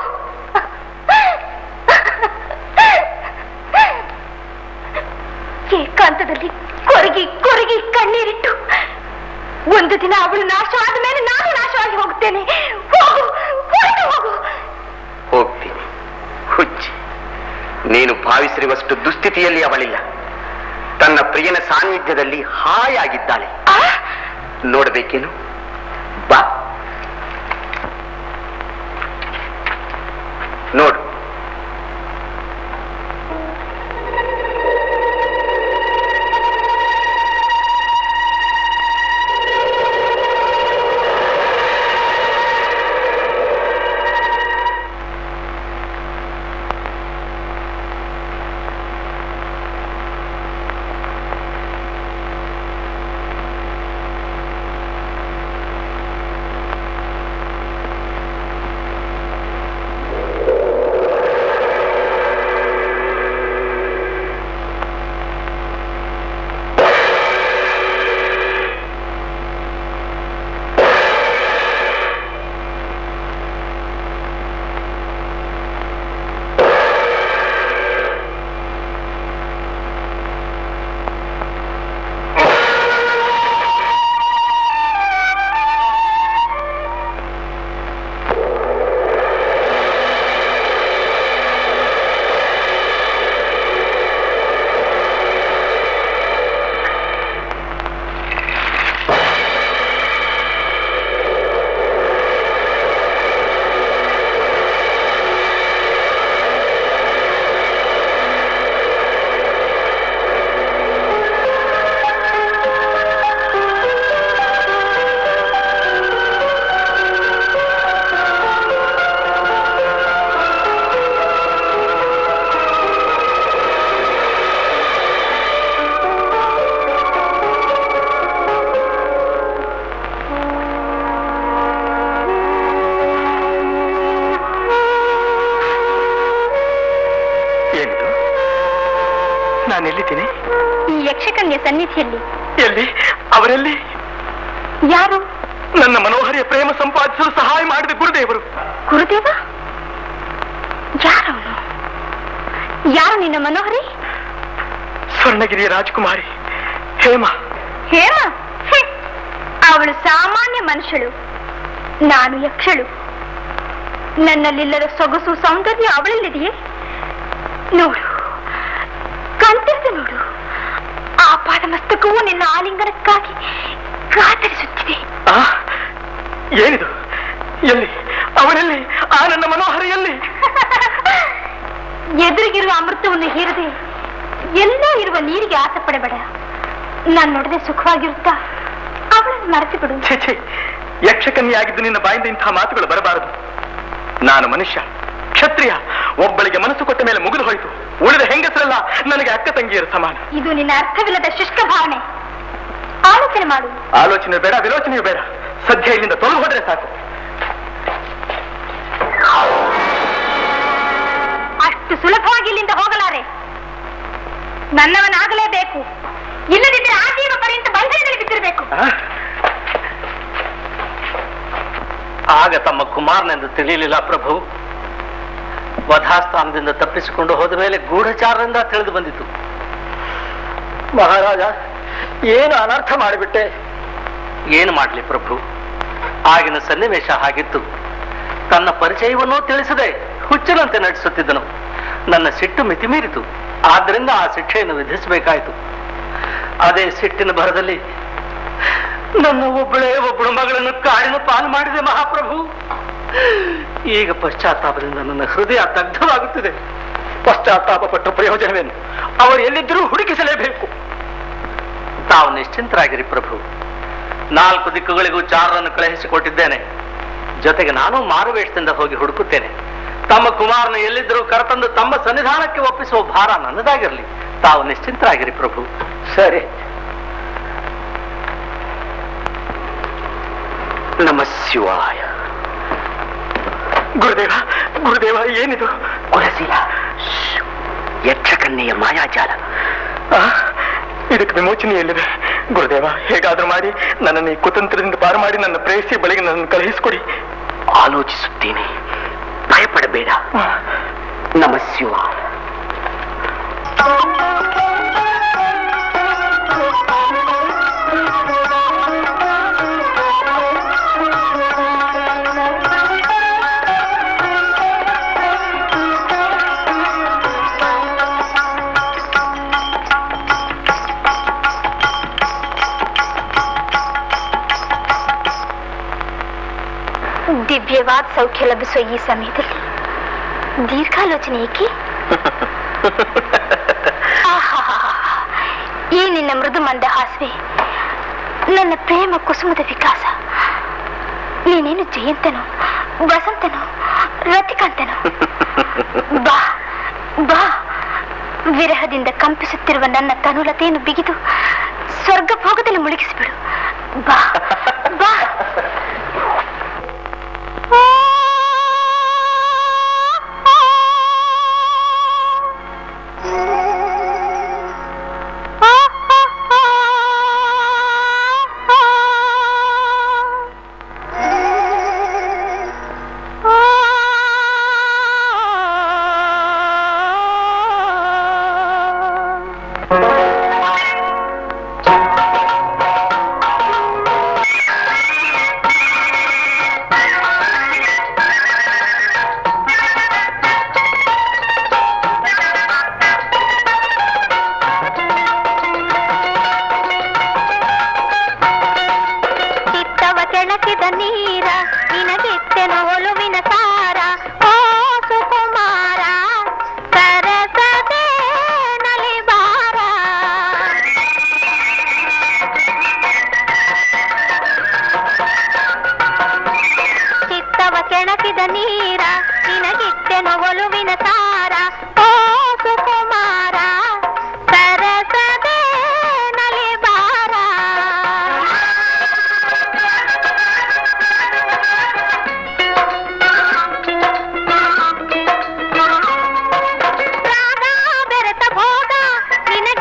ಏಕಾಂತದಲ್ಲಿ ಕೊರಗಿ ಕೊರಗಿ ಕಣ್ಣೀರಿಟ್ಟು ಒಂದು ದಿನ ಅವಳು ನಾಶವಾದ ಮೇಲೆ ನಾನು ನಾಶವಾಗಿ ಹೋಗ್ತೇನೆ ಹೋಗು ಹೊರಟು ಹೋಗು ಹೋಗ್ತೀನಿ ಹುಚ್ಚಿ ನೀನು ಭಾವಿಸಿರುವಷ್ಟು ದುಸ್ಥಿತಿಯಲ್ಲಿ ಅವಳಿಲ್ಲ ತನ್ನ ಪ್ರಿಯನ ಸಾನ್ನಿಧ್ಯದಲ್ಲಿ ಹಾಯಾಗಿದ್ದಾಳೆ ಆ? ನೋಡಬೇಕೇನು ಬಾ ನೋಡು ನಾನು ಎಲ್ಲಿದ್ದೀನಿ ಈ ಯಕ್ಷಕನ್ಯ ಸನ್ನಿಧಿಯಲ್ಲಿ ಎಲ್ಲಿ ಅವರೆಲ್ಲಿ ಯಾರು ನನ್ನ ಮನೋಹರಿಯ ಪ್ರೇಮ ಸಂಪಾದಿಸಲು ಸಹಾಯ ಮಾಡಿದ ಗುರುದೇವರು ಗುರುದೇವ ಯಾರವನು ಯಾರು ನಿನ್ನ ಮನೋಹರಿ ಸ್ವರ್ಣಗಿರಿಯ ರಾಜಕುಮಾರಿ ಹೇಮ ಹೇಮ ಹ್ಮ್. ಅವಳು ಸಾಮಾನ್ಯ ಮನುಷ್ಯಳು ನಾನು ಯಕ್ಷಳು ನನ್ನಲ್ಲಿಲ್ಲದ ಸೊಗಸು ಸೌಂದರ್ಯ ಅವಳಲ್ಲಿದೆಯೇ ನೋಡು ಕಂತಿರ್ದು ನೋಡು ಆ ಪಾದಮಸ್ತಕವು ನಿನ್ನ ಆಲಿಂಗನಕ್ಕಾಗಿ ಕಾತರಿಸುತ್ತಿದೆ ಆ ಏನಿದು ಎಲ್ಲಿ ಅವನೆಲ್ಲಿ ಆ ನನ್ನ ಮನೋಹರ ಎಲ್ಲಿ ಎದುರಿಗಿರುವ ಅಮೃತವನ್ನು ಹೀರದೆ ಎಲ್ಲೋ ಇರುವ ನೀರಿಗೆ ಆಸೆ ಪಡಬೇಡ ನಾನು ನೋಡದೆ ಸುಖವಾಗಿರುತ್ತಾ ಅವಳನ್ನು ಮರೆತು ಬಿಡು ಛೇ ಛೇ ಯಕ್ಷಕನ್ಯಾಗಿದ್ದು ನಿನ್ನ ಬಾಯಿಂದ ಇಂತಹ ಮಾತುಗಳು ಬರಬಾರದು ನಾನು ಮನುಷ್ಯ ಕ್ಷತ್ರಿಯ ಒಬ್ಬಳಿಗೆ ಮನಸ್ಸು ಕೊಟ್ಟ ಮೇಲೆ ಮುಗಿದು ಹೋಯಿತು ಉಳಿದ ಹೆಂಗಸರೆಲ್ಲ ನನಗೆ ಅಕ್ಕ ತಂಗಿಯರ ಸಮಾನ ಇದು ನಿನ್ನ ಅರ್ಥವಿಲ್ಲದ ಶುಷ್ಕ ಭಾವನೆ ಆಲೋಚನೆ ಮಾಡು ಆಲೋಚನೆ ಬೇಡ ವಿಲೋಚನೆಯೂ ಬೇಡ ಸದ್ಯ ಇಲ್ಲಿಂದ ತೊಲಗು ಹೋದ್ರೆ ಸಾಕು ಅಷ್ಟು ಸುಲಭವಾಗಿ ಇಲ್ಲಿಂದ ಹೋಗಲಾರೆ ನನ್ನವನಾಗಲೇಬೇಕು ಇಲ್ಲದಿದ್ದರೆ ಆಜೀವ ಪರ್ಯಂತ ಬಂಧನದಲ್ಲಿ ಬಿದ್ದಿರಬೇಕು ಆ? ಆಗ ತಮ್ಮ ಕುಮಾರನೆಂದು ತಿಳಿಯಲಿಲ್ಲ ಪ್ರಭು ವಧಾಸ್ಥಾನದಿಂದ ತಪ್ಪಿಸಿಕೊಂಡು ಹೋದ ಮೇಲೆ ಗೂಢಚಾರರಿಂದ ತಿಳಿದು ಬಂದಿತು ಮಹಾರಾಜ ಏನು ಅನರ್ಥ ಮಾಡಿಬಿಟ್ಟೆ ಏನು ಮಾಡಲಿ ಪ್ರಭು ಆಗಿನ ಸನ್ನಿವೇಶ ಹಾಗಿತ್ತು ತನ್ನ ಪರಿಚಯವನ್ನೂ ತಿಳಿಸದೆ ಹುಚ್ಚನಂತೆ ನಟಿಸುತ್ತಿದ್ದನು ನನ್ನ ಸಿಟ್ಟು ಮಿತಿಮೀರಿತು ಆದ್ದರಿಂದ ಆ ಶಿಕ್ಷೆಯನ್ನು ವಿಧಿಸಬೇಕಾಯಿತು ಅದೇ ಸಿಟ್ಟಿನ ಭರದಲ್ಲಿ ನನ್ನ ಒಬ್ಬಳೇ ಒಬ್ಬಳು ಮಗಳನ್ನು ಕಾಡಿನ ಪಾಲು ಮಾಡಿದೆ ಮಹಾಪ್ರಭು ಈಗ ಪಶ್ಚಾತ್ತಾಪದಿಂದ ನನ್ನ ಹೃದಯ ದಗ್ಧವಾಗುತ್ತಿದೆ ಪಶ್ಚಾತ್ತಾಪ ಪಟ್ಟು ಪ್ರಯೋಜನವೇನು ಅವರು ಎಲ್ಲಿದ್ದರೂ ಹುಡುಕಿಸಲೇಬೇಕು ತಾವು ನಿಶ್ಚಿಂತರಾಗಿರಿ ಪ್ರಭು ನಾಲ್ಕು ದಿಕ್ಕುಗಳಿಗೂ ಚಾರರನ್ನು ಕಳುಹಿಸಿಕೊಟ್ಟಿದ್ದೇನೆ ಜೊತೆಗೆ ನಾನು ಮಾರುವೇಷದಿಂದ ಹೋಗಿ ಹುಡುಕುತ್ತೇನೆ ತಮ್ಮ ಕುಮಾರನ ಎಲ್ಲಿದ್ದರೂ ಕರೆತಂದು ತಮ್ಮ ಸನ್ನಿಧಾನಕ್ಕೆ ಒಪ್ಪಿಸುವ ಭಾರ ನನ್ನದಾಗಿರಲಿ ತಾವು ನಿಶ್ಚಿಂತರಾಗಿರಿ ಪ್ರಭು ಸರಿ ನಮ ಶಿವಾಯ ಗುರುದೇವ ಗುರುದೇವ ಏನಿದು ಕುಲಶೀಲ ಯಕ್ಷಕನ್ಯೆಯ ಮಾಯಾಜಾಲ ಆ, ಇದಕ್ಕೆ ವಿಮೋಚನೆ ಎಲ್ಲಿದೆ ಗುರುದೇವ ಹೇಗಾದ್ರೂ ಮಾಡಿ ನನ್ನನ್ನು ಈ ಕುತಂತ್ರದಿಂದ ಪಾರು ಮಾಡಿ ನನ್ನ ಪ್ರೇಯಸಿ ಬಳಿಗೆ ನನ್ನನ್ನು ಕಳುಹಿಸಿಕೊಡಿ ಆಲೋಚಿಸುತ್ತೇನೆ ಭಯಪಡಬೇಡ ನಮ ಶಿವಾಯ ದಿವ್ಯವಾದ ಸೌಖ್ಯ ಲಭಿಸುವ ಈ ಸಮಯದಲ್ಲಿ ದೀರ್ಘಾಲೋಚನೆ ಏಕೆ ಆಹಾಹಾಹಾ. ಈ ನಿನ್ನ ಮೃದು ಮಂದಹಾಸವೇ ನನ್ನ ಪ್ರೇಮ ಕುಸುಮದ ವಿಕಾಸ ನೀನೇನು ಜಯಂತನು ವಸಂತನು ರತಿಕಾಂತನು ಬಾ ಬಾ ವಿರಹದಿಂದ ಕಂಪಿಸುತ್ತಿರುವ ನನ್ನ ತನುಲತೆಯನ್ನು ಬಿಗಿದು ಸ್ವರ್ಗ ಭೋಗದಲ್ಲಿ ಮುಳುಗಿಸಿಬಿಡು ಬಾ ಬಾ ಚಿತ್ತವ ಕೆಣಕಿದ ನೀರ ನಿನಗಿತ್ತೆನು ಒಲುವಿನ ಸಾರ ಓ ಸುಕುಮಾರ ಸರಸದೆ ನಲಿಬಾರ ಚಿತ್ತವ ಕೆಣಕಿದ ನೀರ ನಿನಗಿತ್ತೆನು ಒಲುವಿನ ಸಾರ ಓ ಸುಕುಮಾರ ಸರಸದೆ ನಲಿಬಾರ ರಾಗ ಬೆರೆತ ಭೋಗ ನಿನ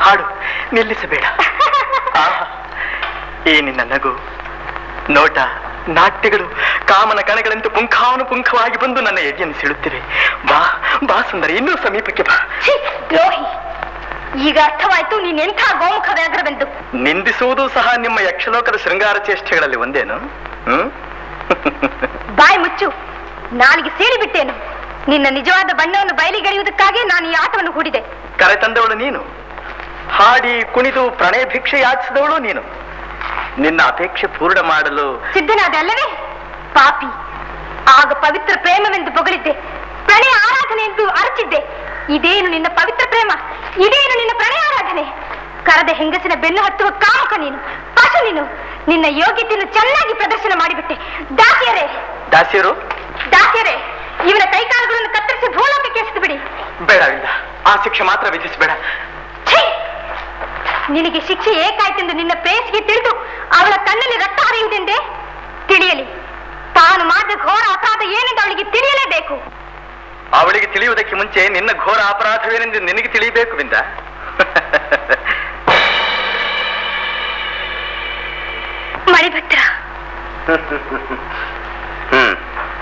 ಹಾಡು ನಿಲ್ಲಿಸಬೇಡ ಆಹಾ, ಈ ನಿನ್ನ ನಗು ನೋಟ ನಾಟ್ಯಗಳು ಕಾಮನ ಕಣಗಳಂತೂ ಪುಂಖಾನುಪುಂಖವಾಗಿ ಬಂದು ನನ್ನ ಎದೆಯನ್ನು ಸೀಳುತ್ತಿವೆ ಬಾ ಬಾ ಸುಂದರ ಇನ್ನೂ ಸಮೀಪಕ್ಕೆ ಬಾ ಛೀ, ದ್ರೋಹಿ ಈಗ ಅರ್ಥವಾಯ್ತು ನೀನೆಂಥ ಗೋಮುಖ ವ್ಯಾಘ್ರವೆಂದು ನಿಂದಿಸುವುದು ಸಹ ನಿಮ್ಮ ಯಕ್ಷಲೋಕದ ಶೃಂಗಾರ ಚೇಷ್ಟೆಗಳಲ್ಲಿ ಒಂದೇನು ಹ್ಮ್ ಬಾಯಿ ಮುಚ್ಚು ನಾಲಿಗೆ ಸೀಳಿಬಿಟ್ಟೇನು ನಿನ್ನ ನಿಜವಾದ ಬಣ್ಣವನ್ನು ಬಯಲಿಗೆಳೆಯುವುದಕ್ಕಾಗಿ ನಾನು ಈ ಆಟವನ್ನು ಹೂಡಿದೆ ಕರೆತಂದವಳು ನೀನು ಹಾಡಿ ಕುಣಿದು ಪ್ರಣಯ ಭಿಕ್ಷೆ ಯಾಚಿಸಿದವಳು ನೀನು ನಿನ್ನ ಅಪೇಕ್ಷೆ ಪೂರ್ಣ ಮಾಡಲು ಸಿದ್ಧನಾದೆ ಅಲ್ಲವೇ ಪಾಪಿ ಆಗ ಪವಿತ್ರ ಪ್ರೇಮವೆಂದು ಹೊಗಳಿದ್ದೆ ಪ್ರಣಯ ಆರಾಧನೆ ಎಂದು ಅರಚಿದ್ದೆ ಇದೇನು ನಿನ್ನ ಪವಿತ್ರ ಪ್ರೇಮ ಇದೇನು ನಿನ್ನ ಪ್ರಣಯ ಆರಾಧನೆ ಕರದ ಹೆಂಗಸಿನ ಬೆನ್ನು ಹತ್ತುವ ಕಾಮಕ ನೀನು ಪಶು ನೀನು ನಿನ್ನ ಯೋಗ್ಯತೆಯನ್ನು ಚೆನ್ನಾಗಿ ಪ್ರದರ್ಶನ ಮಾಡಿಬಿಟ್ಟೆ ದಾಸಿಯರೇ ದಾಸಿಯರು ದಾಸಿಯರೇ ಇವನ ಕೈಕಾಲುಗಳನ್ನು ಕತ್ತರಿಸಿ ಭೂಲೋಕಕ್ಕೆ ಎಸೆದು ಬಿಡಿ ಬೇಡವಿಲ್ಲ ಆ ಶಿಕ್ಷೆ ಮಾತ್ರ ವಿಧಿಸಬೇಡ ಛೀ! ನಿನಗೆ ಶಿಕ್ಷೆ ಏಕಾಯ್ತೆಂದು ನಿನ್ನ ಪ್ರೇಯಸಿಗೆ ತಿಳಿದು ಅವಳ ಕಣ್ಣಲ್ಲಿ ರಕ್ತ ಹರಿಯುವುದೆಂದೇ ತಿಳಿಯಲಿ ತಾನು ಮಾಡಿದ ಘೋರ ಅಪರಾಧ ಏನೆಂದು ಅವಳಿಗೆ ತಿಳಿಯಲೇಬೇಕು ಅವಳಿಗೆ ತಿಳಿಯುವುದಕ್ಕೆ ಮುಂಚೆ ನಿನ್ನ ಘೋರ ಅಪರಾಧವೇನೆಂದು ನಿನಗೆ ತಿಳಿಯಬೇಕು ವಿಂದ ಮಣಿಭದ್ರ ಹ್ಮ್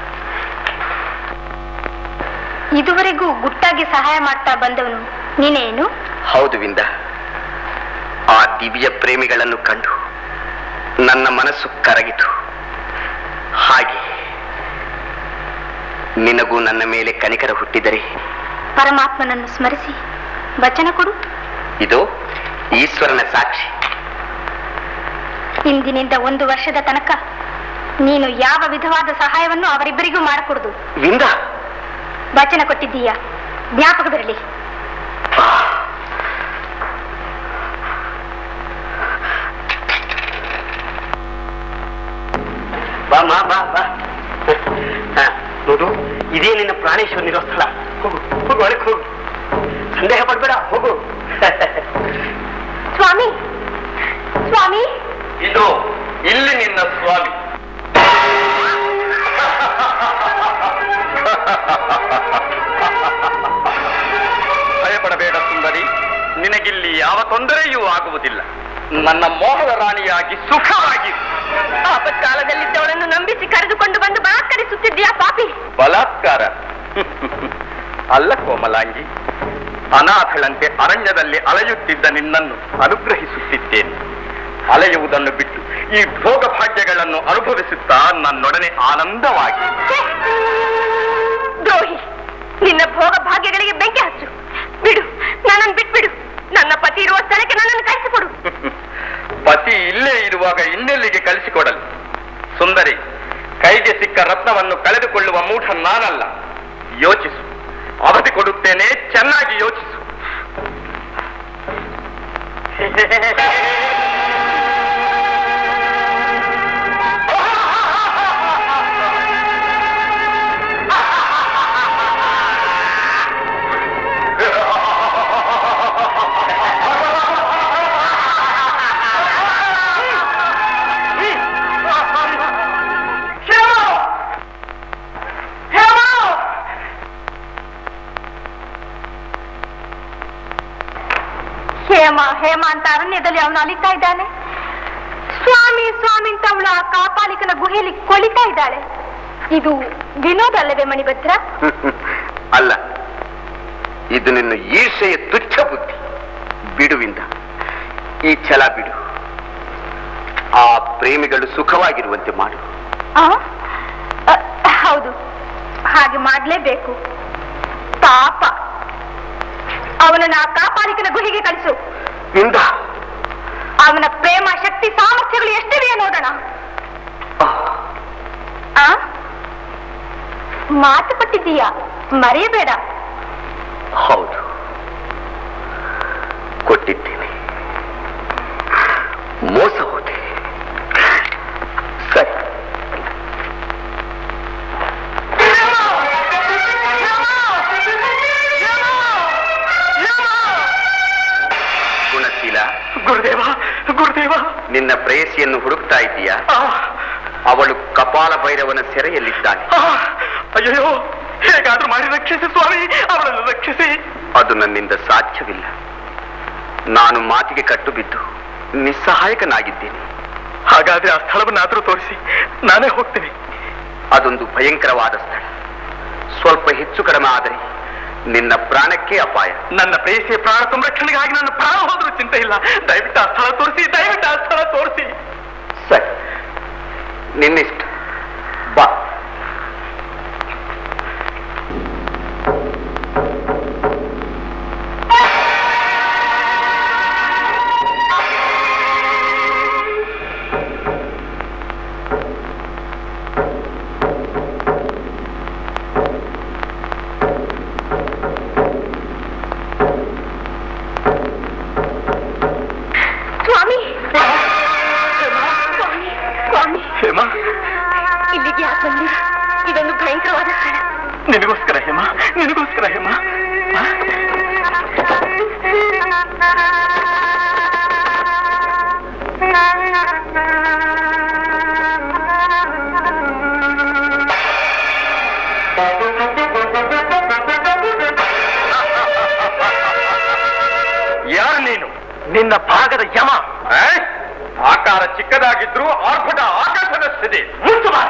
ಇದುವರೆಗೂ ಗುಟ್ಟಾಗಿ ಸಹಾಯ ಮಾಡ್ತಾ ಬಂದವನು ನೀನೇನು ಹೌದು ವಿಂದ ಆ ದಿವ್ಯ ಪ್ರೇಮಿಗಳನ್ನು ಕಂಡು ನನ್ನ ಮನಸ್ಸು ಕರಗಿತು ಹಾಗೆ ನಿನಗೂ ನನ್ನ ಮೇಲೆ ಕನಿಕರ ಹುಟ್ಟಿದರೆ ಪರಮಾತ್ಮನನ್ನು ಸ್ಮರಿಸಿ ವಚನ ಕೊಡು ಇದು ಈಶ್ವರನ ಸಾಕ್ಷಿ ಇಂದಿನಿಂದ ಒಂದು ವರ್ಷದ ತನಕ ನೀನು ಯಾವ ವಿಧವಾದ ಸಹಾಯವನ್ನು ಅವರಿಬ್ಬರಿಗೂ ಮಾಡಕೂಡದು ವಿಂದ ವಚನ ಕೊಟ್ಟಿದ್ದೀಯಾ ಜ್ಞಾಪಕ ಬರಲಿ ಬಾ ಮಾ ಬಾ ಬಾ ಹ, ನೋಡು ಇದೇ ನಿನ್ನ ಪ್ರಾಣೇಶ್ವರನಿರೋ ಸ್ಥಳ ಹೋಗು ಹೋಗು ಒಳಗೆ ಹೋಗು ಸಂದೇಹ ಪಡ್ಬೇಡ ಹೋಗು ಸ್ವಾಮಿ ಸ್ವಾಮಿ ಇದು ಇಲ್ಲಿ ನಿನ್ನ ಸ್ವಾಮಿ ಭಯಪಡಬೇಡ ಸುಂದರಿ ನಿನಗಿಲ್ಲಿ ಯಾವ ತೊಂದರೆಯೂ ಆಗುವುದಿಲ್ಲ ನನ್ನ ಮೋಹದ ರಾಣಿಯಾಗಿ ಸುಖವಾಗಿ ಆಪತ್ಕಾಲದಲ್ಲಿದ್ದವಳನ್ನು ನಂಬಿಸಿ ಕರೆದುಕೊಂಡು ಬಂದು ಬಲಾತ್ಕರಿಸುತ್ತಿದ್ದೀಯಾ ಪಾಪಿ ಬಲಾತ್ಕಾರ ಅಲ್ಲ ಕೋಮಲಾಂಗಿ ಅನಾಥಳಂತೆ ಅರಣ್ಯದಲ್ಲಿ ಅಲೆಯುತ್ತಿದ್ದ ನಿನ್ನನ್ನು ಅನುಗ್ರಹಿಸುತ್ತಿದ್ದೇನೆ ಅಲೆಯುವುದನ್ನು ಬಿಟ್ಟು ಈ ಭೋಗ ಭಾಗ್ಯಗಳನ್ನು ಅನುಭವಿಸುತ್ತಾ ನನ್ನೊಡನೆ ಆನಂದವಾಗಿ ಛೇ! ದ್ರೋಹಿ ನಿನ್ನ ಭೋಗ ಭಾಗ್ಯಗಳಿಗೆ ಬೆಂಕಿ ಹಚ್ಚು ಬಿಡು ನನ್ನನ್ನು ಬಿಟ್ಬಿಡು ನನ್ನ ಪತಿ ಇರುವ ಸ್ಥಳಕ್ಕೆ ನನ್ನನ್ನು ಕಳಿಸಿಕೊಡು ಪತಿ ಇಲ್ಲೇ ಇರುವಾಗ ಇನ್ನೆಲ್ಲಿಗೆ ಕಳಿಸಿಕೊಡಲು ಸುಂದರಿ ಕೈಗೆ ಸಿಕ್ಕ ರತ್ನವನ್ನು ಕಳೆದುಕೊಳ್ಳುವ ಮೂಢ ನಾನಲ್ಲ ಯೋಚಿಸು ಅವಧಿ ಕೊಡುತ್ತೇನೆ ಚೆನ್ನಾಗಿ ಯೋಚಿಸು ಹೇಮ ಹೇಮ ಅಂತ ಅರಣ್ಯದಲ್ಲಿ ಅವನು ಅಲಿತಾ ಇದ್ದಾನೆ ಸ್ವಾಮಿ ಸ್ವಾಮಿ ಅಂತ ಅವಳು ಆ ಕಾಪಾಲಿಕನ ಗುಹೆಯಲ್ಲಿ ಕೊಳಿತಾ ಇದ್ದಾಳೆ ಇದು ವಿನೋದ ಅಲ್ಲವೇ ಮಣಿಭದ್ರ ಅಲ್ಲ ಇದು ನಿನ್ನ ಈರ್ಷೆಯ ತುಚ್ಛ ಬುದ್ಧಿ ಬಿಡುವಿಂದ ಈ ಛಲ ಬಿಡು ಆ ಪ್ರೇಮಿಗಳು ಸುಖವಾಗಿರುವಂತೆ ಮಾಡು ಆ? ಅ, ಹೌದು ಹಾಗೆ ಮಾಡ್ಲೇಬೇಕು ಪಾಪ ಅವನನ್ನು ಆ ಕಾಪಾಲಿಕನ ಗುಹೆಗೆ ಕಳಿಸು ವಿಂದ ಅವನ ಪ್ರೇಮ ಶಕ್ತಿ ಸಾಮರ್ಥ್ಯಗಳು ಎಷ್ಟಿವೆಯೋ ನೋಡೋಣ ಆ ಮಾತು ಕೊಟ್ಟಿದ್ದೀಯಾ ಮರೆಯಬೇಡ ಹೌದು ಕೊಟ್ಟಿದ್ದೇನೆ ಮೋಸ ಹೋದೆ ಸರಿ ಗುಣಶೀಲ ಗುರುದೇವ ಗುರುದೇವ ನಿನ್ನ ಪ್ರೇಯಸಿಯನ್ನು ಹುಡುಕ್ತಾ ಇದ್ದೀಯಾ ಆ, ಅವಳು ಕಪಾಲ ಭೈರವನ ಸೆರೆಯಲ್ಲಿದ್ದಾಳೆ ಆ, ಅಯ್ಯಯ್ಯೋ ಹೇಗಾದ್ರೂ ಮಾಡಿ ರಕ್ಷಿಸಿ ಸ್ವಾಮಿ ಅವಳನ್ನು ರಕ್ಷಿಸಿ ಅದು ನನ್ನಿಂದ ಸಾಧ್ಯವಿಲ್ಲ ನಾನು ಮಾತಿಗೆ ಕಟ್ಟು ಬಿದ್ದು ನಿಸ್ಸಹಾಯಕನಾಗಿದ್ದೇನೆ ಹಾಗಾದ್ರೆ ಆ ಸ್ಥಳವನ್ನಾದ್ರೂ ತೋರಿಸಿ ನಾನೇ ಹೋಗ್ತೀನಿ ಅದೊಂದು ಭಯಂಕರವಾದ ಸ್ಥಳ ಸ್ವಲ್ಪ ಹೆಚ್ಚು ಕಡಿಮೆ ಆದರೆ ನಿನ್ನ ಪ್ರಾಣಕ್ಕೆ ಅಪಾಯ ನನ್ನ ಪ್ರೇಯಸಿಯ ಪ್ರಾಣ ಸಂರಕ್ಷಣೆಗಾಗಿ ನನ್ನ ಪ್ರಾಣ ಹೋದ್ರೂ ಚಿಂತೆ ಇಲ್ಲ ದಯವಿಟ್ಟು ಆ ಸ್ಥಳ ತೋರಿಸಿ ದಯವಿಟ್ಟು ಆ ಸ್ಥಳ ತೋರಿಸಿ ಸರಿ ನಿನ್ನಿಷ್ಟ ಬಾ ಸ್ವಾಮಿ ಸ್ವಾಮಿ ಸ್ವಾಮಿ ಹೇಮಾ ಇಲ್ಲಿಗೆ ಯಾಕೆ ಬಂದ್ರಿ ಇದೊಂದು ಭಯಂಕರವಾದ ಸ್ಥಳ ನಿನಗೋಸ್ಕರ ಹೇಮಾ ನಿನಗೋಸ್ಕರ ಹೇಮಾ ಆ? ಯಾರು ನೀನು ನಿನ್ನ ಭಾಗದ ಯಮ ಆಕಾರ ಚಿಕ್ಕದಾಗಿದ್ರು ಆರ್ಭಟ ಆಕಾಶದಷ್ಟಿದೆ ಮುಚ್ಚು ಬಾ.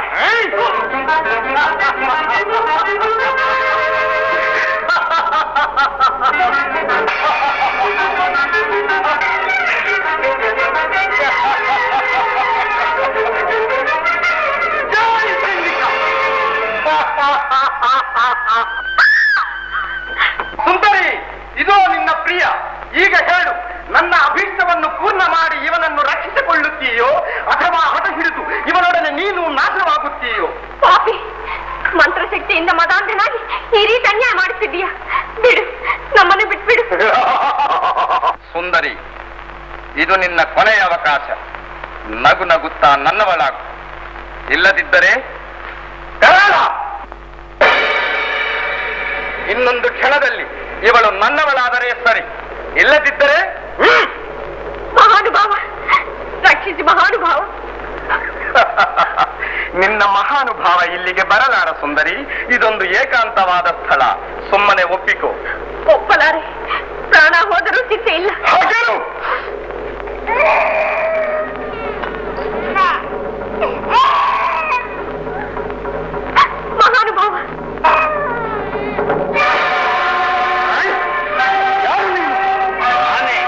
ಸುಂದರಿ ಇದೋ ನಿನ್ನ ಪ್ರಿಯ ಈಗ ಹೇಳು ನನ್ನ ಅಭೀಷ್ಟವನ್ನು ಪೂರ್ಣ ಮಾಡಿ ಇವನನ್ನು ರಕ್ಷಿಸಿಕೊಳ್ಳುತ್ತೀಯೋ ಅಥವಾ ಹಠ ಹಿಡಿದು ಇವನೊಡನೆ ನೀನು ನಾಶವಾಗುತ್ತೀಯೋ ಪಾಪಿ ಮಂತ್ರಶಕ್ತಿಯಿಂದ ಮದಾಂಧನಾಗಿ ಈ ರೀತಿ ಅನ್ಯಾಯ ಮಾಡುತ್ತಿದ್ದೀಯಾ ಬಿಡು ನಮ್ಮನ್ನು ಬಿಟ್ಬಿಡು ಸುಂದರಿ ಇದು ನಿನ್ನ ಕೊನೆಯ ಅವಕಾಶ ನಗು ನಗುತ್ತಾ ನನ್ನವಳಾಗು ಇಲ್ಲದಿದ್ದರೆ ಕರಾಳ! ಇನ್ನೊಂದು ಕ್ಷಣದಲ್ಲಿ ಇವಳು ನನ್ನವಳಾದರೆ ಸರಿ ಇಲ್ಲದಿದ್ದರೆ ಹ್ಮ್! ಮಹಾನುಭಾವ ರಕ್ಷಿಸಿ ಮಹಾನುಭಾವ ನಿನ್ನ ಮಹಾನುಭಾವ ಇಲ್ಲಿಗೆ ಬರಲಾರ ಸುಂದರಿ ಇದೊಂದು ಏಕಾಂತವಾದ ಸ್ಥಳ ಸುಮ್ಮನೆ ಒಪ್ಪಿಕೋ ಒಪ್ಪಲಾರೆ ಪ್ರಾಣ ಹೋದರೂ ಚಿಂತೆ ಇಲ್ಲ ಹಾಗೇನು? ಮಹಾನುಭಾವ ಯಾರು ನೀನು? ನಾನೇ.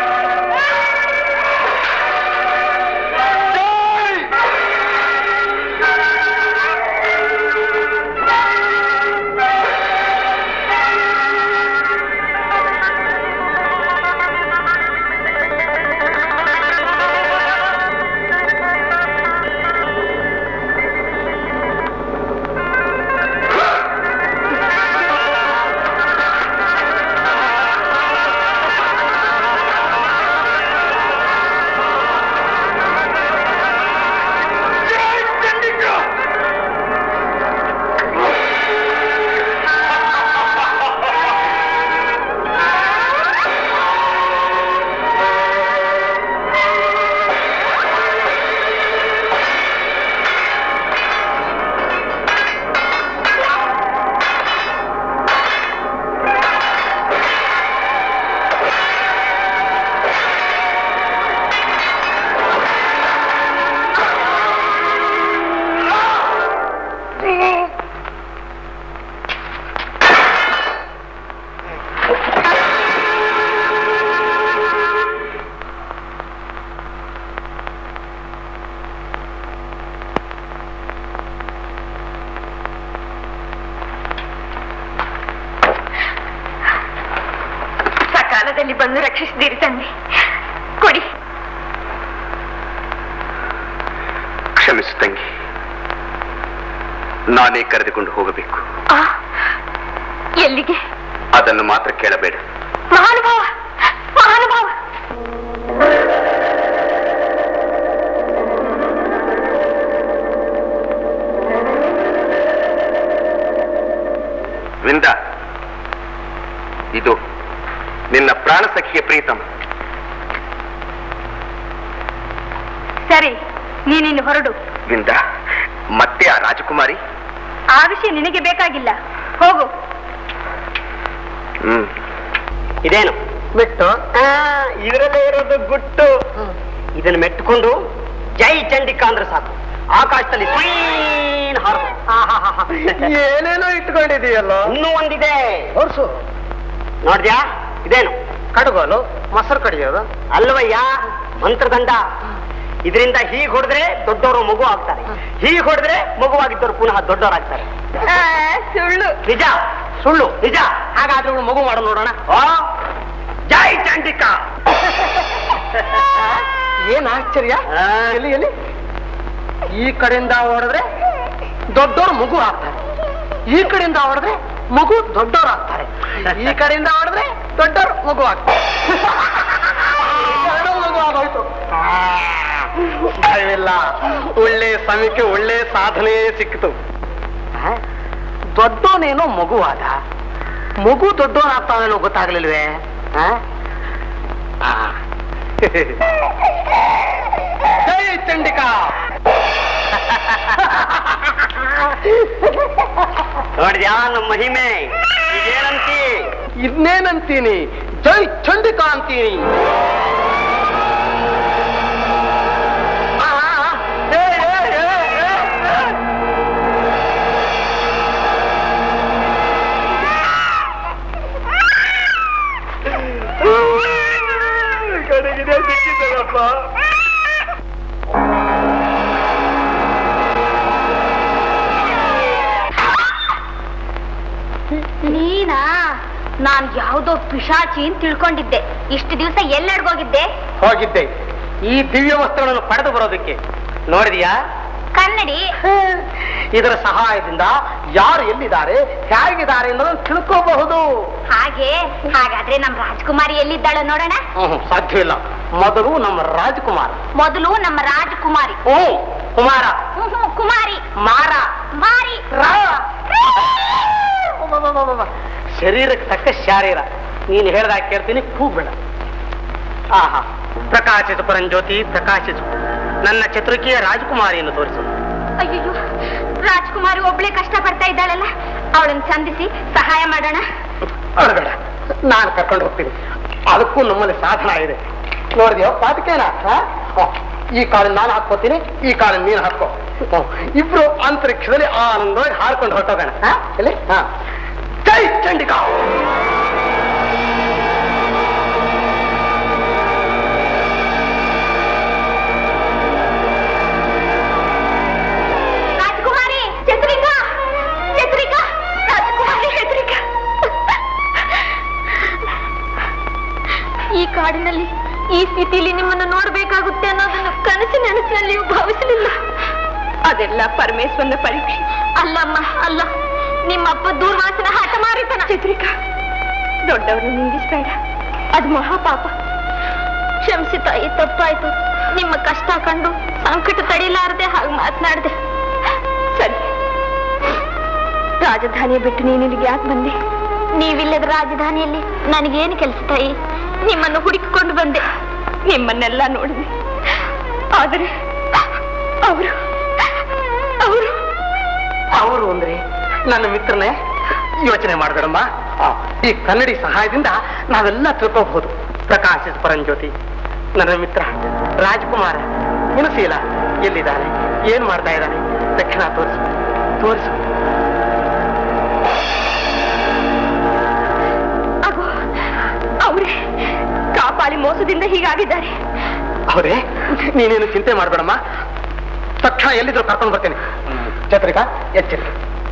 ಸಕಾಲದಲ್ಲಿ ಬಂದು ರಕ್ಷಿಸಿದಿರಿ ತಂದೆ ಕೊಡಿ ಕ್ಷಮಿಸು ತಂಗಿ ನಾನೇ ಕರೆದುಕೊಂಡು ಹೋಗಬೇಕು ಆ ಎಲ್ಲಿಗೆ ಅದನ್ನು ಮಾತ್ರ ಕೇಳಬೇಡ ಮಹಾನುಭಾವ ಮಹಾನುಭಾವ ವಿಂದ ಇದು ನಿನ್ನ ಪ್ರಾಣ ಸಖಿಯ ಪ್ರೀತಮ ಸರಿ ನೀನಿನ್ನು ಹೊರಡು ವಿಂದ ಮತ್ತೆ ಆ ರಾಜಕುಮಾರಿ ಆ ವಿಷಯ ನಿನಗೆ ಬೇಕಾಗಿಲ್ಲ ಹೋಗು ಹ್ಮ್ ಇದೇನು ಬಿಟ್ಟು ಇದರಲ್ಲೇ ಗುಟ್ಟು ಇದನ್ನ ಮೆಟ್ಕೊಂಡು ಜೈ ಚಂಡಿಕಾ ಅಂದ್ರೆ ಸಾಕು ಆಕಾಶದಲ್ಲಿ ಸ್ವೈನ್ ಹಾರು ಏನೇನೋ ಇಟ್ಕೊಂಡಿದೀಯಲ್ಲ ಇನ್ನೂ ಒಂದಿದೆ ಹೊರ್ಸು ನೋಡ್ದ್ಯಾ ಇದೇನು ಕಡುಗೋಲು ಮೊಸರು ಕಡಿಯೋದು ಅಲ್ವಯ್ಯ ಮಂತ್ರದಂಡ ಇದರಿಂದ ಹೀಗ್ ಹೊಡೆದ್ರೆ ದೊಡ್ಡವರು ಮಗು ಆಗ್ತಾರೆ ಹೀಗ್ ಹೊಡೆದ್ರೆ ಮಗುವಾಗಿದ್ದವರು ಪುನಃ ದೊಡ್ಡವರಾಗ್ತಾರೆ ಸುಳ್ಳು ನಿಜ ಸುಳ್ಳು ನಿಜ ಹಾಗಾದ್ರೆ ಇವ್ಳು ಮಗು ಮಾಡೋ ನೋಡೋಣ ಆ, ಜೈ ಚಂಡಿಕಾ ಏನ್ ಆಶ್ಚರ್ಯ ಆ, ಎಲ್ಲಿ ಎಲ್ಲಿ ಈ ಕಡೆಯಿಂದ ಹೊಡೆದ್ರೆ ದೊಡ್ಡವರು ಮಗು ಆಗ್ತಾರೆ ಈ ಕಡೆಯಿಂದ ಹೊಡೆದ್ರೆ ಮಗು ದೊಡ್ಡವರು ಆಗ್ತಾರೆ ಈ ಕಡೆಯಿಂದ ಹೊಡೆದ್ರೆ ದೊಡ್ಡವರು ಮಗು ಆಗ್ತಾರೆ ಎರಡು ಮಗು ಆಗೋಯ್ತು ಭಯವಿಲ್ಲ ಒಳ್ಳೆ ಸಮಯಕ್ಕೆ ಒಳ್ಳೆ ಸಾಧನೆ ಸಿಕ್ಕಿತು ದೊಡ್ಡವನೇನೋ ಮಗುವಾದ ಮಗು ದೊಡ್ಡವನಾಗ್ತಾವೇನೋ ಗೊತ್ತಾಗ್ಲಿಲ್ವೇ ಆ? ಆ. ಜೈ ಚಂಡಿಕಾ ನೋಡಿದ್ಯಾ ನಮ್ಮ ಮಹಿಮೆ ಇದೇನಂತಿ ಇದನ್ನೇನಂತೀನಿ ಜೈ ಚಂಡಿಕಾ ಅಂತೀನಿ ಆ, ಆ, ಆ. ಏ, ಏ, ಏ, ಏ, ಏ. ಕಡೆಗಿದೆ ಸಿಕ್ಕಿದ್ದಲ್ಲಪ್ಪ ನೀನಾ ನಾನ್ ಯಾವ್ದೋ ಪಿಶಾಚಿ ಅಂತ ತಿಳ್ಕೊಂಡಿದ್ದೆ ಇಷ್ಟು ದಿವಸ ಎಲ್ಲೆಡ್ಗೋಗಿದ್ದೆ ಹೋಗಿದ್ದೆ ಈ ದಿವ್ಯ ವಸ್ತುಗಳನ್ನು ಪಡೆದು ಬರೋದಕ್ಕೆ ನೋಡಿದ್ಯಾ ಕನ್ನಡಿ ಇದರ ಸಹಾಯದಿಂದ ಯಾರು ಎಲ್ಲಿದ್ದಾರೆ ಹೇಗಿದ್ದಾರೆ ಅನ್ನೋದನ್ನು ತಿಳ್ಕೋಬಹುದು ಹಾಗೆ ಹಾಗಾದ್ರೆ ನಮ್ ರಾಜ್ಕುಮಾರಿ ಎಲ್ಲಿದ್ದಾಳೆ ನೋಡೋಣ ಹ್ಮ್, ಸಾಧ್ಯವಿಲ್ಲ ಮೊದಲು ನಮ್ಮ ರಾಜಕುಮಾರ್ ಮೊದಲು ನಮ್ಮ ರಾಜಕುಮಾರಿ ಓ ಕುಮಾರ ಹ್ಮ್, ಹ್ಮ್, ಕುಮಾರಿ ಮಾರ ಮಾರಿ ರಾ. ಅಬ್ಬಬ್ಬಬ್ಬಬ್ಬ. ಶರೀರಕ್ಕೆ ತಕ್ಕ ಶಾರೀರ ನೀನು ಹೇಳ್ದಾಗ ಕೇಳ್ತೀನಿ ಕೂಗ್ಬೇಡ ಆಹಾ ಪ್ರಕಾಶಿಸು ಪರಂಜ್ಯೋತಿ ಪ್ರಕಾಶಿಸು ನನ್ನ ಚತುರಿಕೆಯ ರಾಜಕುಮಾರಿಯನ್ನು ತೋರಿಸು ಅಯ್ಯೋ ರಾಜ್ಕುಮಾರಿ ಒಬ್ಳೆ ಕಷ್ಟ ಪಡ್ತಾ ಇದ್ದಾಳಲ್ಲ ಅವಳನ್ನ ಸಂಧಿಸಿ ಸಹಾಯ ಮಾಡೋಣ ಅಳಬೇಡ ನಾನು ಕರ್ಕೊಂಡು ಹೋಗ್ತೀನಿ ಅದಕ್ಕೂ ನಮ್ಮಲ್ಲಿ ಸಾಧನ ಇದೆ ನೋಡಿದ್ಯೋ ಪಾತಕೇನ ಈ ಕಾಲನ್ನು ನಾನು ಹಾಕ್ಕೋತೀನಿ ಈ ಕಾಲನ್ನು ನೀನು ಹಾಕೋ ಹ್ಮ್. ಇಬ್ರು ಅಂತರಿಕ್ಷದಲ್ಲಿ ಆನಂದವಾಗಿ ಹಾರ್ಕೊಂಡು ಹೊರಟೋಗೋಣ ಹಾ? ಎಲ್ಲಿ ಹಾ ಜೈ ಚಂಡಿಕಾ ರಾಜಕುಮಾರಿ ಚಂದ್ರಿಕಾ ಚಂದ್ರಿಕಾ ರಾಜಕುಮಾರಿ ಚಂದ್ರಿಕಾ ಈ ಕಾಡಿನಲ್ಲಿ ಈ ಸ್ಥಿತಿಯಲ್ಲಿ ನಿಮ್ಮನ್ನು ನೋಡಬೇಕಾಗುತ್ತೆ ಅನ್ನೋದನ್ನು ಕನಸಿನ ನೆನಸಿನಲ್ಲಿಯೂ ಭಾವಿಸಲಿಲ್ಲ ಅದೆಲ್ಲ ಪರಮೇಶ್ವರನ ಪರೀಕ್ಷೆ ಅಲ್ಲಮ್ಮ ಅಲ್ಲ ನಿಮ್ಮಪ್ಪ ದೂರ್ವಾಸನ ಹಠ ಮಾರಿತನ ಚಿತ್ರಿಕಾ ದೊಡ್ಡವರು ನಿಂದಿಸ್ಬೇಡ ಅದು ಮಹಾಪಾಪ ಕ್ಷಮಿಸಿ ತಾಯಿ ತಪ್ಪಾಯ್ತು ನಿಮ್ಮ ಕಷ್ಟ ಕಂಡು ಸಂಕಟ ತಡಿಲಾರದೆ ಹಾಗೆ ಮಾತನಾಡಿದೆ ಸರಿ ರಾಜಧಾನಿ ಬಿಟ್ಟು ನೀನು ಇಲ್ಲಿಗೆ ಯಾಕೆ ಬಂದೆ ನೀವಿಲ್ಲದ ರಾಜಧಾನಿಯಲ್ಲಿ ನನಗೇನು ಕೆಲಸ ತಾಯಿ ನಿಮ್ಮನ್ನು ಹುಡುಕಿಕೊಂಡು ಬಂದೆ ನಿಮ್ಮನ್ನೆಲ್ಲ ನೋಡಿದೆ ಆದರೆ ಅವರು ಅವರು ಅವರು ಅಂದ್ರೆ ನನ್ನ ಮಿತ್ರನೇ ಯೋಚನೆ ಮಾಡಬೇಡಮ್ಮ ಈ ಕನ್ನಡಿ ಸಹಾಯದಿಂದ ನಾವೆಲ್ಲ ತಿಳ್ಕೋಬಹುದು ಪ್ರಕಾಶಿಸ್ ಪರಂಜ್ಯೋತಿ ನನ್ನ ಮಿತ್ರ ರಾಜ್ಕುಮಾರ ಹುಣಸೀಲ ಎಲ್ಲಿದ್ದಾನೆ ಏನ್ ಮಾಡ್ತಾ ಇದ್ದಾನೆ ತಕ್ಷಣ ತೋರಿಸು ತೋರಿಸು ಅಗೋ ಅವರೇ ಕಾಪಾಳಿ ಮೋಸದಿಂದ ಹೀಗಾಗಿದ್ದಾರೆ ಅವರೇ ನೀನೇನು ಚಿಂತೆ ಮಾಡಬೇಡಮ್ಮ ತಕ್ಷಣ ಎಲ್ಲಿದ್ರು ಕರ್ಕೊಂಡು ಬರ್ತೇನೆ ಛತ್ರಿಕಾ ಎಚ್ಚರಿಕೆ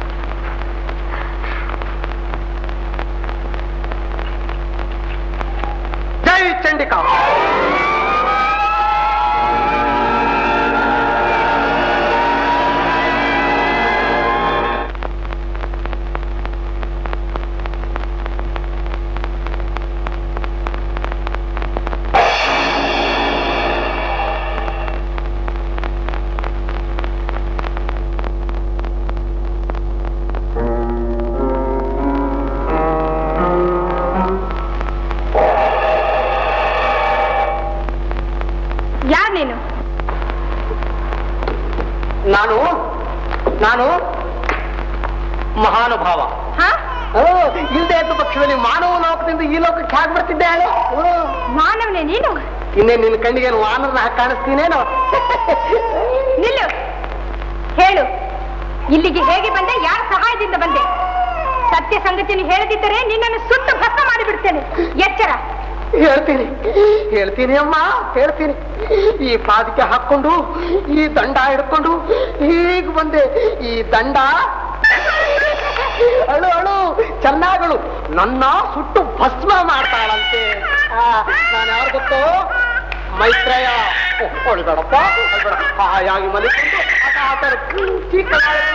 ಜೈ ಚಂಡಿಕಾ ಯಾರ್ ನೀನು ನಾನು ನಾನು ಮಹಾನುಭಾವ ಹಾ ಓ, ಇಲ್ದೇ ಇದ್ದ ಪಕ್ಷದಲ್ಲಿ ಮಾನವ ಲೋಕದಿಂದ ಈ ಲೋಕಕ್ಕೆ ಹೇಗೆ ಬರ್ತಿದ್ದೆ ಹೇಳು? ಓ, ಮಾನವನೇ ನೀನು ಇನ್ನೇ ನಿನ್ನ ಕಣ್ಣಿಗೇನು ವಾನರನ ಹಾಗೆ ಕಾಣಿಸ್ತೀನೇನೋ ನಿಲ್ಲು ಹೇಳು ಇಲ್ಲಿಗೆ ಹೇಗೆ ಬಂದೆ ಯಾರ ಸಹಾಯದಿಂದ ಬಂದೆ ಸತ್ಯ ಸಂಗತಿಯನ್ನು ಹೇಳದಿದ್ದರೆ ನಿನ್ನನ್ನು ಸುಟ್ಟು ಭಸ್ಮ ಮಾಡಿಬಿಡ್ತೇನೆ ಎಚ್ಚರ ಹೇಳ್ತೀನಿ ಹೇಳ್ತೀನಿ ಅಮ್ಮ ಹೇಳ್ತೀನಿ ಈ ಪಾದಕ್ಕೆ ಹಾಕೊಂಡು ಈ ದಂಡ ಹಿಡ್ಕೊಂಡು ಹೀಗೆ ಬಂದೆ ಈ ದಂಡ ಅಳು ಅಳು ಚೆನ್ನಾಗಳು ನನ್ನ ಸುಟ್ಟು ಭಸ್ಮ ಮಾಡ್ತಾಳಂತೆ ಆ, ನಾನು ಯಾರು ಗೊತ್ತೋ ಮೈತ್ರೇಯ ಹೊಳ್ಬೇಡಪ್ಪ ಹೊಳ್ಬೇಡ ಹಾಯಾಗಿ ಮಲಿಕೊಂಡು ಆತ ಆತರ ಚೀಕ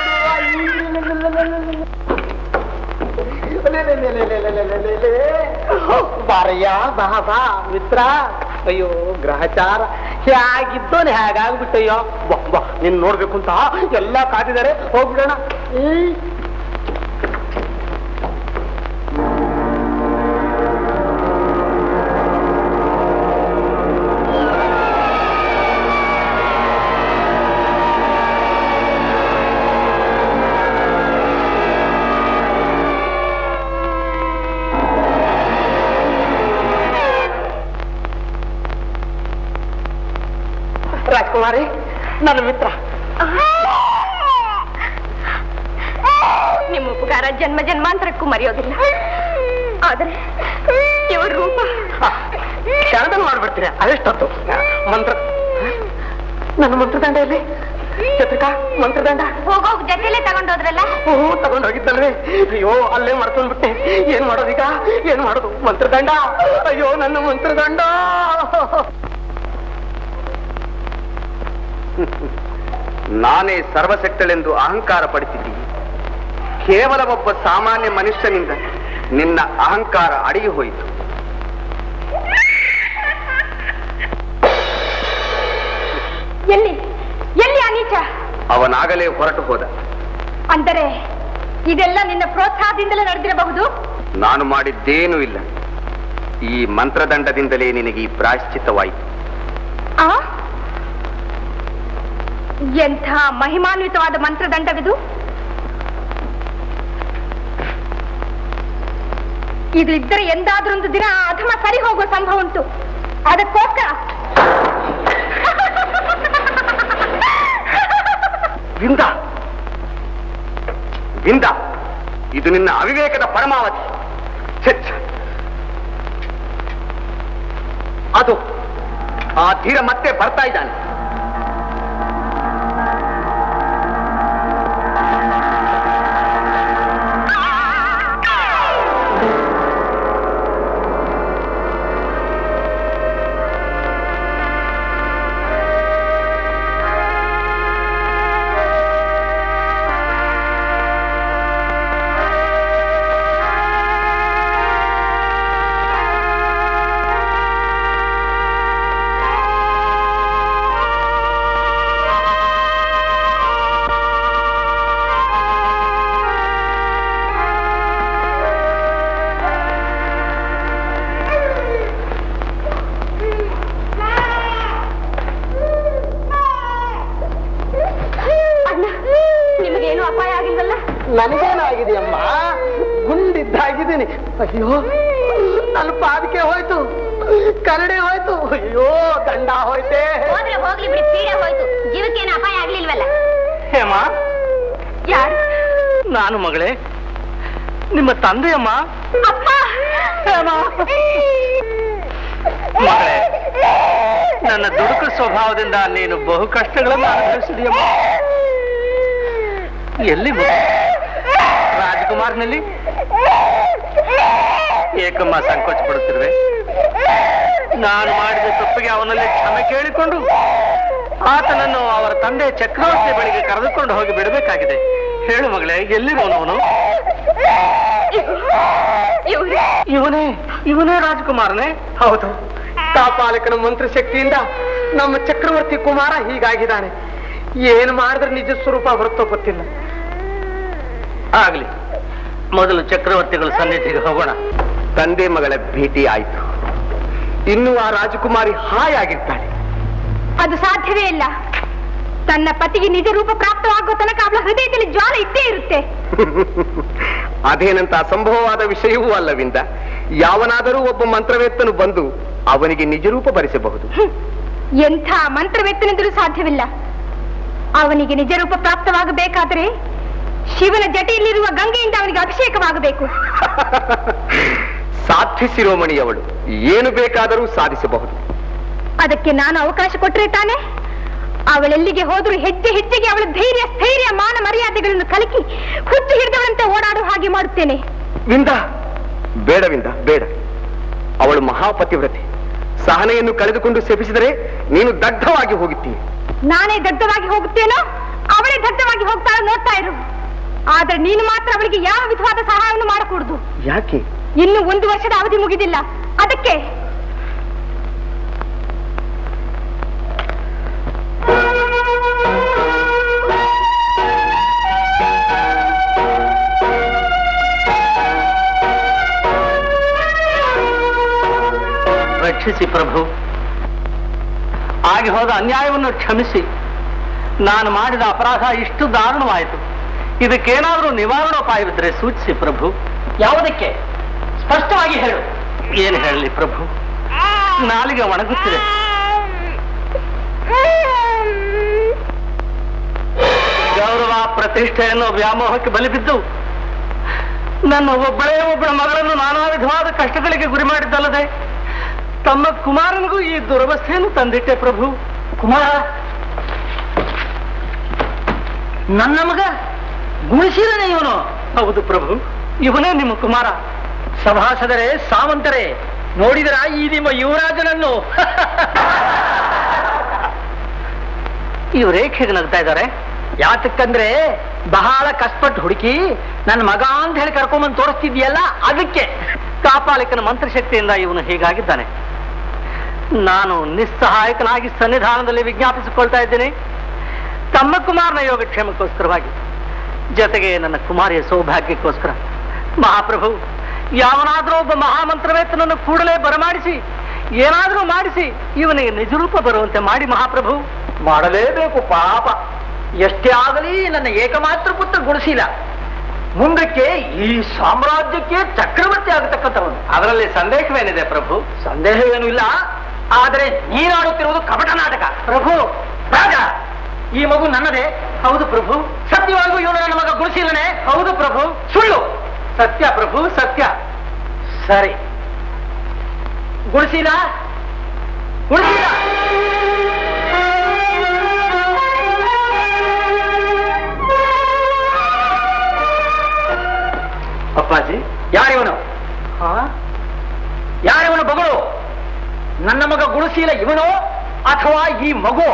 ಬಾರಯ್ಯ ಬಾ ಬಾ ಮಿತ್ರ ಅಯ್ಯೋ ಗ್ರಹಚಾರ ಹೇಗಿದ್ದೋನ್ ಹೇಗಾಗ್ಬಿಟ್ಟಯ್ಯೋ ಬಾ ಬಾ ನಿನ್ ನೋಡ್ಬೇಕು ಅಂತ ಎಲ್ಲ ಕಾದಿದ್ದಾರೆ ಹೋಗ್ಬಿಡೋಣ ಹ್ಮ್ ರಾಜ್ಕುಮಾರಿ ನನ್ನ ಮಿತ್ರ ನಿಮ್ಮ ಉಪಕಾರ ಜನ್ಮ ಜನ್ಮಾಂತರಕ್ಕೂ ಮರೆಯೋದಿಲ್ಲ ಆದರೆ ಇವ್ರ ರೂಪ ಕ್ಷಣದಲ್ಲಿ ಮಾಡ್ಬಿಡ್ತೀನಿ ಅದೆಷ್ಟೊತ್ತು ಮಂತ್ರ ನನ್ನ ಮಂತ್ರದಂಡ ಎಲ್ಲಿ ಚತ್ರಿಕಾ ಮಂತ್ರದಂಡ ಹೋಗೋಗ್ ಜೊತೆಲೆ ತಗೊಂಡೋದ್ರಲ್ಲ ಓ ತಗೊಂಡೋಗಿದ್ದಲ್ವೇ ಅಯ್ಯೋ ಅಲ್ಲೇ ಮರ್ತೊಂಡ್ಬಿಟ್ಟೆ ಏನ್ ಮಾಡೋದೀಗ ಏನ್ ಮಾಡೋದು ಮಂತ್ರದಂಡ ಅಯ್ಯೋ ನನ್ನ ಮಂತ್ರದಂಡ ನಾನೇ ಸರ್ವಶಕ್ತಳೆಂದು ಅಹಂಕಾರ ಪಡಿಸಿದ್ದೀನಿ ಕೇವಲ ಒಬ್ಬ ಸಾಮಾನ್ಯ ಮನುಷ್ಯನಿಂದ ನಿನ್ನ ಅಹಂಕಾರ ಅಡಗಿ ಹೋಯಿತು ಎಲ್ಲಿ ಎಲ್ಲಿ ಆ ನೀಚ ಅವನಾಗಲೇ ಹೊರಟು ಹೋದ ಅಂದರೆ ಇದೆಲ್ಲ ನಿನ್ನ ಪ್ರೋತ್ಸಾಹದಿಂದಲೇ ನಡೆದಿರಬಹುದು ನಾನು ಮಾಡಿದ್ದೇನೂ ಇಲ್ಲ ಈ ಮಂತ್ರದಂಡದಿಂದಲೇ ನಿನಗೆ ಈ ಪ್ರಾಶ್ಚಿತ್ತವಾಯಿತು ಆ ಎಂಥ ಮಹಿಮಾನ್ವಿತವಾದ ಮಂತ್ರದಂಡವಿದು ಇದು ಇದ್ದರೆ ಎಂದಾದ್ರೊಂದು ದಿನ ಆ ಅಧಮ ಸರಿ ಹೋಗುವ ಸಂಭವ ಉಂಟು ಅದಕ್ಕೋಸ್ಕರ ವಿಂದ ವಿಂದ ಇದು ನಿನ್ನ ಅವಿವೇಕದ ಪರಮಾವಧಿ ಛೆ, ಛೆ. ಅದು ಆ ಧೀರ ಮತ್ತೆ ಬರ್ತಾ ಇದ್ದಾನೆ ಅಣ್ಣ ನಿಮಗೇನು ಅಪಾಯ ಆಗಿಲ್ವಲ್ಲ ನನಗೇನಾಗಿದೆಯಮ್ಮ ಗುಂಡಿದ್ದಾಗಿದ್ದೀನಿ ಅಯ್ಯೋ ನನ್ನ ಪಾದಕ್ಕೆ ಹೋಯ್ತು ಕರಡಿ ಹೋಯ್ತು ಅಯ್ಯೋ ದಂಡ ಹೋಯ್ತೆ ಹೋದ್ರೆ ಹೋಗ್ಲಿ ಬಿಡಿ ಪೀಡೆ ಹೋಯ್ತು ಜೀವಕ್ಕೇನು ಅಪಾಯ ಆಗ್ಲಿಲ್ವಲ್ಲ ಹೇಮ ಯಾರು ನಾನು ಮಗಳೇ ನಿಮ್ಮ ತಂದೆಯಮ್ಮ ಅಪ್ಪ ಮಗಳೇ ನನ್ನ ದುಡುಕು ಸ್ವಭಾವದಿಂದ ನೀನು ಬಹು ಕಷ್ಟಗಳನ್ನು ಅನುಭವಿಸಿದೆಯಮ್ಮ ಎಲ್ಲಿ ಮಗ? ರಾಜಕುಮಾರ್ನಲ್ಲಿ ಏಕಮ್ಮ ಸಂಕೋಚ ಪಡುತ್ತಿರುವೆ ನಾನು ಮಾಡಿದ ತಪ್ಪಿಗೆ ಅವನಲ್ಲಿ ಕ್ಷಮೆ ಕೇಳಿಕೊಂಡು ಆತನನ್ನು ಅವರ ತಂದೆ ಚಕ್ರವರ್ತಿ ಬಳಿಗೆ ಕರೆದುಕೊಂಡು ಹೋಗಿ ಬಿಡಬೇಕಾಗಿದೆ ಹೇಳು ಮಗಳೇ ಎಲ್ಲಿರುವನವನು ಇವ್ರು ಇವನೇ ಇವನೇ ರಾಜಕುಮಾರನೇ ಹೌದು ಕಾಪಾಲಕನ ಮಂತ್ರಶಕ್ತಿಯಿಂದ ನಮ್ಮ ಚಕ್ರವರ್ತಿ ಕುಮಾರ ಹೀಗಾಗಿದ್ದಾನೆ ಏನು ಮಾಡಿದ್ರೆ ನಿಜ ಸ್ವರೂಪ ಬರುತ್ತೋ ಗೊತ್ತಿಲ್ಲ ಆಗ್ಲಿ ಮೊದಲು ಚಕ್ರವರ್ತಿಗಳ ಸನ್ನಿಧಿಗೆ ಹೋಗೋಣ ತಂದೆ ಮಗಳ ಭೇಟಿ ಆಯಿತು ಇನ್ನು ಆ ರಾಜಕುಮಾರಿ ಹಾಯಾಗಿದ್ದಾಳೆ ಅದು ಸಾಧ್ಯವೇ ಇಲ್ಲ ತನ್ನ ಪತಿಗೆ ನಿಜ ರೂಪ ಪ್ರಾಪ್ತವಾಗುವ ತನಕ ಅವಳ ಹೃದಯದಲ್ಲಿ ಜ್ವಾಲ ಇದ್ದೇ ಇರುತ್ತೆ ಅದೇನಂತ ಅಸಂಭವವಾದ ವಿಷಯವೂ ಅಲ್ಲವಿಂದ ಯಾವನಾದರೂ ಒಬ್ಬ ಮಂತ್ರವೇತ್ತನು ಬಂದು ಅವನಿಗೆ ನಿಜರೂಪ ಭರಿಸಬಹುದು ಹ್ಮ್. ಎಂಥ ಮಂತ್ರವೆತ್ತನೆಂದಲೂ ಸಾಧ್ಯವಿಲ್ಲ ಅವನಿಗೆ ನಿಜ ರೂಪ ಪ್ರಾಪ್ತವಾಗಬೇಕಾದರೆ ಶಿವನ ಜಟೆಯಲ್ಲಿರುವ ಗಂಗೆಯಿಂದ ಅವನಿಗೆ ಅಭಿಷೇಕವಾಗಬೇಕು ಸಾಧ್ಯ ಶಿರೋಮಣಿಯವಳು ಏನು ಬೇಕಾದರೂ ಸಾಧಿಸಬಹುದು ಅದಕ್ಕೆ ನಾನು ಅವಕಾಶ ಕೊಟ್ಟರೆ ತಾನೆ ಅವಳೆಲ್ಲಿಗೆ ಹೋದರೂ ಹೆಜ್ಜೆ ಹೆಜ್ಜೆಗೆ ಅವಳ ಧೈರ್ಯ ಸ್ಥೈರ್ಯ ಮಾನ ಮರ್ಯಾದೆಗಳನ್ನು ಕಲಕಿ ಹುಚ್ಚು ಹಿಡಿದವಳಂತೆ ಓಡಾಡುವ ಹಾಗೆ ಮಾಡುತ್ತೇನೆ ವಿಂದ ಬೇಡವಿಂದ ಬೇಡ ಅವಳು ಮಹಾಪತಿವ್ರತೆ ಸಹನೆಯನ್ನು ಕಳೆದುಕೊಂಡು ಶಪಿಸಿದರೆ ನೀನು ದಗ್ಧವಾಗಿ ಹೋಗುತ್ತೀಯ ನಾನೇ ದಗ್ಧವಾಗಿ ಹೋಗುತ್ತೇನೋ ಅವಳೇ ದಗ್ಧವಾಗಿ ಹೋಗ್ತಾಳೆ ನೋಡ್ತಾ ಇರು ಆದ್ರೆ ನೀನು ಮಾತ್ರ ಅವಳಿಗೆ ಯಾವ ವಿಧವಾದ ಸಹಾಯವನ್ನು ಮಾಡಕೂಡದು ಯಾಕೆ ಇನ್ನು ಒಂದು ವರ್ಷದ ಅವಧಿ ಮುಗಿದಿಲ್ಲ ಅದಕ್ಕೆ ರಕ್ಷಿಸಿ ಪ್ರಭು ಆಗಿ ಹೋದ ಅನ್ಯಾಯವನ್ನು ಕ್ಷಮಿಸಿ ನಾನು ಮಾಡಿದ ಅಪರಾಧ ಇಷ್ಟು ದಾರುಣವಾಯಿತು ಇದಕ್ಕೇನಾದರೂ ನಿವಾರಣೋಪಾಯವಿದ್ರೆ ಸೂಚಿಸಿ ಪ್ರಭು ಯಾವುದಕ್ಕೆ ಸ್ಪಷ್ಟವಾಗಿ ಹೇಳು ಏನು ಹೇಳಲಿ ಪ್ರಭು ನಾಲಿಗೆ ಒಣಗುತ್ತಿದೆ ಗೌರವ ಪ್ರತಿಷ್ಠೆಯನ್ನು ವ್ಯಾಮೋಹಕ್ಕೆ ಬಲಿಬಿದ್ದು ನನ್ನ ಒಬ್ಬಳೇ ಒಬ್ಬಳ ಮಗಳನ್ನು ನಾನಾ ವಿಧವಾದ ಕಷ್ಟಗಳಿಗೆ ಗುರಿ ಮಾಡಿದ್ದಲ್ಲದೆ ತಮ್ಮ ಕುಮಾರನಿಗೂ ಈ ದುರವಸ್ಥೆಯನ್ನು ತಂದಿಟ್ಟೆ ಪ್ರಭು ಕುಮಾರ ನನ್ನ ಮಗ ಗುಣಿಸಿರನೆ ಇವನು ಹೌದು ಪ್ರಭು ಇವನೇ ನಿಮ್ಮ ಕುಮಾರ ಸಭಾಸದರೇ ಸಾವಂತರೇ ನೋಡಿದರ ಈ ನಿಮ್ಮ ಯುವರಾಜನನ್ನು ಇವರೇಖೆಗೆ ನಗ್ತಾ ಇದ್ದಾರೆ ಯಾತಕ್ಕಂದ್ರೆ ಬಹಳ ಕಷ್ಟಪಟ್ಟು ಹುಡುಕಿ ನನ್ನ ಮಗ ಅಂತ ಹೇಳಿ ಕರ್ಕೊಂಬಂದು ತೋರಿಸ್ತಿದ್ಯಲ್ಲ ಅದಕ್ಕೆ ಕಾಪಾಲಿಕನ ಮಂತ್ರಶಕ್ತಿಯಿಂದ ಇವನು ಹೀಗಾಗಿದ್ದಾನೆ ನಾನು ನಿಸ್ಸಹಾಯಕನಾಗಿ ಸನ್ನಿಧಾನದಲ್ಲಿ ವಿಜ್ಞಾಪಿಸಿಕೊಳ್ತಾ ಇದ್ದೇನೆ ತಮ್ಮ ಕುಮಾರನ ಯೋಗಕ್ಷೇಮಕ್ಕೋಸ್ಕರವಾಗಿ ಜೊತೆಗೆ ನನ್ನ ಕುಮಾರಿಯ ಸೌಭಾಗ್ಯಕ್ಕೋಸ್ಕರ ಮಹಾಪ್ರಭು ಯಾವನಾದರೂ ಒಬ್ಬ ಮಹಾಮಂತ್ರವೇತನನ್ನು ಕೂಡಲೇ ಬರಮಾಡಿಸಿ ಏನಾದರೂ ಮಾಡಿಸಿ ಇವನಿಗೆ ನಿಜರೂಪ ಬರುವಂತೆ ಮಾಡಿ ಮಹಾಪ್ರಭು ಮಾಡಲೇಬೇಕು ಪಾಪ ಎಷ್ಟೇ ಆಗಲಿ ನನ್ನ ಏಕಮಾತ್ರ ಪುತ್ರ ಗುಣಿಸಿಲ್ಲ ಮುಂದಕ್ಕೆ ಈ ಸಾಮ್ರಾಜ್ಯಕ್ಕೆ ಚಕ್ರವರ್ತಿ ಆಗತಕ್ಕಂಥವನು ಅದರಲ್ಲಿ ಸಂದೇಹವೇನಿದೆ ಪ್ರಭು ಸಂದೇಹವೇನೂ ಇಲ್ಲ ಆದರೆ ನೀನಾಡುತ್ತಿರುವುದು ಕಪಟ ನಾಟಕ ಪ್ರಭು ರಾಜ ಈ ಮಗು ನನ್ನದೇ ಹೌದು ಪ್ರಭು ಸತ್ಯವಾಗೂ ಇವನು ನನ್ನ ಮಗ ಗುಣಿಸಿಲ್ಲನೆ ಹೌದು ಪ್ರಭು ಸುಳ್ಳು ಸತ್ಯ ಪ್ರಭು ಸತ್ಯ ಸರಿ ಗುಣಿಸಿಲ್ಲ ಗುಣಿಸಿಲ್ಲ ಅಪ್ಪಾಜಿ ಯಾರಿವನು ಯಾರಿವನು ಬಗಳು ನನ್ನ ಮಗ ಗುಣಿಸಿಲ್ಲ ಇವನು ಅಥವಾ ಈ ಮಗು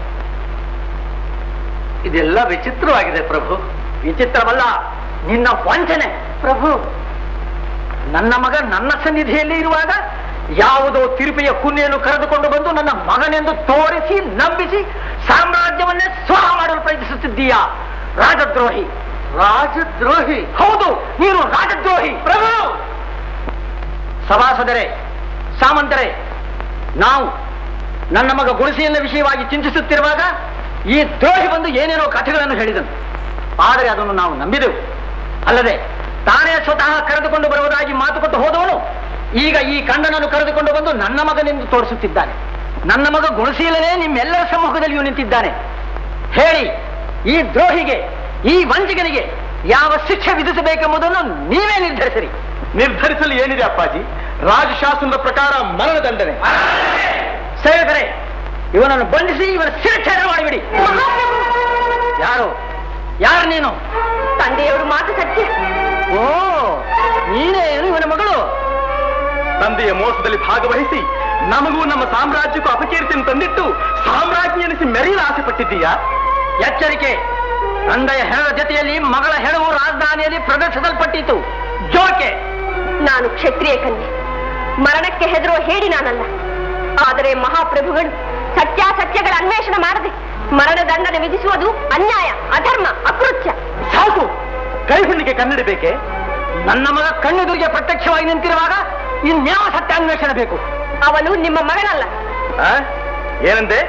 ಇದೆಲ್ಲ ವಿಚಿತ್ರವಾಗಿದೆ ಪ್ರಭು ವಿಚಿತ್ರವಲ್ಲ ನಿನ್ನ ವಂಚನೆ ಪ್ರಭು ನನ್ನ ಮಗ ನನ್ನ ಸನ್ನಿಧಿಯಲ್ಲಿ ಇರುವಾಗ ಯಾವುದೋ ತಿರುಪೆಯ ಕುನ್ನೆಯನ್ನು ಕರೆದುಕೊಂಡು ಬಂದು ನನ್ನ ಮಗನೆಂದು ತೋರಿಸಿ ನಂಬಿಸಿ ಸಾಮ್ರಾಜ್ಯವನ್ನೇ ಸ್ವಾಹ ಮಾಡಲು ಪ್ರಯತ್ನಿಸುತ್ತಿದ್ದೀಯಾ ರಾಜದ್ರೋಹಿ ರಾಜದ್ರೋಹಿ ಹೌದು ನೀನು ರಾಜದ್ರೋಹಿ ಪ್ರಭು ಸಭಾಸದರೇ ಸಾಮಂತರೇ ನಾವು ನನ್ನ ಮಗ ಗುಣಿಸಿಯನ್ನ ವಿಷಯವಾಗಿ ಚಿಂತಿಸುತ್ತಿರುವಾಗ ಈ ದ್ರೋಹಿ ಬಂದು ಏನೇನೋ ಕಥೆಗಳನ್ನು ಹೇಳಿದನು ಆದರೆ ಅದನ್ನು ನಾವು ನಂಬಿದೆವು ಅಲ್ಲದೆ ತಾನೇ ಸ್ವತಃ ಕರೆದುಕೊಂಡು ಬರುವುದಾಗಿ ಮಾತು ಕೊಟ್ಟು ಹೋದವನು ಈಗ ಈ ಕಂಡನನ್ನು ಕರೆದುಕೊಂಡು ಬಂದು ನನ್ನ ಮಗನೆಂದು ತೋರಿಸುತ್ತಿದ್ದಾನೆ ನನ್ನ ಮಗ ಗುಣಶೀಲನೇ ನಿಮ್ಮೆಲ್ಲರ ಸಮ್ಮುಖದಲ್ಲಿಯೂ ನಿಂತಿದ್ದಾನೆ ಹೇಳಿ ಈ ದ್ರೋಹಿಗೆ ಈ ವಂಚಕನಿಗೆ ಯಾವ ಶಿಕ್ಷೆ ವಿಧಿಸಬೇಕೆಂಬುದನ್ನು ನೀವೇ ನಿರ್ಧರಿಸಿರಿ ನಿರ್ಧರಿಸಲು ಏನಿದೆ ಅಪ್ಪಾಜಿ ರಾಜಶಾಸನದ ಪ್ರಕಾರ ಮರಣದಂಡನೆ ಸೇವಕರೇ ಇವನನ್ನು ಬಂಧಿಸಿ ಇವನ ಶಿರಚ್ಛೇದ ಮಾಡಿಬಿಡಿ ಯಾರು ಯಾರು ನೀನು ತಂದೆಯವರು ಮಾತು ಸತ್ಯ ಓ ನೀನೇ ಏನು ಇವನ ಮಗಳು ತಂದೆಯ ಮೋಸದಲ್ಲಿ ಭಾಗವಹಿಸಿ ನಮಗೂ ನಮ್ಮ ಸಾಮ್ರಾಜ್ಯಕ್ಕೂ ಅಪಕೀರ್ತಿಯನ್ನು ತಂದಿಟ್ಟು ಸಾಮ್ರಾಜ್ಞಿ ಎನಿಸಿ ಮೆರೆಯಲು ಆಸೆ ಪಟ್ಟಿದ್ದೀಯಾ ಎಚ್ಚರಿಕೆ ತಂದೆಯ ಹೆಣದ ಜೊತೆಯಲ್ಲಿ ಮಗಳ ಹೆಣವು ರಾಜಧಾನಿಯಲ್ಲಿ ಪ್ರದರ್ಶಿಸಲ್ಪಟ್ಟಿತು ಜೋಕೆ ನಾನು ಕ್ಷತ್ರಿಯ ಕನ್ಯೆ ಮರಣಕ್ಕೆ ಹೆದರುವ ಹೇಳಿ ನಾನಲ್ಲ ಆದರೆ ಮಹಾಪ್ರಭುಗಳು ಸತ್ಯಾಸತ್ಯಗಳ ಅನ್ವೇಷಣೆ ಮಾಡದೆ ಮರಣದಂಡನೆ ವಿಧಿಸುವುದು ಅನ್ಯಾಯ ಅಧರ್ಮ ಅಕೃತ್ಯ ಸಾಕು ಕೈ ಹುಣ್ಣಿಗೆ ಕನ್ನಡಿ ಬೇಕೆ ನನ್ನ ಮಗ ಕಣ್ಣೆದುರಿಗೆ ಪ್ರತ್ಯಕ್ಷವಾಗಿ ನಿಂತಿರುವಾಗ ಇನ್ಯಾವ ಸತ್ಯಾನ್ವೇಷಣೆ ಬೇಕು ಅವನು ನಿಮ್ಮ ಮಗನಲ್ಲ ಆ? ಏನಂದೆ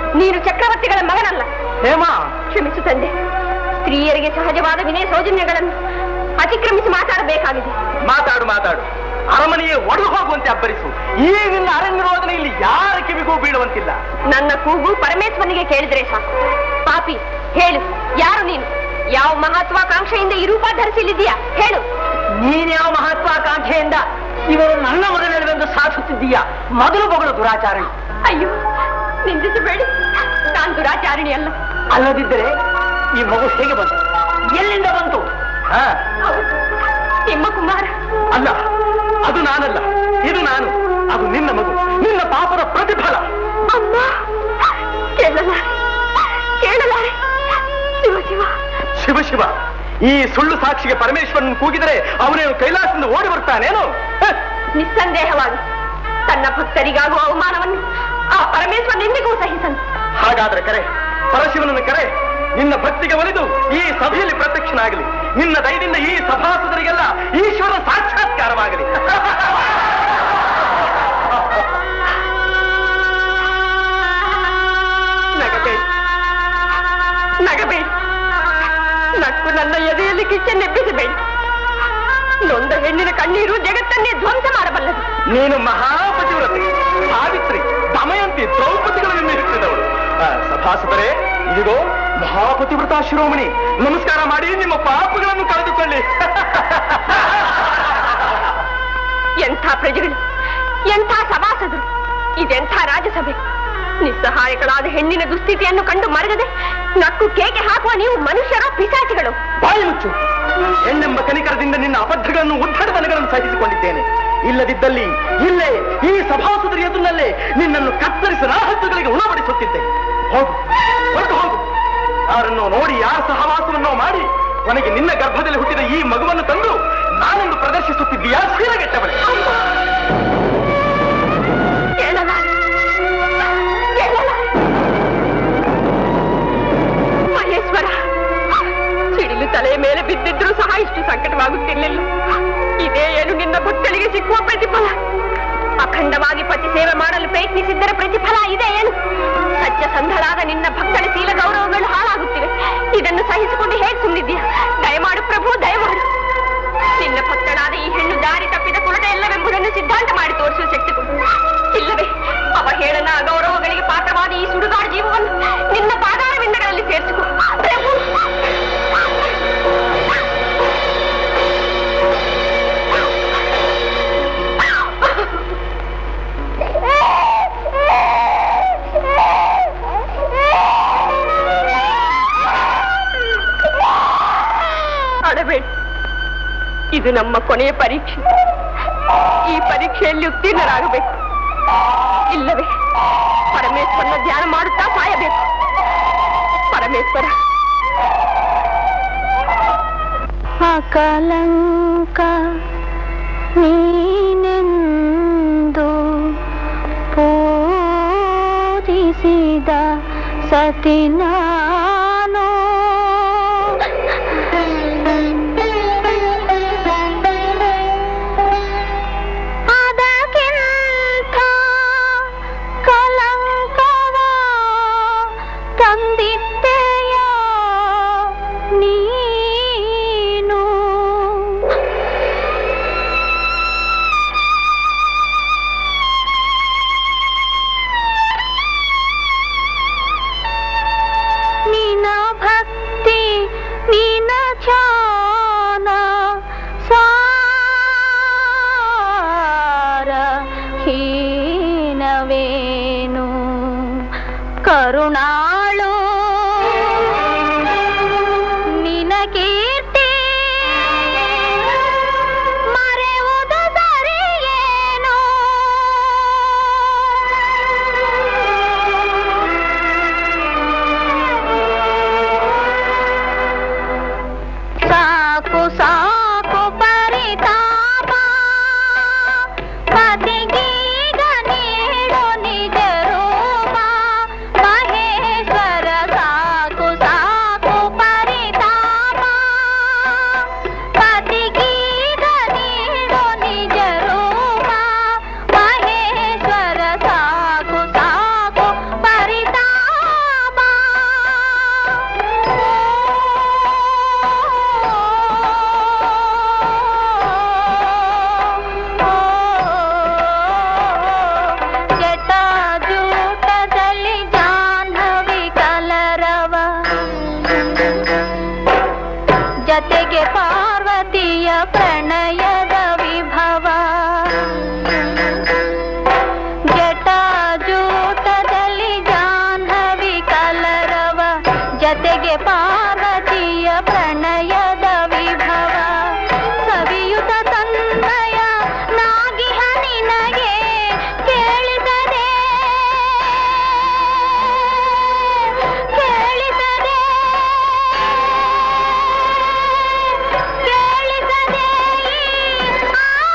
ನೀನು ಚಕ್ರವರ್ತಿಗಳ ಮಗನಲ್ಲ ಹೇಮಾ ಕ್ಷಮಿಸು ತಂದೆ ಸ್ತ್ರೀಯರಿಗೆ ಸಹಜವಾದ ವಿನಯ ಸೌಜನ್ಯಗಳನ್ನು ಅತಿಕ್ರಮಿಸಿ ಮಾತಾಡಬೇಕಾಗಿದೆ ಮಾತಾಡು ಮಾತಾಡು ಅರಮನೆಯೇ ಒಡೆದು ಹೋಗುವಂತೆ ಅಬ್ಬರಿಸು ಈ ನಿನ್ನ ಅರಣ್ಯರೋಧನೆ ಇಲ್ಲಿ ಯಾರ ಕಿವಿಗೂ ಬೀಳುವಂತಿಲ್ಲ ನನ್ನ ಕೂಗು ಪರಮೇಶ್ವರನಿಗೆ ಕೇಳಿದ್ರೆ ಸಾಕು ಪಾಪಿ ಹೇಳು ಯಾರು ನೀನು ಯಾವ ಮಹತ್ವಾಕಾಂಕ್ಷೆಯಿಂದ ಈ ರೂಪ ಧರಿಸಲಿದ್ದೀಯಾ ಹೇಳು ನೀನ್ ಯಾವ ಮಹತ್ವಾಕಾಂಕ್ಷೆಯಿಂದ ಇವರು ನನ್ನ ಮಗನಲ್ವೆಂದು ಸಾಧಿಸುತ್ತಿದ್ದೀಯಾ ಮೊದಲು ಮಗಳು ದುರಾಚಾರಣಿ ಅಯ್ಯೋ ನಿಂದಿಸಬೇಡಿ ನಾನ್ ದುರಾಚಾರಿಣಿ ಅಲ್ಲ ಅಲ್ಲದಿದ್ದರೆ ಈ ಮಗು ಹೇಗೆ ಬಂತು ಎಲ್ಲಿಂದ ಬಂತು ಹಾ ಹೌದು ನಿಮ್ಮ ಕುಮಾರ ಅಲ್ಲ ಅದು ನಾನಲ್ಲ ಇದು ನಾನು ಅದು ನಿನ್ನ ಮಗು ನಿನ್ನ ಪಾಪದ ಪ್ರತಿಫಲ ಅಮ್ಮ ಕೇಳಲಾರೆ ಕೇಳಲಾರೆ ಶಿವ ಶಿವ ಶಿವ ಶಿವ ಈ ಸುಳ್ಳು ಸಾಕ್ಷಿಗೆ ಪರಮೇಶ್ವರನ್ ಕೂಗಿದರೆ ಅವನೇನು ಕೈಲಾಸದಿಂದ ಓಡಿ ಬರ್ತಾನೇನು ಹ? ನಿಸ್ಸಂದೇಹವಾಗಿ ತನ್ನ ಭಕ್ತರಿಗಾಗುವ ಅವಮಾನವನ್ನು ಆ ಪರಮೇಶ್ವರ ಎಂದಿಗೂ ಸಹಿಸನು ಹಾಗಾದ್ರೆ ಕರೆ ಪರಶಿವನನ್ನು ಕರೆ ನಿನ್ನ ಭಕ್ತಿಗೆ ಒಲಿದು ಈ ಸಭೆಯಲ್ಲಿ ಪ್ರತ್ಯಕ್ಷನಾಗಲಿ ನಿನ್ನ ದಯದಿಂದ ಈ ಸಭಾಸದರಿಗೆಲ್ಲ ಈಶ್ವರ ಸಾಕ್ಷಾತ್ಕಾರವಾಗಲಿ ನಗಬೇಡಿ ನಗಬೇಡಿ ನಕ್ಕು ನನ್ನ ಎದೆಯಲ್ಲಿ ಕಿಚ್ಚನ್ನೆಬ್ಬಿಸಬೇಡಿ ನೊಂದ ಹೆಣ್ಣಿನ ಕಣ್ಣೀರು ಜಗತ್ತನ್ನೇ ಧ್ವಂಸ ಮಾಡಬಲ್ಲದು ನೀನು ಮಹಾಪತಿವ್ರತೆ ಸಾವಿತ್ರಿ ದಮಯಂತಿ ದ್ರೌಪದಿಗಳನ್ನು ಇರುತ್ತಿದ್ದವಳು ಸಭಾಸದರೇ ಇದಿಗೋ ಮಹಾಪತಿವ್ರತ ಶಿರೋಮಣಿ ನಮಸ್ಕಾರ ಮಾಡಿ ನಿಮ್ಮ ಪಾಪಗಳನ್ನು ಕಳೆದುಕೊಳ್ಳಿ ಎಂಥ ಪ್ರಜೆಗಳು ಎಂಥ ಸಭಾಸದರು ಇದೆಂಥ ರಾಜಸಭೆ ನಿಸ್ಸಹಾಯಕಳಾದ ಹೆಣ್ಣಿನ ದುಸ್ಥಿತಿಯನ್ನು ಕಂಡು ಮರಗದೆ ನಕ್ಕು ಕೇಕೆ ಹಾಕುವ ನೀವು ಮನುಷ್ಯರ ಪಿಸಾಚಿಗಳು ಬಾಯಿ ಮುಚ್ಚು ಹೆಣ್ಣೆಂಬ ಕನಿಕರದಿಂದ ನಿನ್ನ ಅಬದ್ಧಗಳನ್ನು ಉದ್ದಡತನಗಳನ್ನು ಸಹಿಸಿಕೊಂಡಿದ್ದೇನೆ ಇಲ್ಲದಿದ್ದಲ್ಲಿ ಇಲ್ಲೇ ಈ ಸಭಾಸದರ ಎದುರಿನಲ್ಲೇ ನಿನ್ನನ್ನು ಕತ್ತರಿಸಿ ರಾಹತ್ತುಗಳಿಗೆ ಉಣಬಡಿಸುತ್ತಿದ್ದೆ ಹೋಗು ಹೊರಟು ಹೋಗು ಯಾರನ್ನು ನೋಡಿ ಯಾರ ಸಹವಾಸವನ್ನೋ ಮಾಡಿ ಕೊನೆಗೆ ನಿನ್ನ ಗರ್ಭದಲ್ಲಿ ಹುಟ್ಟಿದ ಈ ಮಗುವನ್ನು ತಂದು ನಾನೆಂದು ಪ್ರದರ್ಶಿಸುತ್ತಿದ್ದೀಯಾ ಶೀಲಗೆಟ್ಟವಳೆ ಕೇಳಲಾರೆ ಕೇಳಲಾರೆ ಮಹೇಶ್ವರ ಸಿಡಿಲು ತಲೆಯ ಮೇಲೆ ಬಿದ್ದಿದ್ರೂ ಸಹ ಇಷ್ಟು ಸಂಕಟವಾಗುತ್ತಿರಲಿಲ್ಲ ಇದೇ ಏನು ನಿನ್ನ ಭಕ್ತಳಿಗೆ ಸಿಕ್ಕುವ ಪ್ರತಿಫಲ ಅಖಂಡವಾಗಿ ಪತಿ ಸೇವೆ ಮಾಡಲು ಪ್ರಯತ್ನಿಸಿದ್ದರ ಪ್ರತಿಫಲ ಇದೆ ಏನು ಸತ್ಯ ಸಂಧಳಾದ ನಿನ್ನ ಭಕ್ತಳ ಶೀಲ ಗೌರವಗಳು ಹಾಳಾಗುತ್ತಿವೆ ಇದನ್ನು ಸಹಿಸಿಕೊಂಡು ಹೇಗೆ ಸುಮ್ಮನಿದ್ದೀಯ ದಯಮಾಡು ಪ್ರಭು ದಯಮಾಡು ನಿನ್ನ ಭಕ್ತಳಾದ ಈ ಹೆಣ್ಣು ದಾರಿ ತಪ್ಪಿದ ಕುಲಟ ಎಲ್ಲವೆಂಬುದನ್ನು ಸಿದ್ಧಾಂತ ಮಾಡಿ ತೋರಿಸುವ ಶಕ್ತಿ ಕೊಡು ಇಲ್ಲವೇ ಅವಹೇಳನ ಅಗೌರವಗಳಿಗೆ ಪಾತ್ರವಾದ ಈ ಸುಡುಗಾಡು ಜೀವವನ್ನು ನಿನ್ನ ಪಾದಾರವಿಂದಗಳಲ್ಲಿ ಸೇರಿಸಿಕೊ ಪ್ರಭು ಅಡಬೇಡಿ ಇದು ನಮ್ಮ ಕೊನೆಯ ಪರೀಕ್ಷೆ ಈ ಪರೀಕ್ಷೆಯಲ್ಲಿ ಉತ್ತೀರ್ಣರಾಗಬೇಕು ಇಲ್ಲವೇ ಪರಮೇಶ್ವರನ ಧ್ಯಾನ ಮಾಡುತ್ತಾ ಸಾಯಬೇಕು ಪರಮೇಶ್ವರ ಅಕಲಂಕ ನೀನೆಂದು ಪೂಜಿಸಿದ ಸತಿ ನಾನು ಅದಕ್ಕಿಂತ ಕಲಂಕವ ತಂದಿದ್ದೆಯ ನೀನು ನಿನ ಭಕ್ತಿ ನಿನ ಧ್ಯಾನ ಸಾರ ಹೀನವೇನು ಕರುಣಾಳು ನಿನ ಕೀರ್ತಿ ಮರೆಯುವುದು ಸರಿಯೇನು ಸಾಕು ಸಾಕು ಪರಿತಾಪ ಪತಿಗೀಗ ನೀಡು ನಿಜ ರೂಪ ಮಹೇಶ ಜೊತೆಗೆ ಪಾರ್ವತಿಯ ಪ್ರಣಯದ ವಿಭವ ಸವಿಯುತ ತನ್ಮಯ ನಾಗಿಹ ನಿನಗೆ ಕೇಳಿಸದೆ ಕೇಳಿಸದೆ ಕೇಳಿಸದೆ ಈ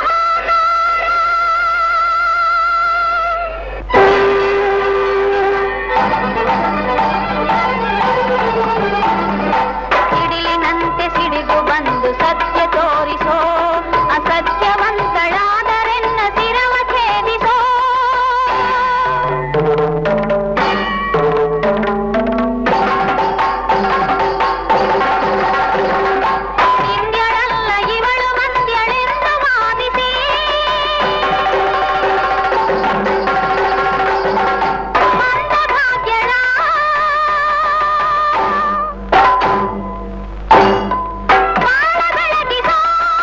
ಸಿಡಿಲಿನಂತೆ ಸಿಡಿಗು ಬಂದು ಸತ್ಯ ತೋರಿಸೋ ಅಸತ್ಯವಂತಳಾದರೆನ್ನ ಶಿರವ ಛೇದಿಸೋ ಇಂದ್ಯಳಲ್ಲ ಇವಳು ಮಂದ್ಯಳೆಂದು ವಾದಿಸಿ ಮಂದಭಾಗ್ಯಳ ಬಾಳ ಬೆಳಗಿಸೋ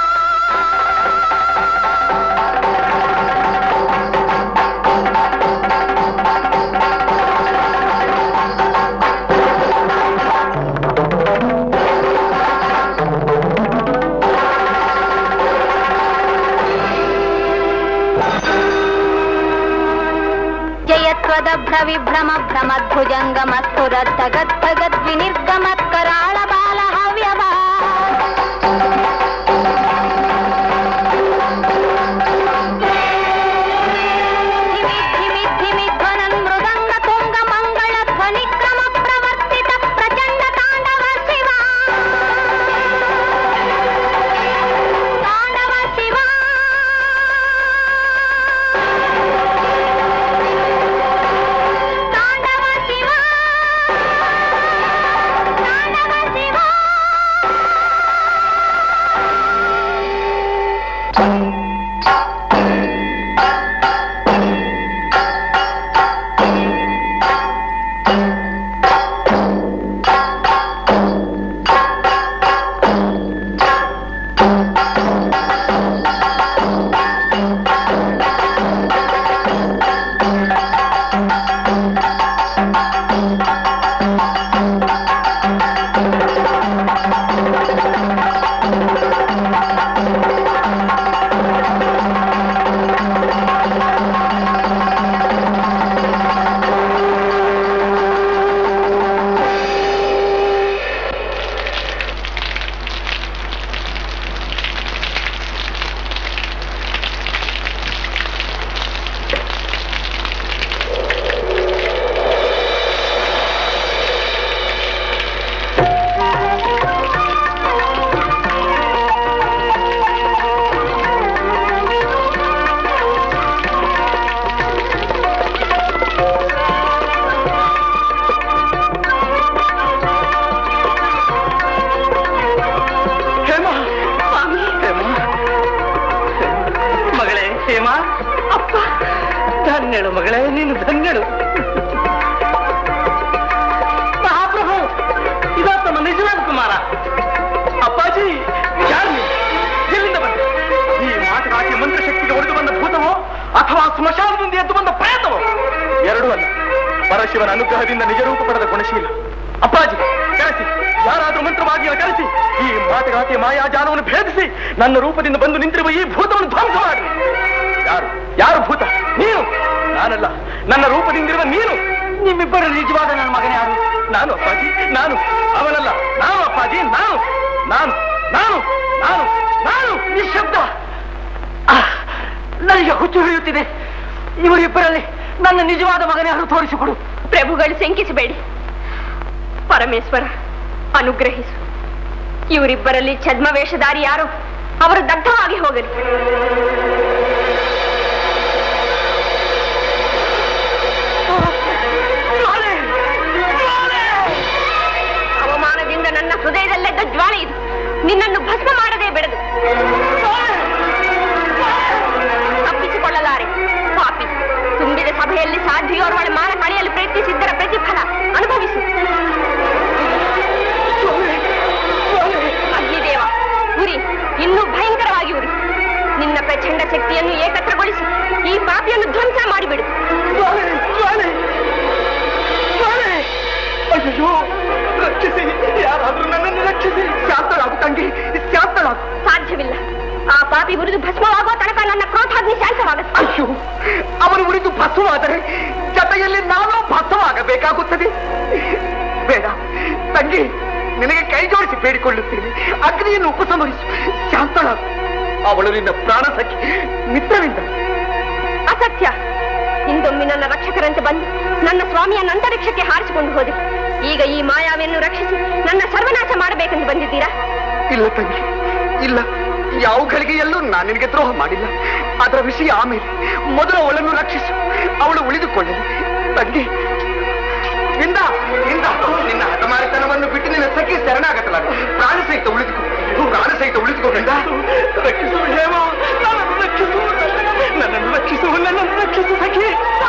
ಜಯತ್ವದ ಭ್ರವಿಭ್ರಮ ಭ್ರಮದ್ಭುಜಂಗ ಮತ್ಪುರತ್ತಗತ್ತಗದ್ವಿನಿರ್ಗಮತ್ಕರಾಳ ಬಾಲ ಹವ್ಯವ ಧಿಮಿದ್ಧಿಮಿದ್ಧಿಮಿಧ್ವನನ್ ಮೃದಂಗ ತುಂಗ ಮಂಗಳ ಧ್ವನಿಕ್ರಮ ಪ್ರವರ್ತಿತ ಪ್ರಚಂಡ ತಾಂಡವ ಶಿವ ತಾಂಡವ ಶಿವ ತಾಂಡವ ಶಿವ ತಾಂಡವ ಶಿವ ಹೇಮಾ ಹೇಮಾ ಮಗಳೇ ಹೇಮಾ ಅಪ್ಪ ಧನ್ಯಳು ಮಗಳೇ ನೀನು ಧನ್ಯಳು ಮಹಾಪ್ರಭು ಇದೋ ತಮ್ಮ ನಿಜವಾದ ಕುಮಾರ ಅಪ್ಪಾಜಿ ಯಾರು ನೀವು? ಎಲ್ಲಿಂದ ಬಂದೆ ಈ ಮಾತುಗಾಕಿ ಮಂತ್ರಶಕ್ತಿಗೆ ಒಡೆದು ಬಂದ ಭೂತವೋ ಅಥವಾ ಸ್ಮಶಾನದಿಂದ ಎದ್ದು ಬಂದ ಪ್ರೇತವೋ ಎರಡೂ ಅಲ್ಲ ಪರಶಿವನ ಅನುಗ್ರಹದಿಂದ ನಿಜ ರೂಪ ಪಡೆದ ಗುಣಶೀಲ ಅಪ್ಪಾಜಿ ಕರೆಸಿ ಯಾರಾದ್ರೂ ಮಂತ್ರವಾಗಿಯ ಕರೆಸಿ ಈ ಮಾತುಗಾತಿಯ ಮಾಯಾಜಾಲವನ್ನು ಭೇದಿಸಿ ನನ್ನ ರೂಪದಿಂದ ಬಂದು ನಿಂತಿರುವ ಈ ಭೂತವನ್ನು ಧ್ವಂಸ ಮಾಡಿ ಯಾರು ಯಾರು ಭೂತ ನೀನು ನಾನಲ್ಲ ನನ್ನ ರೂಪದಿಂದಿರುವ ನೀನು ನಿಮ್ಮಿಬ್ಬರ ನಿಜವಾದ ನನ್ನ ಮಗನ ಯಾರು ನಾನು ಅಪ್ಪಾಜಿ ನಾನು ಅವನಲ್ಲ ನಾನು ಅಪ್ಪಾಜಿ ನಾನು ನಾನು ನಾನು ನಾನು ನಾನು ನಿಶಬ್ದ ಆಹ್, ನನಗೆ ಹುಚ್ಚು ಹಿಡಿಯುತ್ತಿದೆ ಇವರಿಬ್ಬರಲ್ಲಿ ನನ್ನ ನಿಜವಾದ ಮಗನ ಯಾರು ತೋರಿಸಿಕೊಡು ಪ್ರಭುಗಳು ಶಂಕಿಸಬೇಡಿ ಪರಮೇಶ್ವರ ಅನುಗ್ರಹಿಸು ಇವರಿಬ್ಬರಲ್ಲಿ ಛದ್ಮವೇಷಧಾರಿ ಯಾರು ಅವರು ದಗ್ಧವಾಗಿ ಹೋಗಲಿ ಅವಮಾನದಿಂದ ನನ್ನ ಹೃದಯದಲ್ಲೆದ್ದ ಜ್ವಾಲೆ ಇದು ನಿನ್ನನ್ನು ಭಸ್ಮ ಮಾಡದೆ ಬೆಳೆದು ತಪ್ಪಿಸಿಕೊಳ್ಳಲಾರೆ ಪಾಪಿ ತುಂಬಿದ ಸಭೆಯಲ್ಲಿ ಸಾಧ್ವಿಯೋರ್ವಳ ಮಾನ ಕಳೆಯಲು ಪ್ರಯತ್ನಿಸಿದ್ದರ ಪ್ರತಿಫಲ ಅನುಭವಿಸು ಅಗ್ನಿದೇವ ಉರಿ ಇನ್ನೂ ಭಯಂಕರವಾಗಿ ಉರಿ ನಿನ್ನ ಪ್ರಚಂಡ ಶಕ್ತಿಯನ್ನು ಏಕತ್ರಗೊಳಿಸಿ ಈ ಪಾಪಿಯನ್ನು ಧ್ವಂಸ ಮಾಡಿಬಿಡು ಅಯ್ಯೋ ರಕ್ಷಿಸಿ ಯಾರಾದ್ರೂ ನನ್ನನ್ನು ರಕ್ಷಿಸಿ ಶಾಂತಳಾಗು ತಂಗಿ ಶಾಂತಳಾಗು ಸಾಧ್ಯವಿಲ್ಲ ಆ ಪಾಪಿ ಉರಿದು ಭಸ್ಮವಾಗುವ ತನಕ ನನ್ನ ಕ್ರೋಧಾಗ್ನಿ ಶಾಂತವಾಗುತ್ತೆ ಅಯ್ಯೋ ಅವನು ಉರಿದು ಭಸ್ಮವಾದರೆ ಜೊತೆಯಲ್ಲಿ ನಾನು ಭಸ್ಮವಾಗಬೇಕಾಗುತ್ತದೆ ಬೇಡ ತಂಗಿ ನಿನಗೆ ಕೈ ಜೋಡಿಸಿ ಬೇಡಿಕೊಳ್ಳುತ್ತೇನೆ ಅಗ್ನಿಯನ್ನು ಉಪಸಂಹರಿಸು ಶಾಂತಳಾಗು ಅವಳು ನಿನ್ನ ಪ್ರಾಣ ಸಖಿ ಮಿತ್ರವಿಂದ ಅಸತ್ಯ ಹಿಂದೊಮ್ಮೆ ನನ್ನ ರಕ್ಷಕರಂತೆ ಬಂದು ನನ್ನ ಸ್ವಾಮಿಯನ್ನು ಅಂತರಿಕ್ಷಕ್ಕೆ ಹಾರಿಸಿಕೊಂಡು ಹೋದೆ ಈಗ ಈ ಮಾಯಾವಿಯನ್ನು ರಕ್ಷಿಸಿ ನನ್ನ ಸರ್ವನಾಶ ಮಾಡಬೇಕೆಂದು ಬಂದಿದ್ದೀರಾ ಇಲ್ಲ ತಂಗಿ ಇಲ್ಲ ಯಾವ ಗಳಿಗೆಯಲ್ಲೂ ನಾನು ನಿನಗೆ ದ್ರೋಹ ಮಾಡಿಲ್ಲ ಅದರ ವಿಷಯ ಆಮೇಲೆ ಮೊದಲು ಅವಳನ್ನು ರಕ್ಷಿಸು ಅವಳು ಉಳಿದುಕೊಳ್ಳಲಿ ತಂಗಿ ಇಂದ ಇಂದ ನಿನ್ನ ಹಠಮಾರಿತನವನ್ನು ಬಿಟ್ಟು ನಿನ್ನ ಸಖಿ ಶರಣಾಗತ್ತಲ್ಲ ಪ್ರಾಣ ಸಹಿತ ಉಳಿದುಕೋ ಪ್ರಾಣ ಸಹಿತ ಉಳಿದುಕೋ ಇಂದ ರಕ್ಷಿಸು ಹೇಮ ನನ್ನನ್ನು ರಕ್ಷಿಸು ನನ್ನನ್ನು ರಕ್ಷಿಸು ನನ್ನನ್ನು ರಕ್ಷಿಸು ಸಖಿ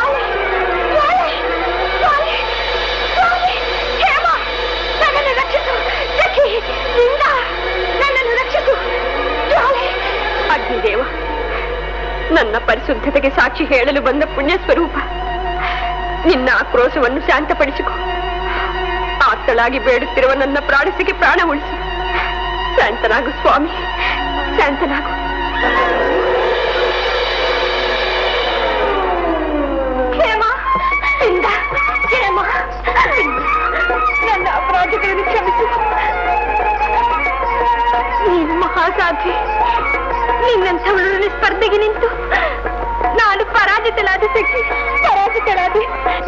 ನನ್ನನ್ನು ರಕ್ಷಿಸು ಸಖಿ ನಿಂದ ನನ್ನನ್ನು ರಕ್ಷಿಸು ಜ್ವಾಲೆ ಅಗ್ನಿದೇವ ನನ್ನ ಪರಿಶುದ್ಧತೆಗೆ ಸಾಕ್ಷಿ ಹೇಳಲು ಬಂದ ಪುಣ್ಯ ಸ್ವರೂಪ ನಿನ್ನ ಆಕ್ರೋಶವನ್ನು ಶಾಂತಪಡಿಸಿಕೊ ಆತ್ತಳಾಗಿ ಬೇಡುತ್ತಿರುವ ನನ್ನ ಪ್ರಾಣಸಿಗೆ ಪ್ರಾಣ ಉಳಿಸು ಶಾಂತನಾಗು ಸ್ವಾಮಿ ಶಾಂತನಾಗು ಕ್ಷೇಮ ಇಂದ ಕ್ಷೇಮ ನನ್ನ ಅಪರಾಧಗಳನ್ನು ಕ್ಷಮಿಸು ನೀನು ಮಹಾಸಾಧ್ವಿ ನಿನ್ನಂಥವಳು ಸ್ಪರ್ಧೆಗೆ ನಿಂತು ನಾನು ಪರಾಜಿತಳಾದ ಸಖಿ ಪರಾಜಿತಳಾದೆ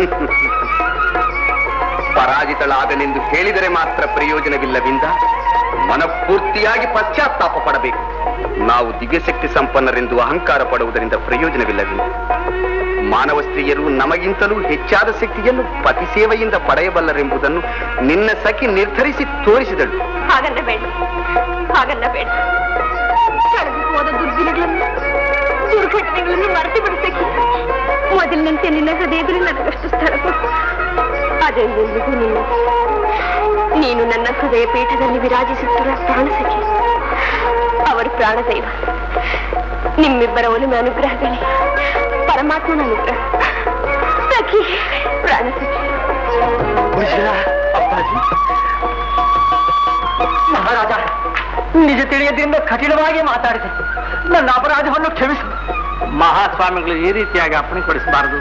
ಪರಾಜಿತಳಾದನೆಂದು ಹೇಳಿದರೆ ಮಾತ್ರ ಪ್ರಯೋಜನವಿಲ್ಲವಿಂದ ಮನಪೂರ್ತಿಯಾಗಿ ಪಶ್ಚಾತ್ತಾಪ ಪಡಬೇಕು ನಾವು ದಿವ್ಯಶಕ್ತಿ ಸಂಪನ್ನರೆಂದು ಅಹಂಕಾರ ಪಡುವುದರಿಂದ ಪ್ರಯೋಜನವಿಲ್ಲವಿಲ್ಲ ಮಾನವ ಸ್ತ್ರೀಯರು ನಮಗಿಂತಲೂ ಹೆಚ್ಚಾದ ಶಕ್ತಿಯನ್ನು ಪತಿ ಸೇವೆಯಿಂದ ಪಡೆಯಬಲ್ಲರೆಂಬುದನ್ನು ನಿನ್ನ ಸಖಿ ನಿರ್ಧರಿಸಿ ತೋರಿಸಿದಳು ಹಾಗನ್ನ ಬೇಡ ಹಾಗನ್ನ ಬೇಡ ಕಳೆದು ಹೋದ ದುರ್ದಿನಗಳನ್ನು ದುರ್ಘಟನೆಗಳನ್ನು ಮರೆತು ಬಿಡಿಸಕ್ಕೆ ಮೊದಲಿನಂತೆ ನಿನ್ನ ಹೃದಯದಲ್ಲಿ ನನಗಷ್ಟು ಸ್ಥಳ ಕೊಟ್ಟು ಅದೇ ಎಂದಿಗೂ ನಿನ್ನ ನೀನು ನನ್ನ ಹೃದಯ ಪೀಠದಲ್ಲಿ ವಿರಾಜಿಸುತ್ತಿರುವ ಪ್ರಾಣಸಖಿ ಅವರು ಪ್ರಾಣದೈವ ನಿಮ್ಮಿಬ್ಬರ ಒಲಿಮೆ ಅನುಗ್ರಹದಲ್ಲಿ ಪರಮಾತ್ಮನ ಅನುಗ್ರಹ ಸಖಿ ಪ್ರಾಣಸಖಿ ಅಪ್ಪಾಜಿ ಮಹಾರಾಜ ನಿಜ ತಿಳಿಯದಿಂದ ಕಠಿಣವಾಗಿ ಮಾತಾಡಿದೆ ನನ್ನ ಅಪರಾಧವನ್ನು ಕ್ಷಮಿಸು ಮಹಾಸ್ವಾಮಿಗಳು ಈ ರೀತಿಯಾಗಿ ಅಪ್ಪಣೆ ಕೊಡಿಸಬಾರದು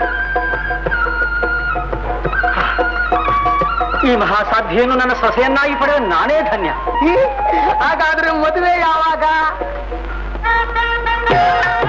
ಈ ಮಹಾಸಾಧ್ಯೆಯನ್ನು ನನ್ನ ಸೊಸೆಯನ್ನಾಗಿ ಪಡೆದ ನಾನೇ ಧನ್ಯ ಹಾಗಾದ್ರೆ ಮದುವೆ ಯಾವಾಗ